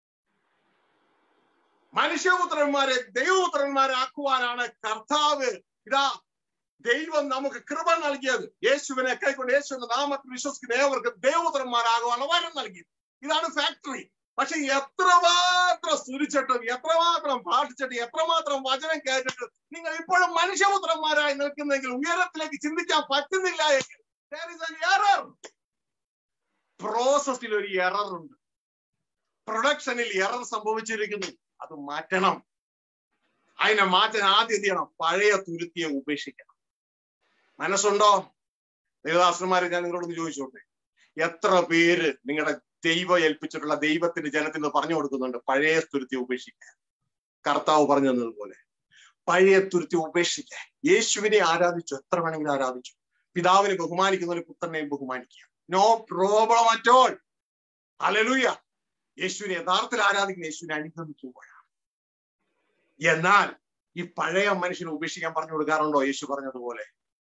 മനുഷ്യപുത്രന്മാരെ ദൈവപുത്രന്മാരാക്കുവാനാണ് കർത്താവ് ഇതാ ദൈവം നമുക്ക് കൃപ നൽകിയത് യേശുവിനെ കൈക്കൊണ്ട് യേശുവിന്റെ നാമത്തിൽ വിശ്വസിക്കുന്ന ഏവർക്കും ദൈവപുത്രന്മാരാകുവാനുള്ള വരം നൽകിയത് ഇതാണ് ഫാക്ടറി പക്ഷെ എത്രമാത്രം സ്തുതിച്ചിട്ടും എത്രമാത്രം പാഠിച്ചിട്ട് എത്രമാത്രം വചനം കേട്ടിട്ട് നിങ്ങൾ ഇപ്പോഴും മനുഷ്യപുത്രന്മാരായി നിൽക്കുന്നെങ്കിൽ ഉയരത്തിലേക്ക് ചിന്തിക്കാൻ പറ്റുന്നില്ല എങ്കിൽ there is an error. പ്രോസസ്സിൽ ഒരു എറർ ഉണ്ട് പ്രൊഡക്ഷനിൽ എറർ സംഭവിച്ചിരിക്കുന്നു അത് മാറ്റണം അതിനെ മാറ്റാൻ ആദ്യം എന്ത് ചെയ്യണം പഴയ തുരുത്തിയെ ഉപേക്ഷിക്കണം മനസ്സുണ്ടോ ദേവദാസന്മാരെ ഞാൻ നിങ്ങളോടൊന്ന് ചോദിച്ചോട്ടെ എത്ര പേര് നിങ്ങളുടെ ദൈവം ഏൽപ്പിച്ചിട്ടുള്ള ദൈവത്തിന്റെ ജനത്തിന് പറഞ്ഞു കൊടുക്കുന്നുണ്ട് പഴയ തുരുത്തി ഉപേക്ഷിക്കാൻ കർത്താവ് പറഞ്ഞു തന്നതുപോലെ പഴയ തുരുത്തി ഉപേക്ഷിക്കാൻ യേശുവിനെ ആരാധിച്ചു എത്ര വേണമെങ്കിലും ആരാധിച്ചു പിതാവിനെ ബഹുമാനിക്കുന്നവരെ പുത്രനെയും ബഹുമാനിക്കുക നോ പ്രോബ്ലം അറ്റോൾ അലലുയ യേശുവിനെ യഥാർത്ഥത്തിൽ ആരാധിക്കുന്ന യേശുവിനെ അനുഗമിക്കുമ്പോഴാണ് എന്നാൽ ഈ പഴയ മനുഷ്യനെ ഉപേക്ഷിക്കാൻ പറഞ്ഞു കൊടുക്കാറുണ്ടോ യേശു പറഞ്ഞതുപോലെ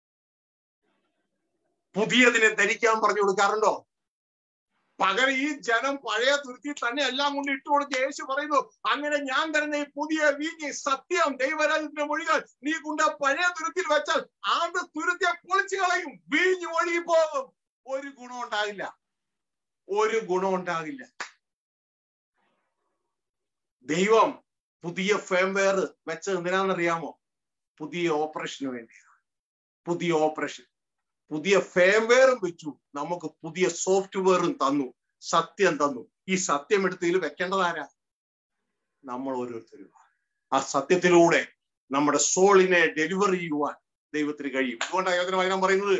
പുതിയതിനെ ധരിക്കാൻ പറഞ്ഞു കൊടുക്കാറുണ്ടോ പകരം ഈ ജനം പഴയ തുരുത്തി തന്നെ എല്ലാം കൊണ്ട് ഇട്ടു കൊടുത്ത് യേശു പറയുന്നു അങ്ങനെ ഞാൻ തരുന്ന ഈ പുതിയ വീഞ്ഞ് സത്യം ദൈവരാജ്യത്തിന്റെ മൊഴികൾ നീ കൊണ്ട് പഴയ തുരുത്തിൽ വെച്ചാൽ ആണ്ട് തുരുത്തിയെ പൊളിച്ചു കളയും വീഞ്ഞ് ഒഴുകി പോകും ഒരു ഗുണം ഉണ്ടാകില്ല ഒരു ഗുണം ഉണ്ടാകില്ല ദൈവം പുതിയ ഫേംവെയർ വെച്ചത് എന്തിനാണെന്നറിയാമോ പുതിയ ഓപ്പറേഷന് വേണ്ടിയാണ് പുതിയ ഓപ്പറേഷൻ പുതിയ ഫേംവെയറും വെച്ചു നമുക്ക് പുതിയ സോഫ്റ്റ്വെയറും തന്നു സത്യം തന്നു ഈ സത്യം എടുത്തതിൽ വെക്കേണ്ടതാരാ നമ്മൾ ഓരോരുത്തരും ആ സത്യത്തിലൂടെ നമ്മുടെ സോളിനെ ഡെലിവർ ചെയ്യുവാൻ ദൈവത്തിന് കഴിയും അതുകൊണ്ടാണ് യോജന വചനം പറയുന്നത്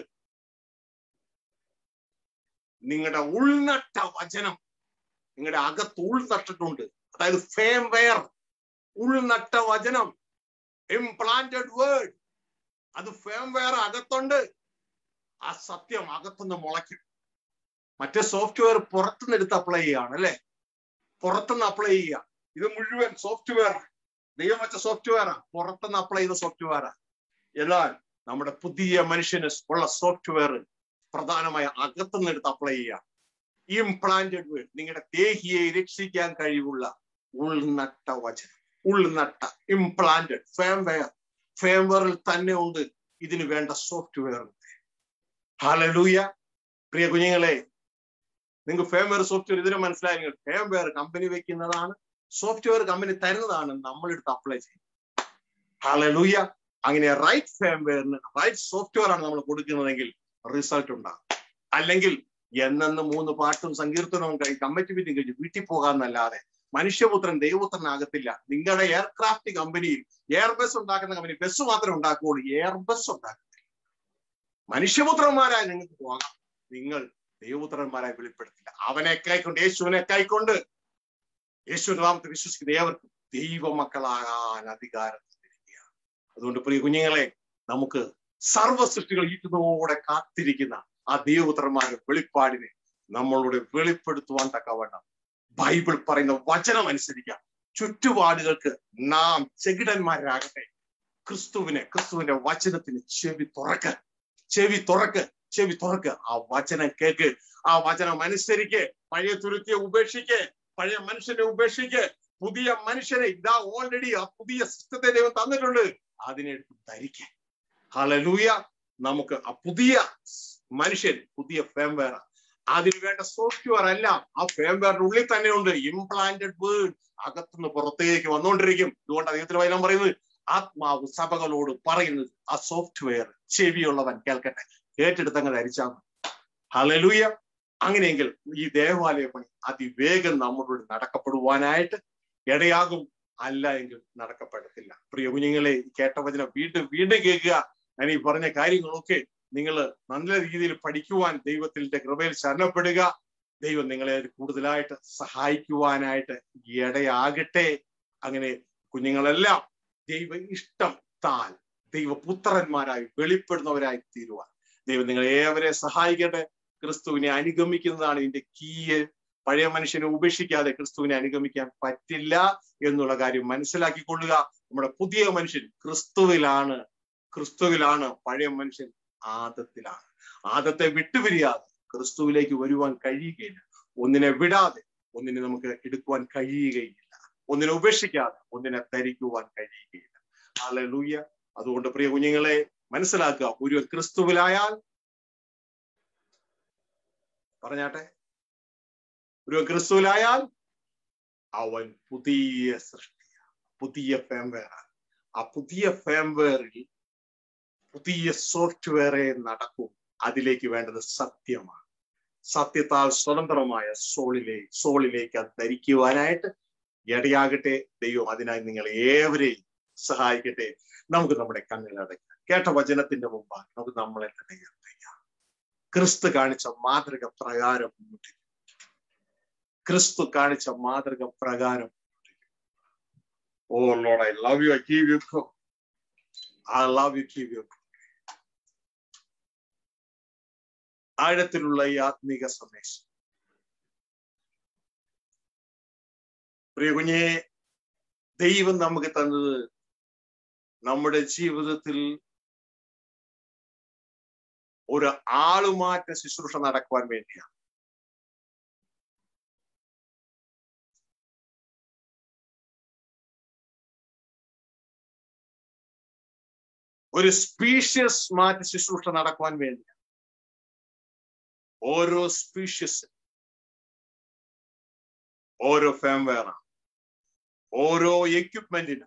നിങ്ങളുടെ ഉൾനട്ട വചനം നിങ്ങളുടെ അകത്ത് ഉൾനട്ടിട്ടുണ്ട് അതായത് ഫേം വെയർ ഉൾനട്ട വചനം ഇംപ്ലാന്റഡ് വേർഡ് അത് ഫേം വെയർ അകത്തുണ്ട് ആ സത്യം അകത്തുനിന്ന് മുളയ്ക്കും മറ്റേ സോഫ്റ്റ്വെയർ പുറത്തുനിന്ന് എടുത്ത് അപ്ലൈ ചെയ്യാണ് അല്ലെ പുറത്തുനിന്ന് അപ്ലൈ ചെയ്യുക ഇത് മുഴുവൻ സോഫ്റ്റ്വെയർ ദൈവം വെച്ച സോഫ്റ്റ്വെയറാ പുറത്തുനിന്ന് അപ്ലൈ ചെയ്ത സോഫ്റ്റ്വെയറാ എന്നാൽ നമ്മുടെ പുതിയ മനുഷ്യന് ഉള്ള സോഫ്റ്റ്വെയർ പ്രധാനമായ അകത്തുനിന്ന് എടുത്ത് അപ്ലൈ ചെയ്യുക ഇംപ്ലാന്റഡ് വേർഡ് നിങ്ങളുടെ ദേഹിയെ രക്ഷിക്കാൻ കഴിവുള്ള ഉൾനട്ട വചനം ഉൾനട്ട ഇംപ്ലാന്റഡ് ഫേംവെയർ ഫേംവെയറിൽ തന്നെ ഉണ്ട് ഇതിന് വേണ്ട സോഫ്റ്റ്വെയർ ഹാലലൂയ പ്രിയ കുഞ്ഞുങ്ങളെ നിങ്ങൾക്ക് ഫേംവെയർ സോഫ്റ്റ്വെയർ ഇതിന് മനസ്സിലായി ഫേംവെയർ കമ്പനി വെക്കുന്നതാണ് സോഫ്റ്റ്വെയർ കമ്പനി തരുന്നതാണ് നമ്മൾ എടുത്ത് അപ്ലൈ ചെയ്യുന്നത് ഹാലലൂയ അങ്ങനെ റൈറ്റ് ഫേംവെയറിന് റൈറ്റ് സോഫ്റ്റ്വെയർ ആണ് നമ്മൾ കൊടുക്കുന്നതെങ്കിൽ റിസൾട്ട് ഉണ്ടാകും അല്ലെങ്കിൽ എന്നെന്ന് മൂന്ന് പാട്ടും സങ്കീർത്തനവും കഴി കമ്മിറ്റി മീറ്റിംഗ് കഴിഞ്ഞ് വീട്ടിൽ പോകാന്നല്ലാതെ മനുഷ്യപുത്രൻ ദൈവപുത്രനാകത്തില്ല നിങ്ങളുടെ എയർക്രാഫ്റ്റ് കമ്പനിയിൽ എയർബസ് ഉണ്ടാക്കുന്ന കമ്പനി ബസ് മാത്രമേ ഉണ്ടാക്കുകയുള്ളൂ എയർബസ് ഉണ്ടാക്കത്തില്ല മനുഷ്യപുത്രന്മാരായി നിങ്ങൾക്ക് പോകാം നിങ്ങൾ ദൈവപുത്രന്മാരായി വെളിപ്പെടുത്തില്ല അവനെ കൈക്കൊണ്ട് യേശുവിനെ കൈക്കൊണ്ട് യേശുവിന്റെ നാമത്തെ വിശ്വസിക്കുന്ന ഏവർക്കും ദൈവമക്കളാകാൻ അധികാരം തന്നിരിക്കുകയാണ് അതുകൊണ്ട് പ്രിയ കുഞ്ഞുങ്ങളെ നമുക്ക് സർവ്വ സൃഷ്ടികൾ ഈറ്റുന്നതോടെ കാത്തിരിക്കുന്ന ആ ദൈവപുത്രന്മാരുടെ വെളിപ്പാടിനെ നമ്മളോട് വെളിപ്പെടുത്തുവാൻ തക്കവണ്ണം ബൈബിൾ പറയുന്ന വചനം അനുസരിക്കാം ചുറ്റുപാടുകൾക്ക് നാം ചെകിടന്മാരാകട്ടെ ക്രിസ്തുവിനെ ക്രിസ്തുവിന്റെ വചനത്തിന് ചെവി തുറക്ക് ചെവി തുറക്ക് ചെവി തുറക്ക് ആ വചനം കേക്ക് ആ വചനം അനുസരിക്ക് പഴയ തുരുത്തിയെ ഉപേക്ഷിക്ക് പഴയ മനുഷ്യനെ ഉപേക്ഷിക്ക് പുതിയ മനുഷ്യനെ ഇതാ ഓൾറെഡി ആ പുതിയ സിസ്റ്റത്തെ ദൈവം തന്നിട്ടുണ്ട് അതിനെടുത്ത് ധരിക്കുക ഹലലൂയ നമുക്ക് ആ പുതിയ മനുഷ്യൻ പുതിയ ഫേംവെയർ അതിന് വേണ്ട സോഫ്റ്റ്വെയർ അല്ല ആ ഫേംവെയറിന്റെ ഉള്ളിൽ തന്നെ ഉണ്ട് ഇംപ്ലാന്റഡ് വേർഡ് അകത്തുനിന്ന് പുറത്തേക്ക് വന്നുകൊണ്ടിരിക്കും അതുകൊണ്ട് അദ്ദേഹത്തിന് വചനം പറയുന്നത് ആത്മാവ് സഭകളോട് പറയുന്നത് ആ സോഫ്റ്റ്വെയർ ചെവിയുള്ളവൻ കേൾക്കട്ടെ കേട്ടെടുത്തങ്ങ് ധരിച്ചാൽ ഹലലൂയ അങ്ങനെയെങ്കിൽ ഈ ദേവാലയ പണി അതിവേഗം നമ്മളോട് നടക്കപ്പെടുവാനായിട്ട് ഇടയാകും അല്ല എങ്കിൽ നടക്കപ്പെടത്തില്ല പ്രിയ കുഞ്ഞുങ്ങളെ കേട്ട വചനം വീണ്ടും വീണ്ടും കേൾക്കുക ഞാൻ ഈ പറഞ്ഞ കാര്യങ്ങളൊക്കെ നിങ്ങൾ നല്ല രീതിയിൽ പഠിക്കുവാൻ ദൈവത്തിന്റെ കൃപയിൽ ശരണപ്പെടുക ദൈവം നിങ്ങളെ കൂടുതലായിട്ട് സഹായിക്കുവാനായിട്ട് ഇടയാകട്ടെ അങ്ങനെ കുഞ്ഞുങ്ങളെല്ലാം ദൈവ ഇഷ്ടം താൻ ദൈവപുത്രന്മാരായി വെളിപ്പെടുന്നവരായി തീരുവാൻ ദൈവം നിങ്ങളെ ഏവരെ സഹായിക്കട്ടെ ക്രിസ്തുവിനെ അനുഗമിക്കുന്നതാണ് ഇതിന്റെ കീയ് പഴയ മനുഷ്യനെ ഉപേക്ഷിക്കാതെ ക്രിസ്തുവിനെ അനുഗമിക്കാൻ പറ്റില്ല എന്നുള്ള കാര്യം മനസ്സിലാക്കിക്കൊള്ളുക നമ്മുടെ പുതിയ മനുഷ്യൻ ക്രിസ്തുവിലാണ് ക്രിസ്തുവിലാണ് പഴയ മനുഷ്യൻ ആദത്തിലാണ് ആദത്തെ വിട്ടുപിരിയാതെ ക്രിസ്തുവിലേക്ക് വരുവാൻ കഴിയുകയില്ല ഒന്നിനെ വിടാതെ ഒന്നിനെ നമുക്ക് എടുക്കുവാൻ കഴിയുകയില്ല ഒന്നിനെ ഉപേക്ഷിക്കാതെ ഒന്നിനെ ധരിക്കുവാൻ കഴിയുകയില്ല ഹല്ലേലൂയ അതുകൊണ്ട് പ്രിയ കുഞ്ഞുങ്ങളെ മനസ്സിലാക്കുക ഒരു ക്രിസ്തുവിലായാൽ പറഞ്ഞാട്ടെ ഒരു ക്രിസ്തുവിലായാൽ അവൻ പുതിയ സൃഷ്ടിയാണ് പുതിയ ഫേംവെയറാണ് ആ പുതിയ ഫേംവെയറിൽ പുതിയ സോഫ്റ്റ്വെയറെ നടക്കും അതിലേക്ക് വേണ്ടത് സത്യമാണ് സത്യത്താൽ സ്വതന്ത്രമായ സോളിലെ സോളിലേക്ക് അത് ധരിക്കുവാനായിട്ട് ഇടയാകട്ടെ ദൈവം അതിനായി നിങ്ങൾ ഏവരെയും സഹായിക്കട്ടെ നമുക്ക് നമ്മുടെ കണ്ണിലടയ്ക്കാം കേട്ട വചനത്തിന്റെ മുമ്പാണ് നമുക്ക് നമ്മളെ തന്നെ ഉയർത്തിക്കാം ക്രിസ്തു കാണിച്ച മാതൃക പ്രകാരം മുന്നോട്ട് ക്രിസ്തു കാണിച്ച മാതൃക പ്രകാരം O Lord I love you I give you I love you give you ആഴത്തിലുള്ള ഈ ആത്മീക സന്ദേശം പ്രിയ കുഞ്ഞെ ദൈവം നമുക്ക് തന്നത് നമ്മുടെ ജീവിതത്തിൽ ഒരു ആളുമാറ്റ ശുശ്രൂഷ നടക്കുവാൻ വേണ്ടിയാണ് ഒരു സ്പീഷ്യസ് മാറ്റ ശുശ്രൂഷ നടക്കുവാൻ വേണ്ടിയാണ് ഓരോ സ്പീഷ്യസ് ഓരോ ഫേംവെയറാണ് ഓരോ എക്യുപ്മെന്റിനും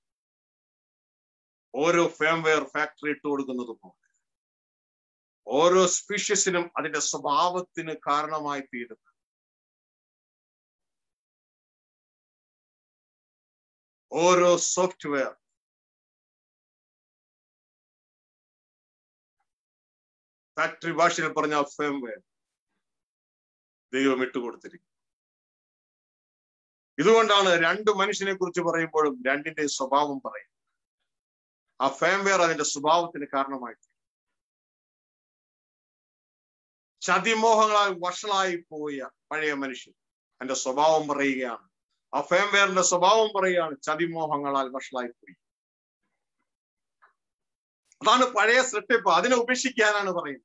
ഓരോ ഫേംവെയർ ഫാക്ടറി ഇട്ട് കൊടുക്കുന്നത് പോലെ ഓരോ സ്പീഷ്യസിനും അതിന്റെ സ്വഭാവത്തിന് കാരണമായി തീരുന്നു ഓരോ സോഫ്റ്റ്വെയർ ഫാക്ടറി ഭാഷയിൽ പറഞ്ഞ ഫേംവെയർ ദൈവം ഇട്ടുകൊടുത്തിരിക്കും ഇതുകൊണ്ടാണ് രണ്ട് മനുഷ്യനെ കുറിച്ച് പറയുമ്പോഴും രണ്ടിന്റെ സ്വഭാവം പറയും ആ ഫേംവെയർ അതിന്റെ സ്വഭാവത്തിന് കാരണമായി ചതിമോഹങ്ങളാൽ വഷളായി പോയ പഴയ മനുഷ്യൻ എന്റെ സ്വഭാവം പറയുകയാണ് ആ ഫേംവെയറിന്റെ സ്വഭാവം പറയുകയാണ് ചതിമോഹങ്ങളാൽ വഷളായി പോയി അതാണ് പഴയ സൃഷ്ടിപ്പ് അതിനെ ഉപേക്ഷിക്കാനാണ് പറയുന്നത്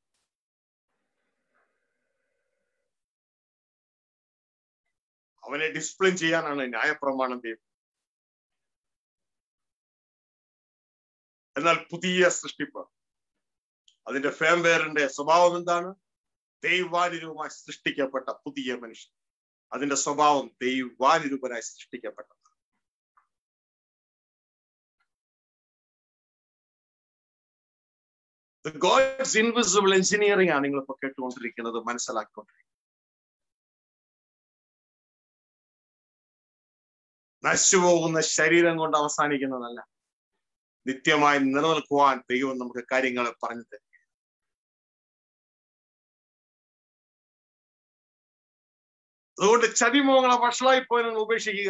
അവനെ ഡിസിപ്ലിൻ ചെയ്യാനാണ് ന്യായപ്രമാണം ദൈവം എന്നാൽ പുതിയ സൃഷ്ടിപ്പ് അതിന്റെ ഫേംവെയറിന്റെ സ്വഭാവം എന്താണ് ദൈവാനുരൂപമായി സൃഷ്ടിക്കപ്പെട്ട പുതിയ മനുഷ്യൻ അതിന്റെ സ്വഭാവം ദൈവാനുരൂപനായി സൃഷ്ടിക്കപ്പെട്ടത് ഗോഡ്സ് ഇൻവിസിബിൾ എഞ്ചിനീയറിംഗ് ആണ് നിങ്ങളിപ്പോ കേട്ടുകൊണ്ടിരിക്കുന്നത് മനസ്സിലാക്കിക്കൊണ്ടിരിക്കുന്നത് നശിച്ചുപോകുന്ന ശരീരം കൊണ്ട് അവസാനിക്കുന്നതല്ല നിത്യമായി നിലനിൽക്കുവാൻ ദൈവം നമുക്ക് കാര്യങ്ങളെ പറഞ്ഞു തരും അതുകൊണ്ട് ചതിമോഹങ്ങളെ വഷളായി പോയി നിങ്ങൾ ഉപേക്ഷിക്കുക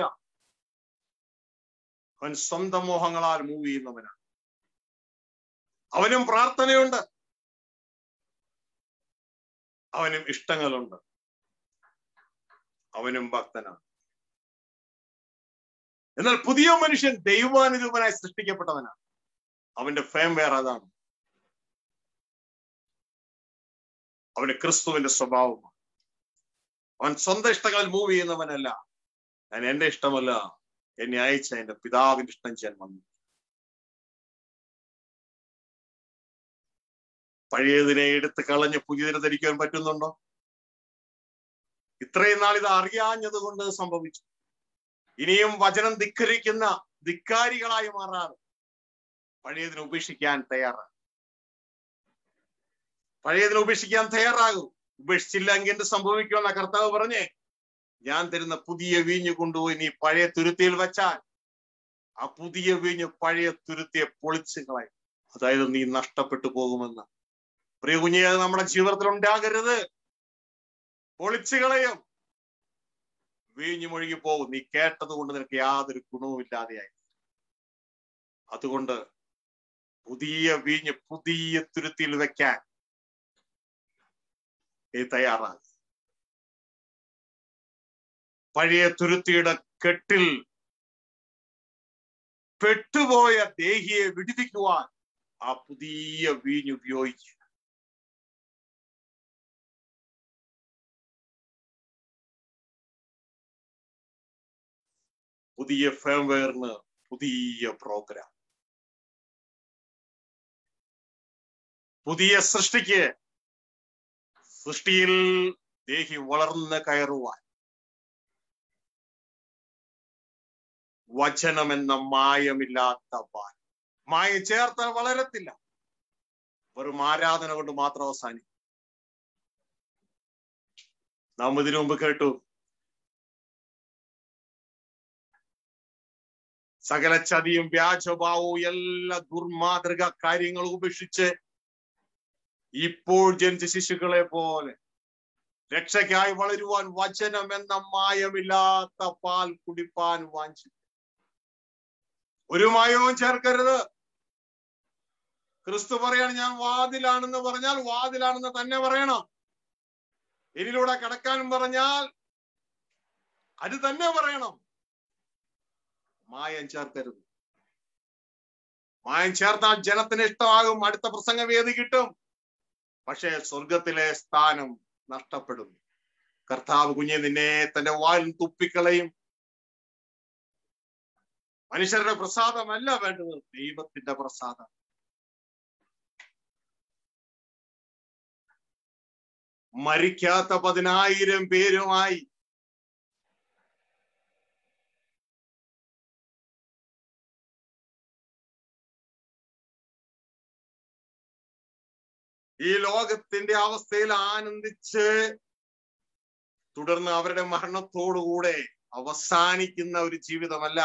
അവൻ സ്വന്തം മോഹങ്ങളാൽ മൂവ് ചെയ്യുന്നവനാണ് അവനും പ്രാർത്ഥനയുണ്ട് അവനും ഇഷ്ടങ്ങളുണ്ട് അവനും ഭക്തനാണ് എന്നാൽ പുതിയ മനുഷ്യൻ ദൈവാനുരൂപനായി സൃഷ്ടിക്കപ്പെട്ടവനാണ് അവന്റെ ഫേം വേറെ അതാണ് അവന് ക്രിസ്തുവിന്റെ സ്വഭാവമാണ് അവൻ സ്വന്തം ഇഷ്ടങ്ങളിൽ മൂവ് ചെയ്യുന്നവനല്ല ഞാൻ എന്റെ ഇഷ്ടമല്ല എന്നെ അയച്ച എന്റെ പിതാവിന്റെ ഇഷ്ടം ചെയ്യാൻ വന്നു പഴയതിനെ എടുത്ത് കളഞ്ഞ് പുതിയതിനെ ധരിക്കാൻ പറ്റുന്നുണ്ടോ ഇത്രയും നാൾ ഇത് അറിയാഞ്ഞത് കൊണ്ട് സംഭവിച്ചു ഇനിയും വചനം ധിക്കരിക്കുന്ന ധിക്കാരികളായി മാറാറ് പഴയതിനെ ഉപേക്ഷിക്കാൻ തയ്യാറാണ് പഴയതിനെ ഉപേക്ഷിക്കാൻ തയ്യാറാകും ഉപേക്ഷിച്ചില്ലെങ്കിൽ എന്ത് സംഭവിക്കുമെന്ന കർത്താവ് പറഞ്ഞേ ഞാൻ തരുന്ന പുതിയ വീഞ്ഞ് കൊണ്ടുപോയി നീ പഴയ തുരുത്തിയിൽ വെച്ചാൽ ആ പുതിയ വീഞ്ഞ് പഴയ തുരുത്തിയെ പൊളിച്ചു കളയും അതായത് നീ നഷ്ടപ്പെട്ടു പോകുമെന്ന് പ്രിയ കുഞ്ഞെ അത് നമ്മുടെ ജീവിതത്തിൽ ഉണ്ടാകരുത് പൊളിച്ചു കളയും വീഞ്ഞു മുഴുകി പോകും നീ കേട്ടത് കൊണ്ട് നിനക്ക് യാതൊരു ഗുണവും ഇല്ലാതെയായി അതുകൊണ്ട് പുതിയ വീഞ്ഞ് പുതിയ തുരുത്തിയിൽ വെക്കാൻ നീ തയ്യാറാകും പഴയ തുരുത്തിയുടെ കെട്ടിൽ പെട്ടുപോയ ദേഹിയെ വിടുവിക്കുവാൻ ആ പുതിയ വീഞ്ഞ് ഉപയോഗിക്കുക പുതിയ ഫേംവെയറിന് പുതിയ പ്രോഗ്രാം പുതിയ സൃഷ്ടിക്ക് സൃഷ്ടിയിൽ ദേഹി വളർന്ന് കയറുവാൻ വചനമെന്ന മായമില്ലാത്ത വാൻ മായ ചേർത്താൽ വളരത്തില്ല വെറും ആരാധന കൊണ്ട് മാത്രം അവസാനിക്കും നാം ഇതിനു മുമ്പ് കേട്ടു സകല ചതിയും വ്യാജഭാവവും എല്ലാ ദുർമാതൃക കാര്യങ്ങളും ഉപേക്ഷിച്ച് ഇപ്പോൾ ജനിച്ച ശിശുക്കളെ പോലെ രക്ഷയ്ക്കായി വളരുവാൻ വചനം എന്ന മായമില്ലാത്ത പാൽ കുടിപ്പാൻ വാഞ്ചി ഒരു മായവും ചേർക്കരുത് ക്രിസ്തു പറയാണ് ഞാൻ വാതിലാണെന്ന് പറഞ്ഞാൽ വാതിലാണെന്ന് തന്നെ പറയണം ഇതിലൂടെ കടക്കാനും പറഞ്ഞാൽ അത് തന്നെ പറയണം മായം ചേർക്കരുത് മായം ചേർത്താൽ ജനത്തിന് ഇഷ്ടമാകും അടുത്ത പ്രസംഗ വേദി കിട്ടും പക്ഷേ സ്വർഗത്തിലെ സ്ഥാനം നഷ്ടപ്പെടും കർത്താവ് കുഞ്ഞെ നിന്നെ തന്റെ വായിൽ തുപ്പിക്കളയും മനുഷ്യരുടെ പ്രസാദമല്ല വേണ്ടത് ദൈവത്തിന്റെ പ്രസാദം മരിക്കാത്ത പതിനായിരം പേരുമായി ഈ ലോകത്തിന്റെ അവസ്ഥയിൽ ആനന്ദിച്ച് തുടർന്ന് അവരുടെ മരണത്തോടുകൂടെ അവസാനിക്കുന്ന ഒരു ജീവിതമല്ല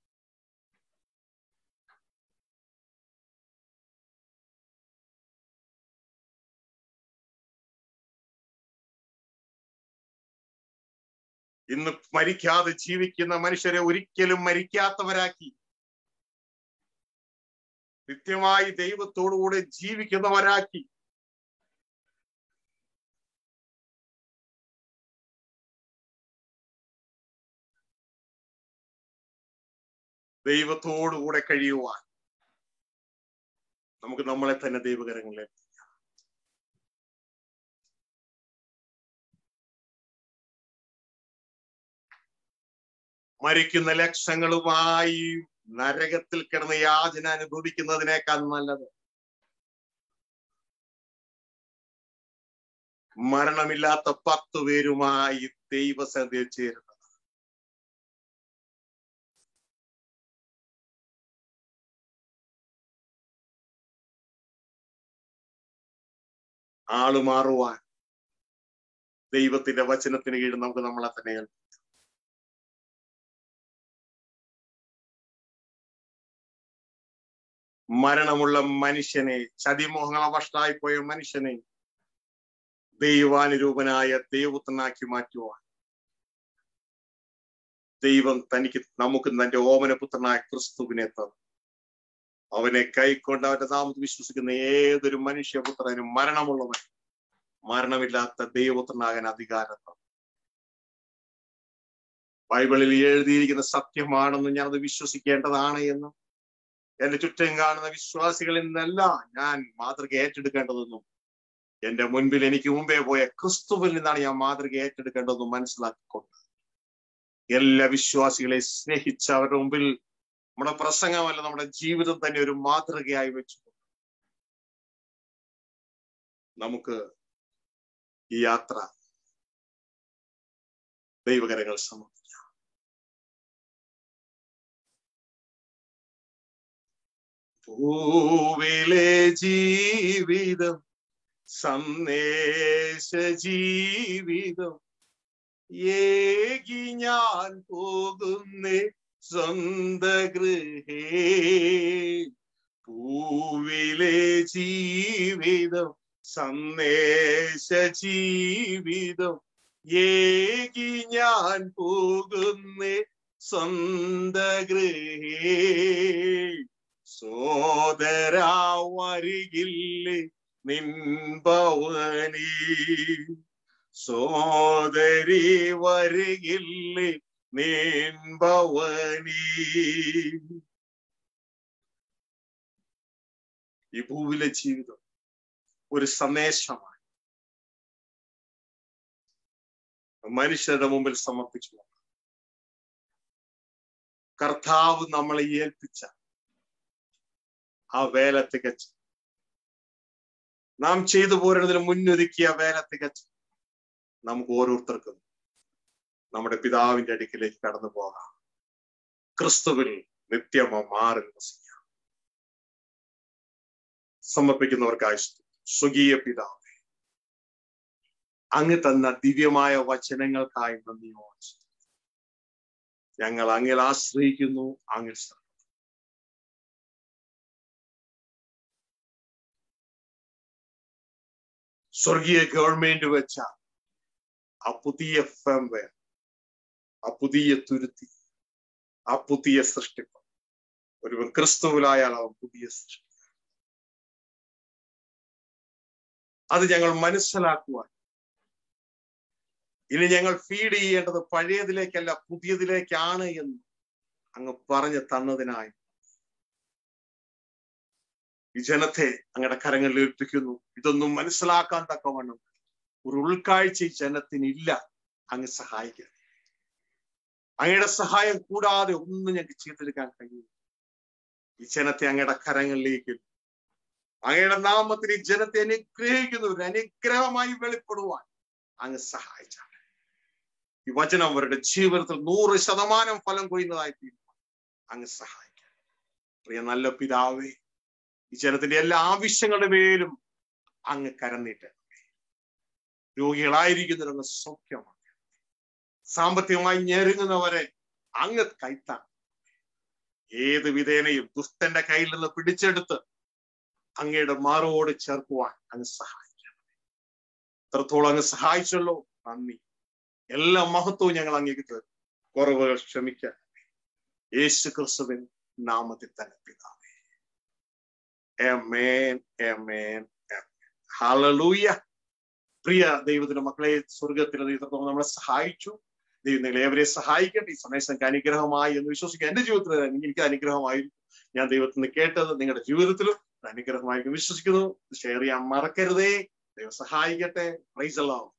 ഇന്ന് മരിക്കാതെ ജീവിക്കുന്ന മനുഷ്യരെ ഒരിക്കലും മരിക്കാത്തവരാക്കി നിത്യമായി ദൈവത്തോടുകൂടെ ജീവിക്കുന്നവരാക്കി ദൈവത്തോടുകൂടെ കഴിയുവാൻ നമുക്ക് നമ്മളെ തന്നെ ദൈവകരങ്ങളിൽ മരിക്കുന്ന ലക്ഷങ്ങളുമായി നരകത്തിൽ കിടന്ന് യാചന അനുഭവിക്കുന്നതിനേക്കാൾ നല്ലത് മരണമില്ലാത്ത പത്തു പേരുമായി ദൈവസന്ധിയിൽ ചേരുന്നത് ആള് മാറുവാൻ ദൈവത്തിന്റെ വചനത്തിന് കീഴിൽ നമുക്ക് നമ്മളെ തന്നെ ഏൽപ്പിക്കാം. മരണമുള്ള മനുഷ്യനെ ചതിമോഹങ്ങള വഷ്ടായി പോയ മനുഷ്യനെ ദൈവാനുരൂപനായ ദൈവത്തിനാക്കി മാറ്റുവാൻ ദൈവം തനിക്ക് നമുക്ക് തന്റെ ഓമനപുത്രനായ ക്രിസ്തുവിനെ തന്നു അവനെ കൈക്കൊണ്ട് അവന്റെ നാമത്തിൽ വിശ്വസിക്കുന്ന ഏതൊരു മനുഷ്യപുത്രനും മരണമുള്ളവൻ മരണമില്ലാത്ത ദൈവപുത്രനാകാൻ അധികാരം തന്നു ബൈബിളിൽ എഴുതിയിരിക്കുന്ന സത്യമാണെന്ന് ഞാനത് വിശ്വസിക്കേണ്ടതാണ് എന്നും എന്റെ ചുറ്റും കാണുന്ന വിശ്വാസികളിൽ നിന്നല്ല ഞാൻ മാതൃക ഏറ്റെടുക്കേണ്ടതെന്നും എന്റെ മുൻപിൽ എനിക്ക് മുമ്പേ പോയ ക്രിസ്തുവിൽ നിന്നാണ് ഞാൻ മാതൃക ഏറ്റെടുക്കേണ്ടതെന്നും മനസ്സിലാക്കിക്കൊണ്ട് എല്ലാ വിശ്വാസികളെ സ്നേഹിച്ച് അവരുടെ മുമ്പിൽ നമ്മുടെ പ്രസംഗമല്ല നമ്മുടെ ജീവിതം തന്നെ ഒരു മാതൃകയായി വെച്ചു നമുക്ക് ഈ യാത്ര ദൈവകരങ്ങൾ സമർപ്പിക്കാം പൂവിലെ ജീവിതം സന്ദേശ ജീവിതം ഏകി ഞാൻ പോകുന്നേ സ്വന്ത ഗൃഹേ പൂവിലെ ജീവിതം സന്ദേശ ജീവിതം ഏകി ഞാൻ പോകുന്നേ സ്വന്ത ഗൃഹേ സോദരാ വരികില്ലേ നിൻപവനീ സോദരി വരികില്ലേ നിൻപവനീ ഈ ഭൂവിലെ ജീവിതം ഒരു സന്ദേശമാണ് മനുഷ്യരുടെ മുമ്പിൽ സമർപ്പിച്ചു കർത്താവ് നമ്മളെ ഏൽപ്പിച്ച ആ വേല തികച്ച് നാം ചെയ്തു പോരുന്നതിന് മുന്നൊരുക്കിയ വേല തികച്ച് നമുക്ക് ഓരോരുത്തർക്കും നമ്മുടെ പിതാവിന്റെ അടുക്കിലേക്ക് കടന്നു പോകാം ക്രിസ്തുവിൽ നിത്യമ മാറി വസിക്കാം സമർപ്പിക്കുന്നവർക്കായി സ്വകീയ പിതാവ് അങ്ങ് തന്ന ദിവ്യമായ വചനങ്ങൾക്കായി നന്ദിയോ ഞങ്ങൾ അങ്ങിൽ ആശ്രയിക്കുന്നു അങ്ങിൽ സ്വർഗീയ ഗവൺമെന്റ് വെച്ച ആ പുതിയ ഫേംവെയർ ആ പുതിയ തുരുത്തി ആ പുതിയ സൃഷ്ടിപ്പ് ഒരുവൻ ക്രിസ്തുവിലായാൽ അവൻ പുതിയ സൃഷ്ടി അത് ഞങ്ങൾ മനസ്സിലാക്കുവാൻ ഇനി ഞങ്ങൾ ഫീഡ് ചെയ്യേണ്ടത് പഴയതിലേക്കല്ല പുതിയതിലേക്കാണ് എന്ന് അങ്ങ് പറഞ്ഞു തന്നതിനായി ഈ ജനത്തെ അങ്ങയുടെ കരങ്ങളിൽ ഏൽപ്പിക്കുന്നു ഇതൊന്നും മനസ്സിലാക്കാൻ തക്കവണ്ണം ഒരു ഉൾക്കാഴ്ച ഈ ജനത്തിനില്ല അങ്ങ് സഹായിക്കുക അങ്ങയുടെ സഹായം കൂടാതെ ഒന്നും ഞങ്ങൾക്ക് ചെയ്തെടുക്കാൻ കഴിയും ഈ ജനത്തെ അങ്ങയുടെ കരങ്ങളിലേക്ക് അങ്ങയുടെ നാമത്തിൽ ഈ ജനത്തെ അനുഗ്രഹിക്കുന്നു ഒരു അനുഗ്രഹമായി വെളിപ്പെടുവാൻ അങ്ങ് സഹായിച്ചാണ് ഈ വചനം അവരുടെ ജീവിതത്തിൽ നൂറ് ശതമാനം ഫലം കൊയ്യുന്നതായി തീരുമാനം അങ്ങ് സഹായിക്കാം പ്രിയ നല്ല പിതാവേ ഈ ജനത്തിന്റെ എല്ലാ ആവശ്യങ്ങളുടെ മേലും അങ്ങ് കരനീട്ട് രോഗികളായിരിക്കുന്നവരങ്ങ് സൗഖ്യമാണ് സാമ്പത്തികമായി ഞെരുങ്ങുന്നവരെ അങ്ങ് കൈത്താണ് ഏത് വിധേനയും ദുഷ്ടന്റെ കയ്യിൽ നിന്ന് പിടിച്ചെടുത്ത് അങ്ങയുടെ മാറോട് ചേർക്കുവാൻ അങ്ങ് സഹായിക്കണം എത്രത്തോളം അങ്ങ് സഹായിച്ചല്ലോ നന്ദി എല്ലാ മഹത്വവും ഞങ്ങൾ അങ്ങേക്ക് തരും കുറവുകൾ ക്ഷമിക്കാൻ യേശു ക്രിസ്തുവിൻ നാമത്തിൽ തന്നെ പിതാവേ Amen, amen, amen. Hallelujah. പ്രിയ ദൈവത്തിന്റെ മക്കളെ സ്വർഗത്തിലെ ദൈവത്തോളം നമ്മളെ സഹായിച്ചു ദൈവം നിങ്ങളെ ഏവരെ സഹായിക്കട്ടെ ഈ സന്ദേശം എനിക്ക് അനുഗ്രഹമായി എന്ന് വിശ്വസിക്കുക എന്റെ ജീവിതത്തിൽ എനിക്ക് അനുഗ്രഹമായിരുന്നു ഞാൻ ദൈവത്തിൽ നിന്ന് കേട്ടത് നിങ്ങളുടെ ജീവിതത്തിലും അനുഗ്രഹമായിരിക്കും വിശ്വസിക്കുന്നു ഷെയർ ചെയ്യാൻ മറക്കരുതേ ദൈവം സഹായിക്കട്ടെ പ്രൈസ് അല്ലാവും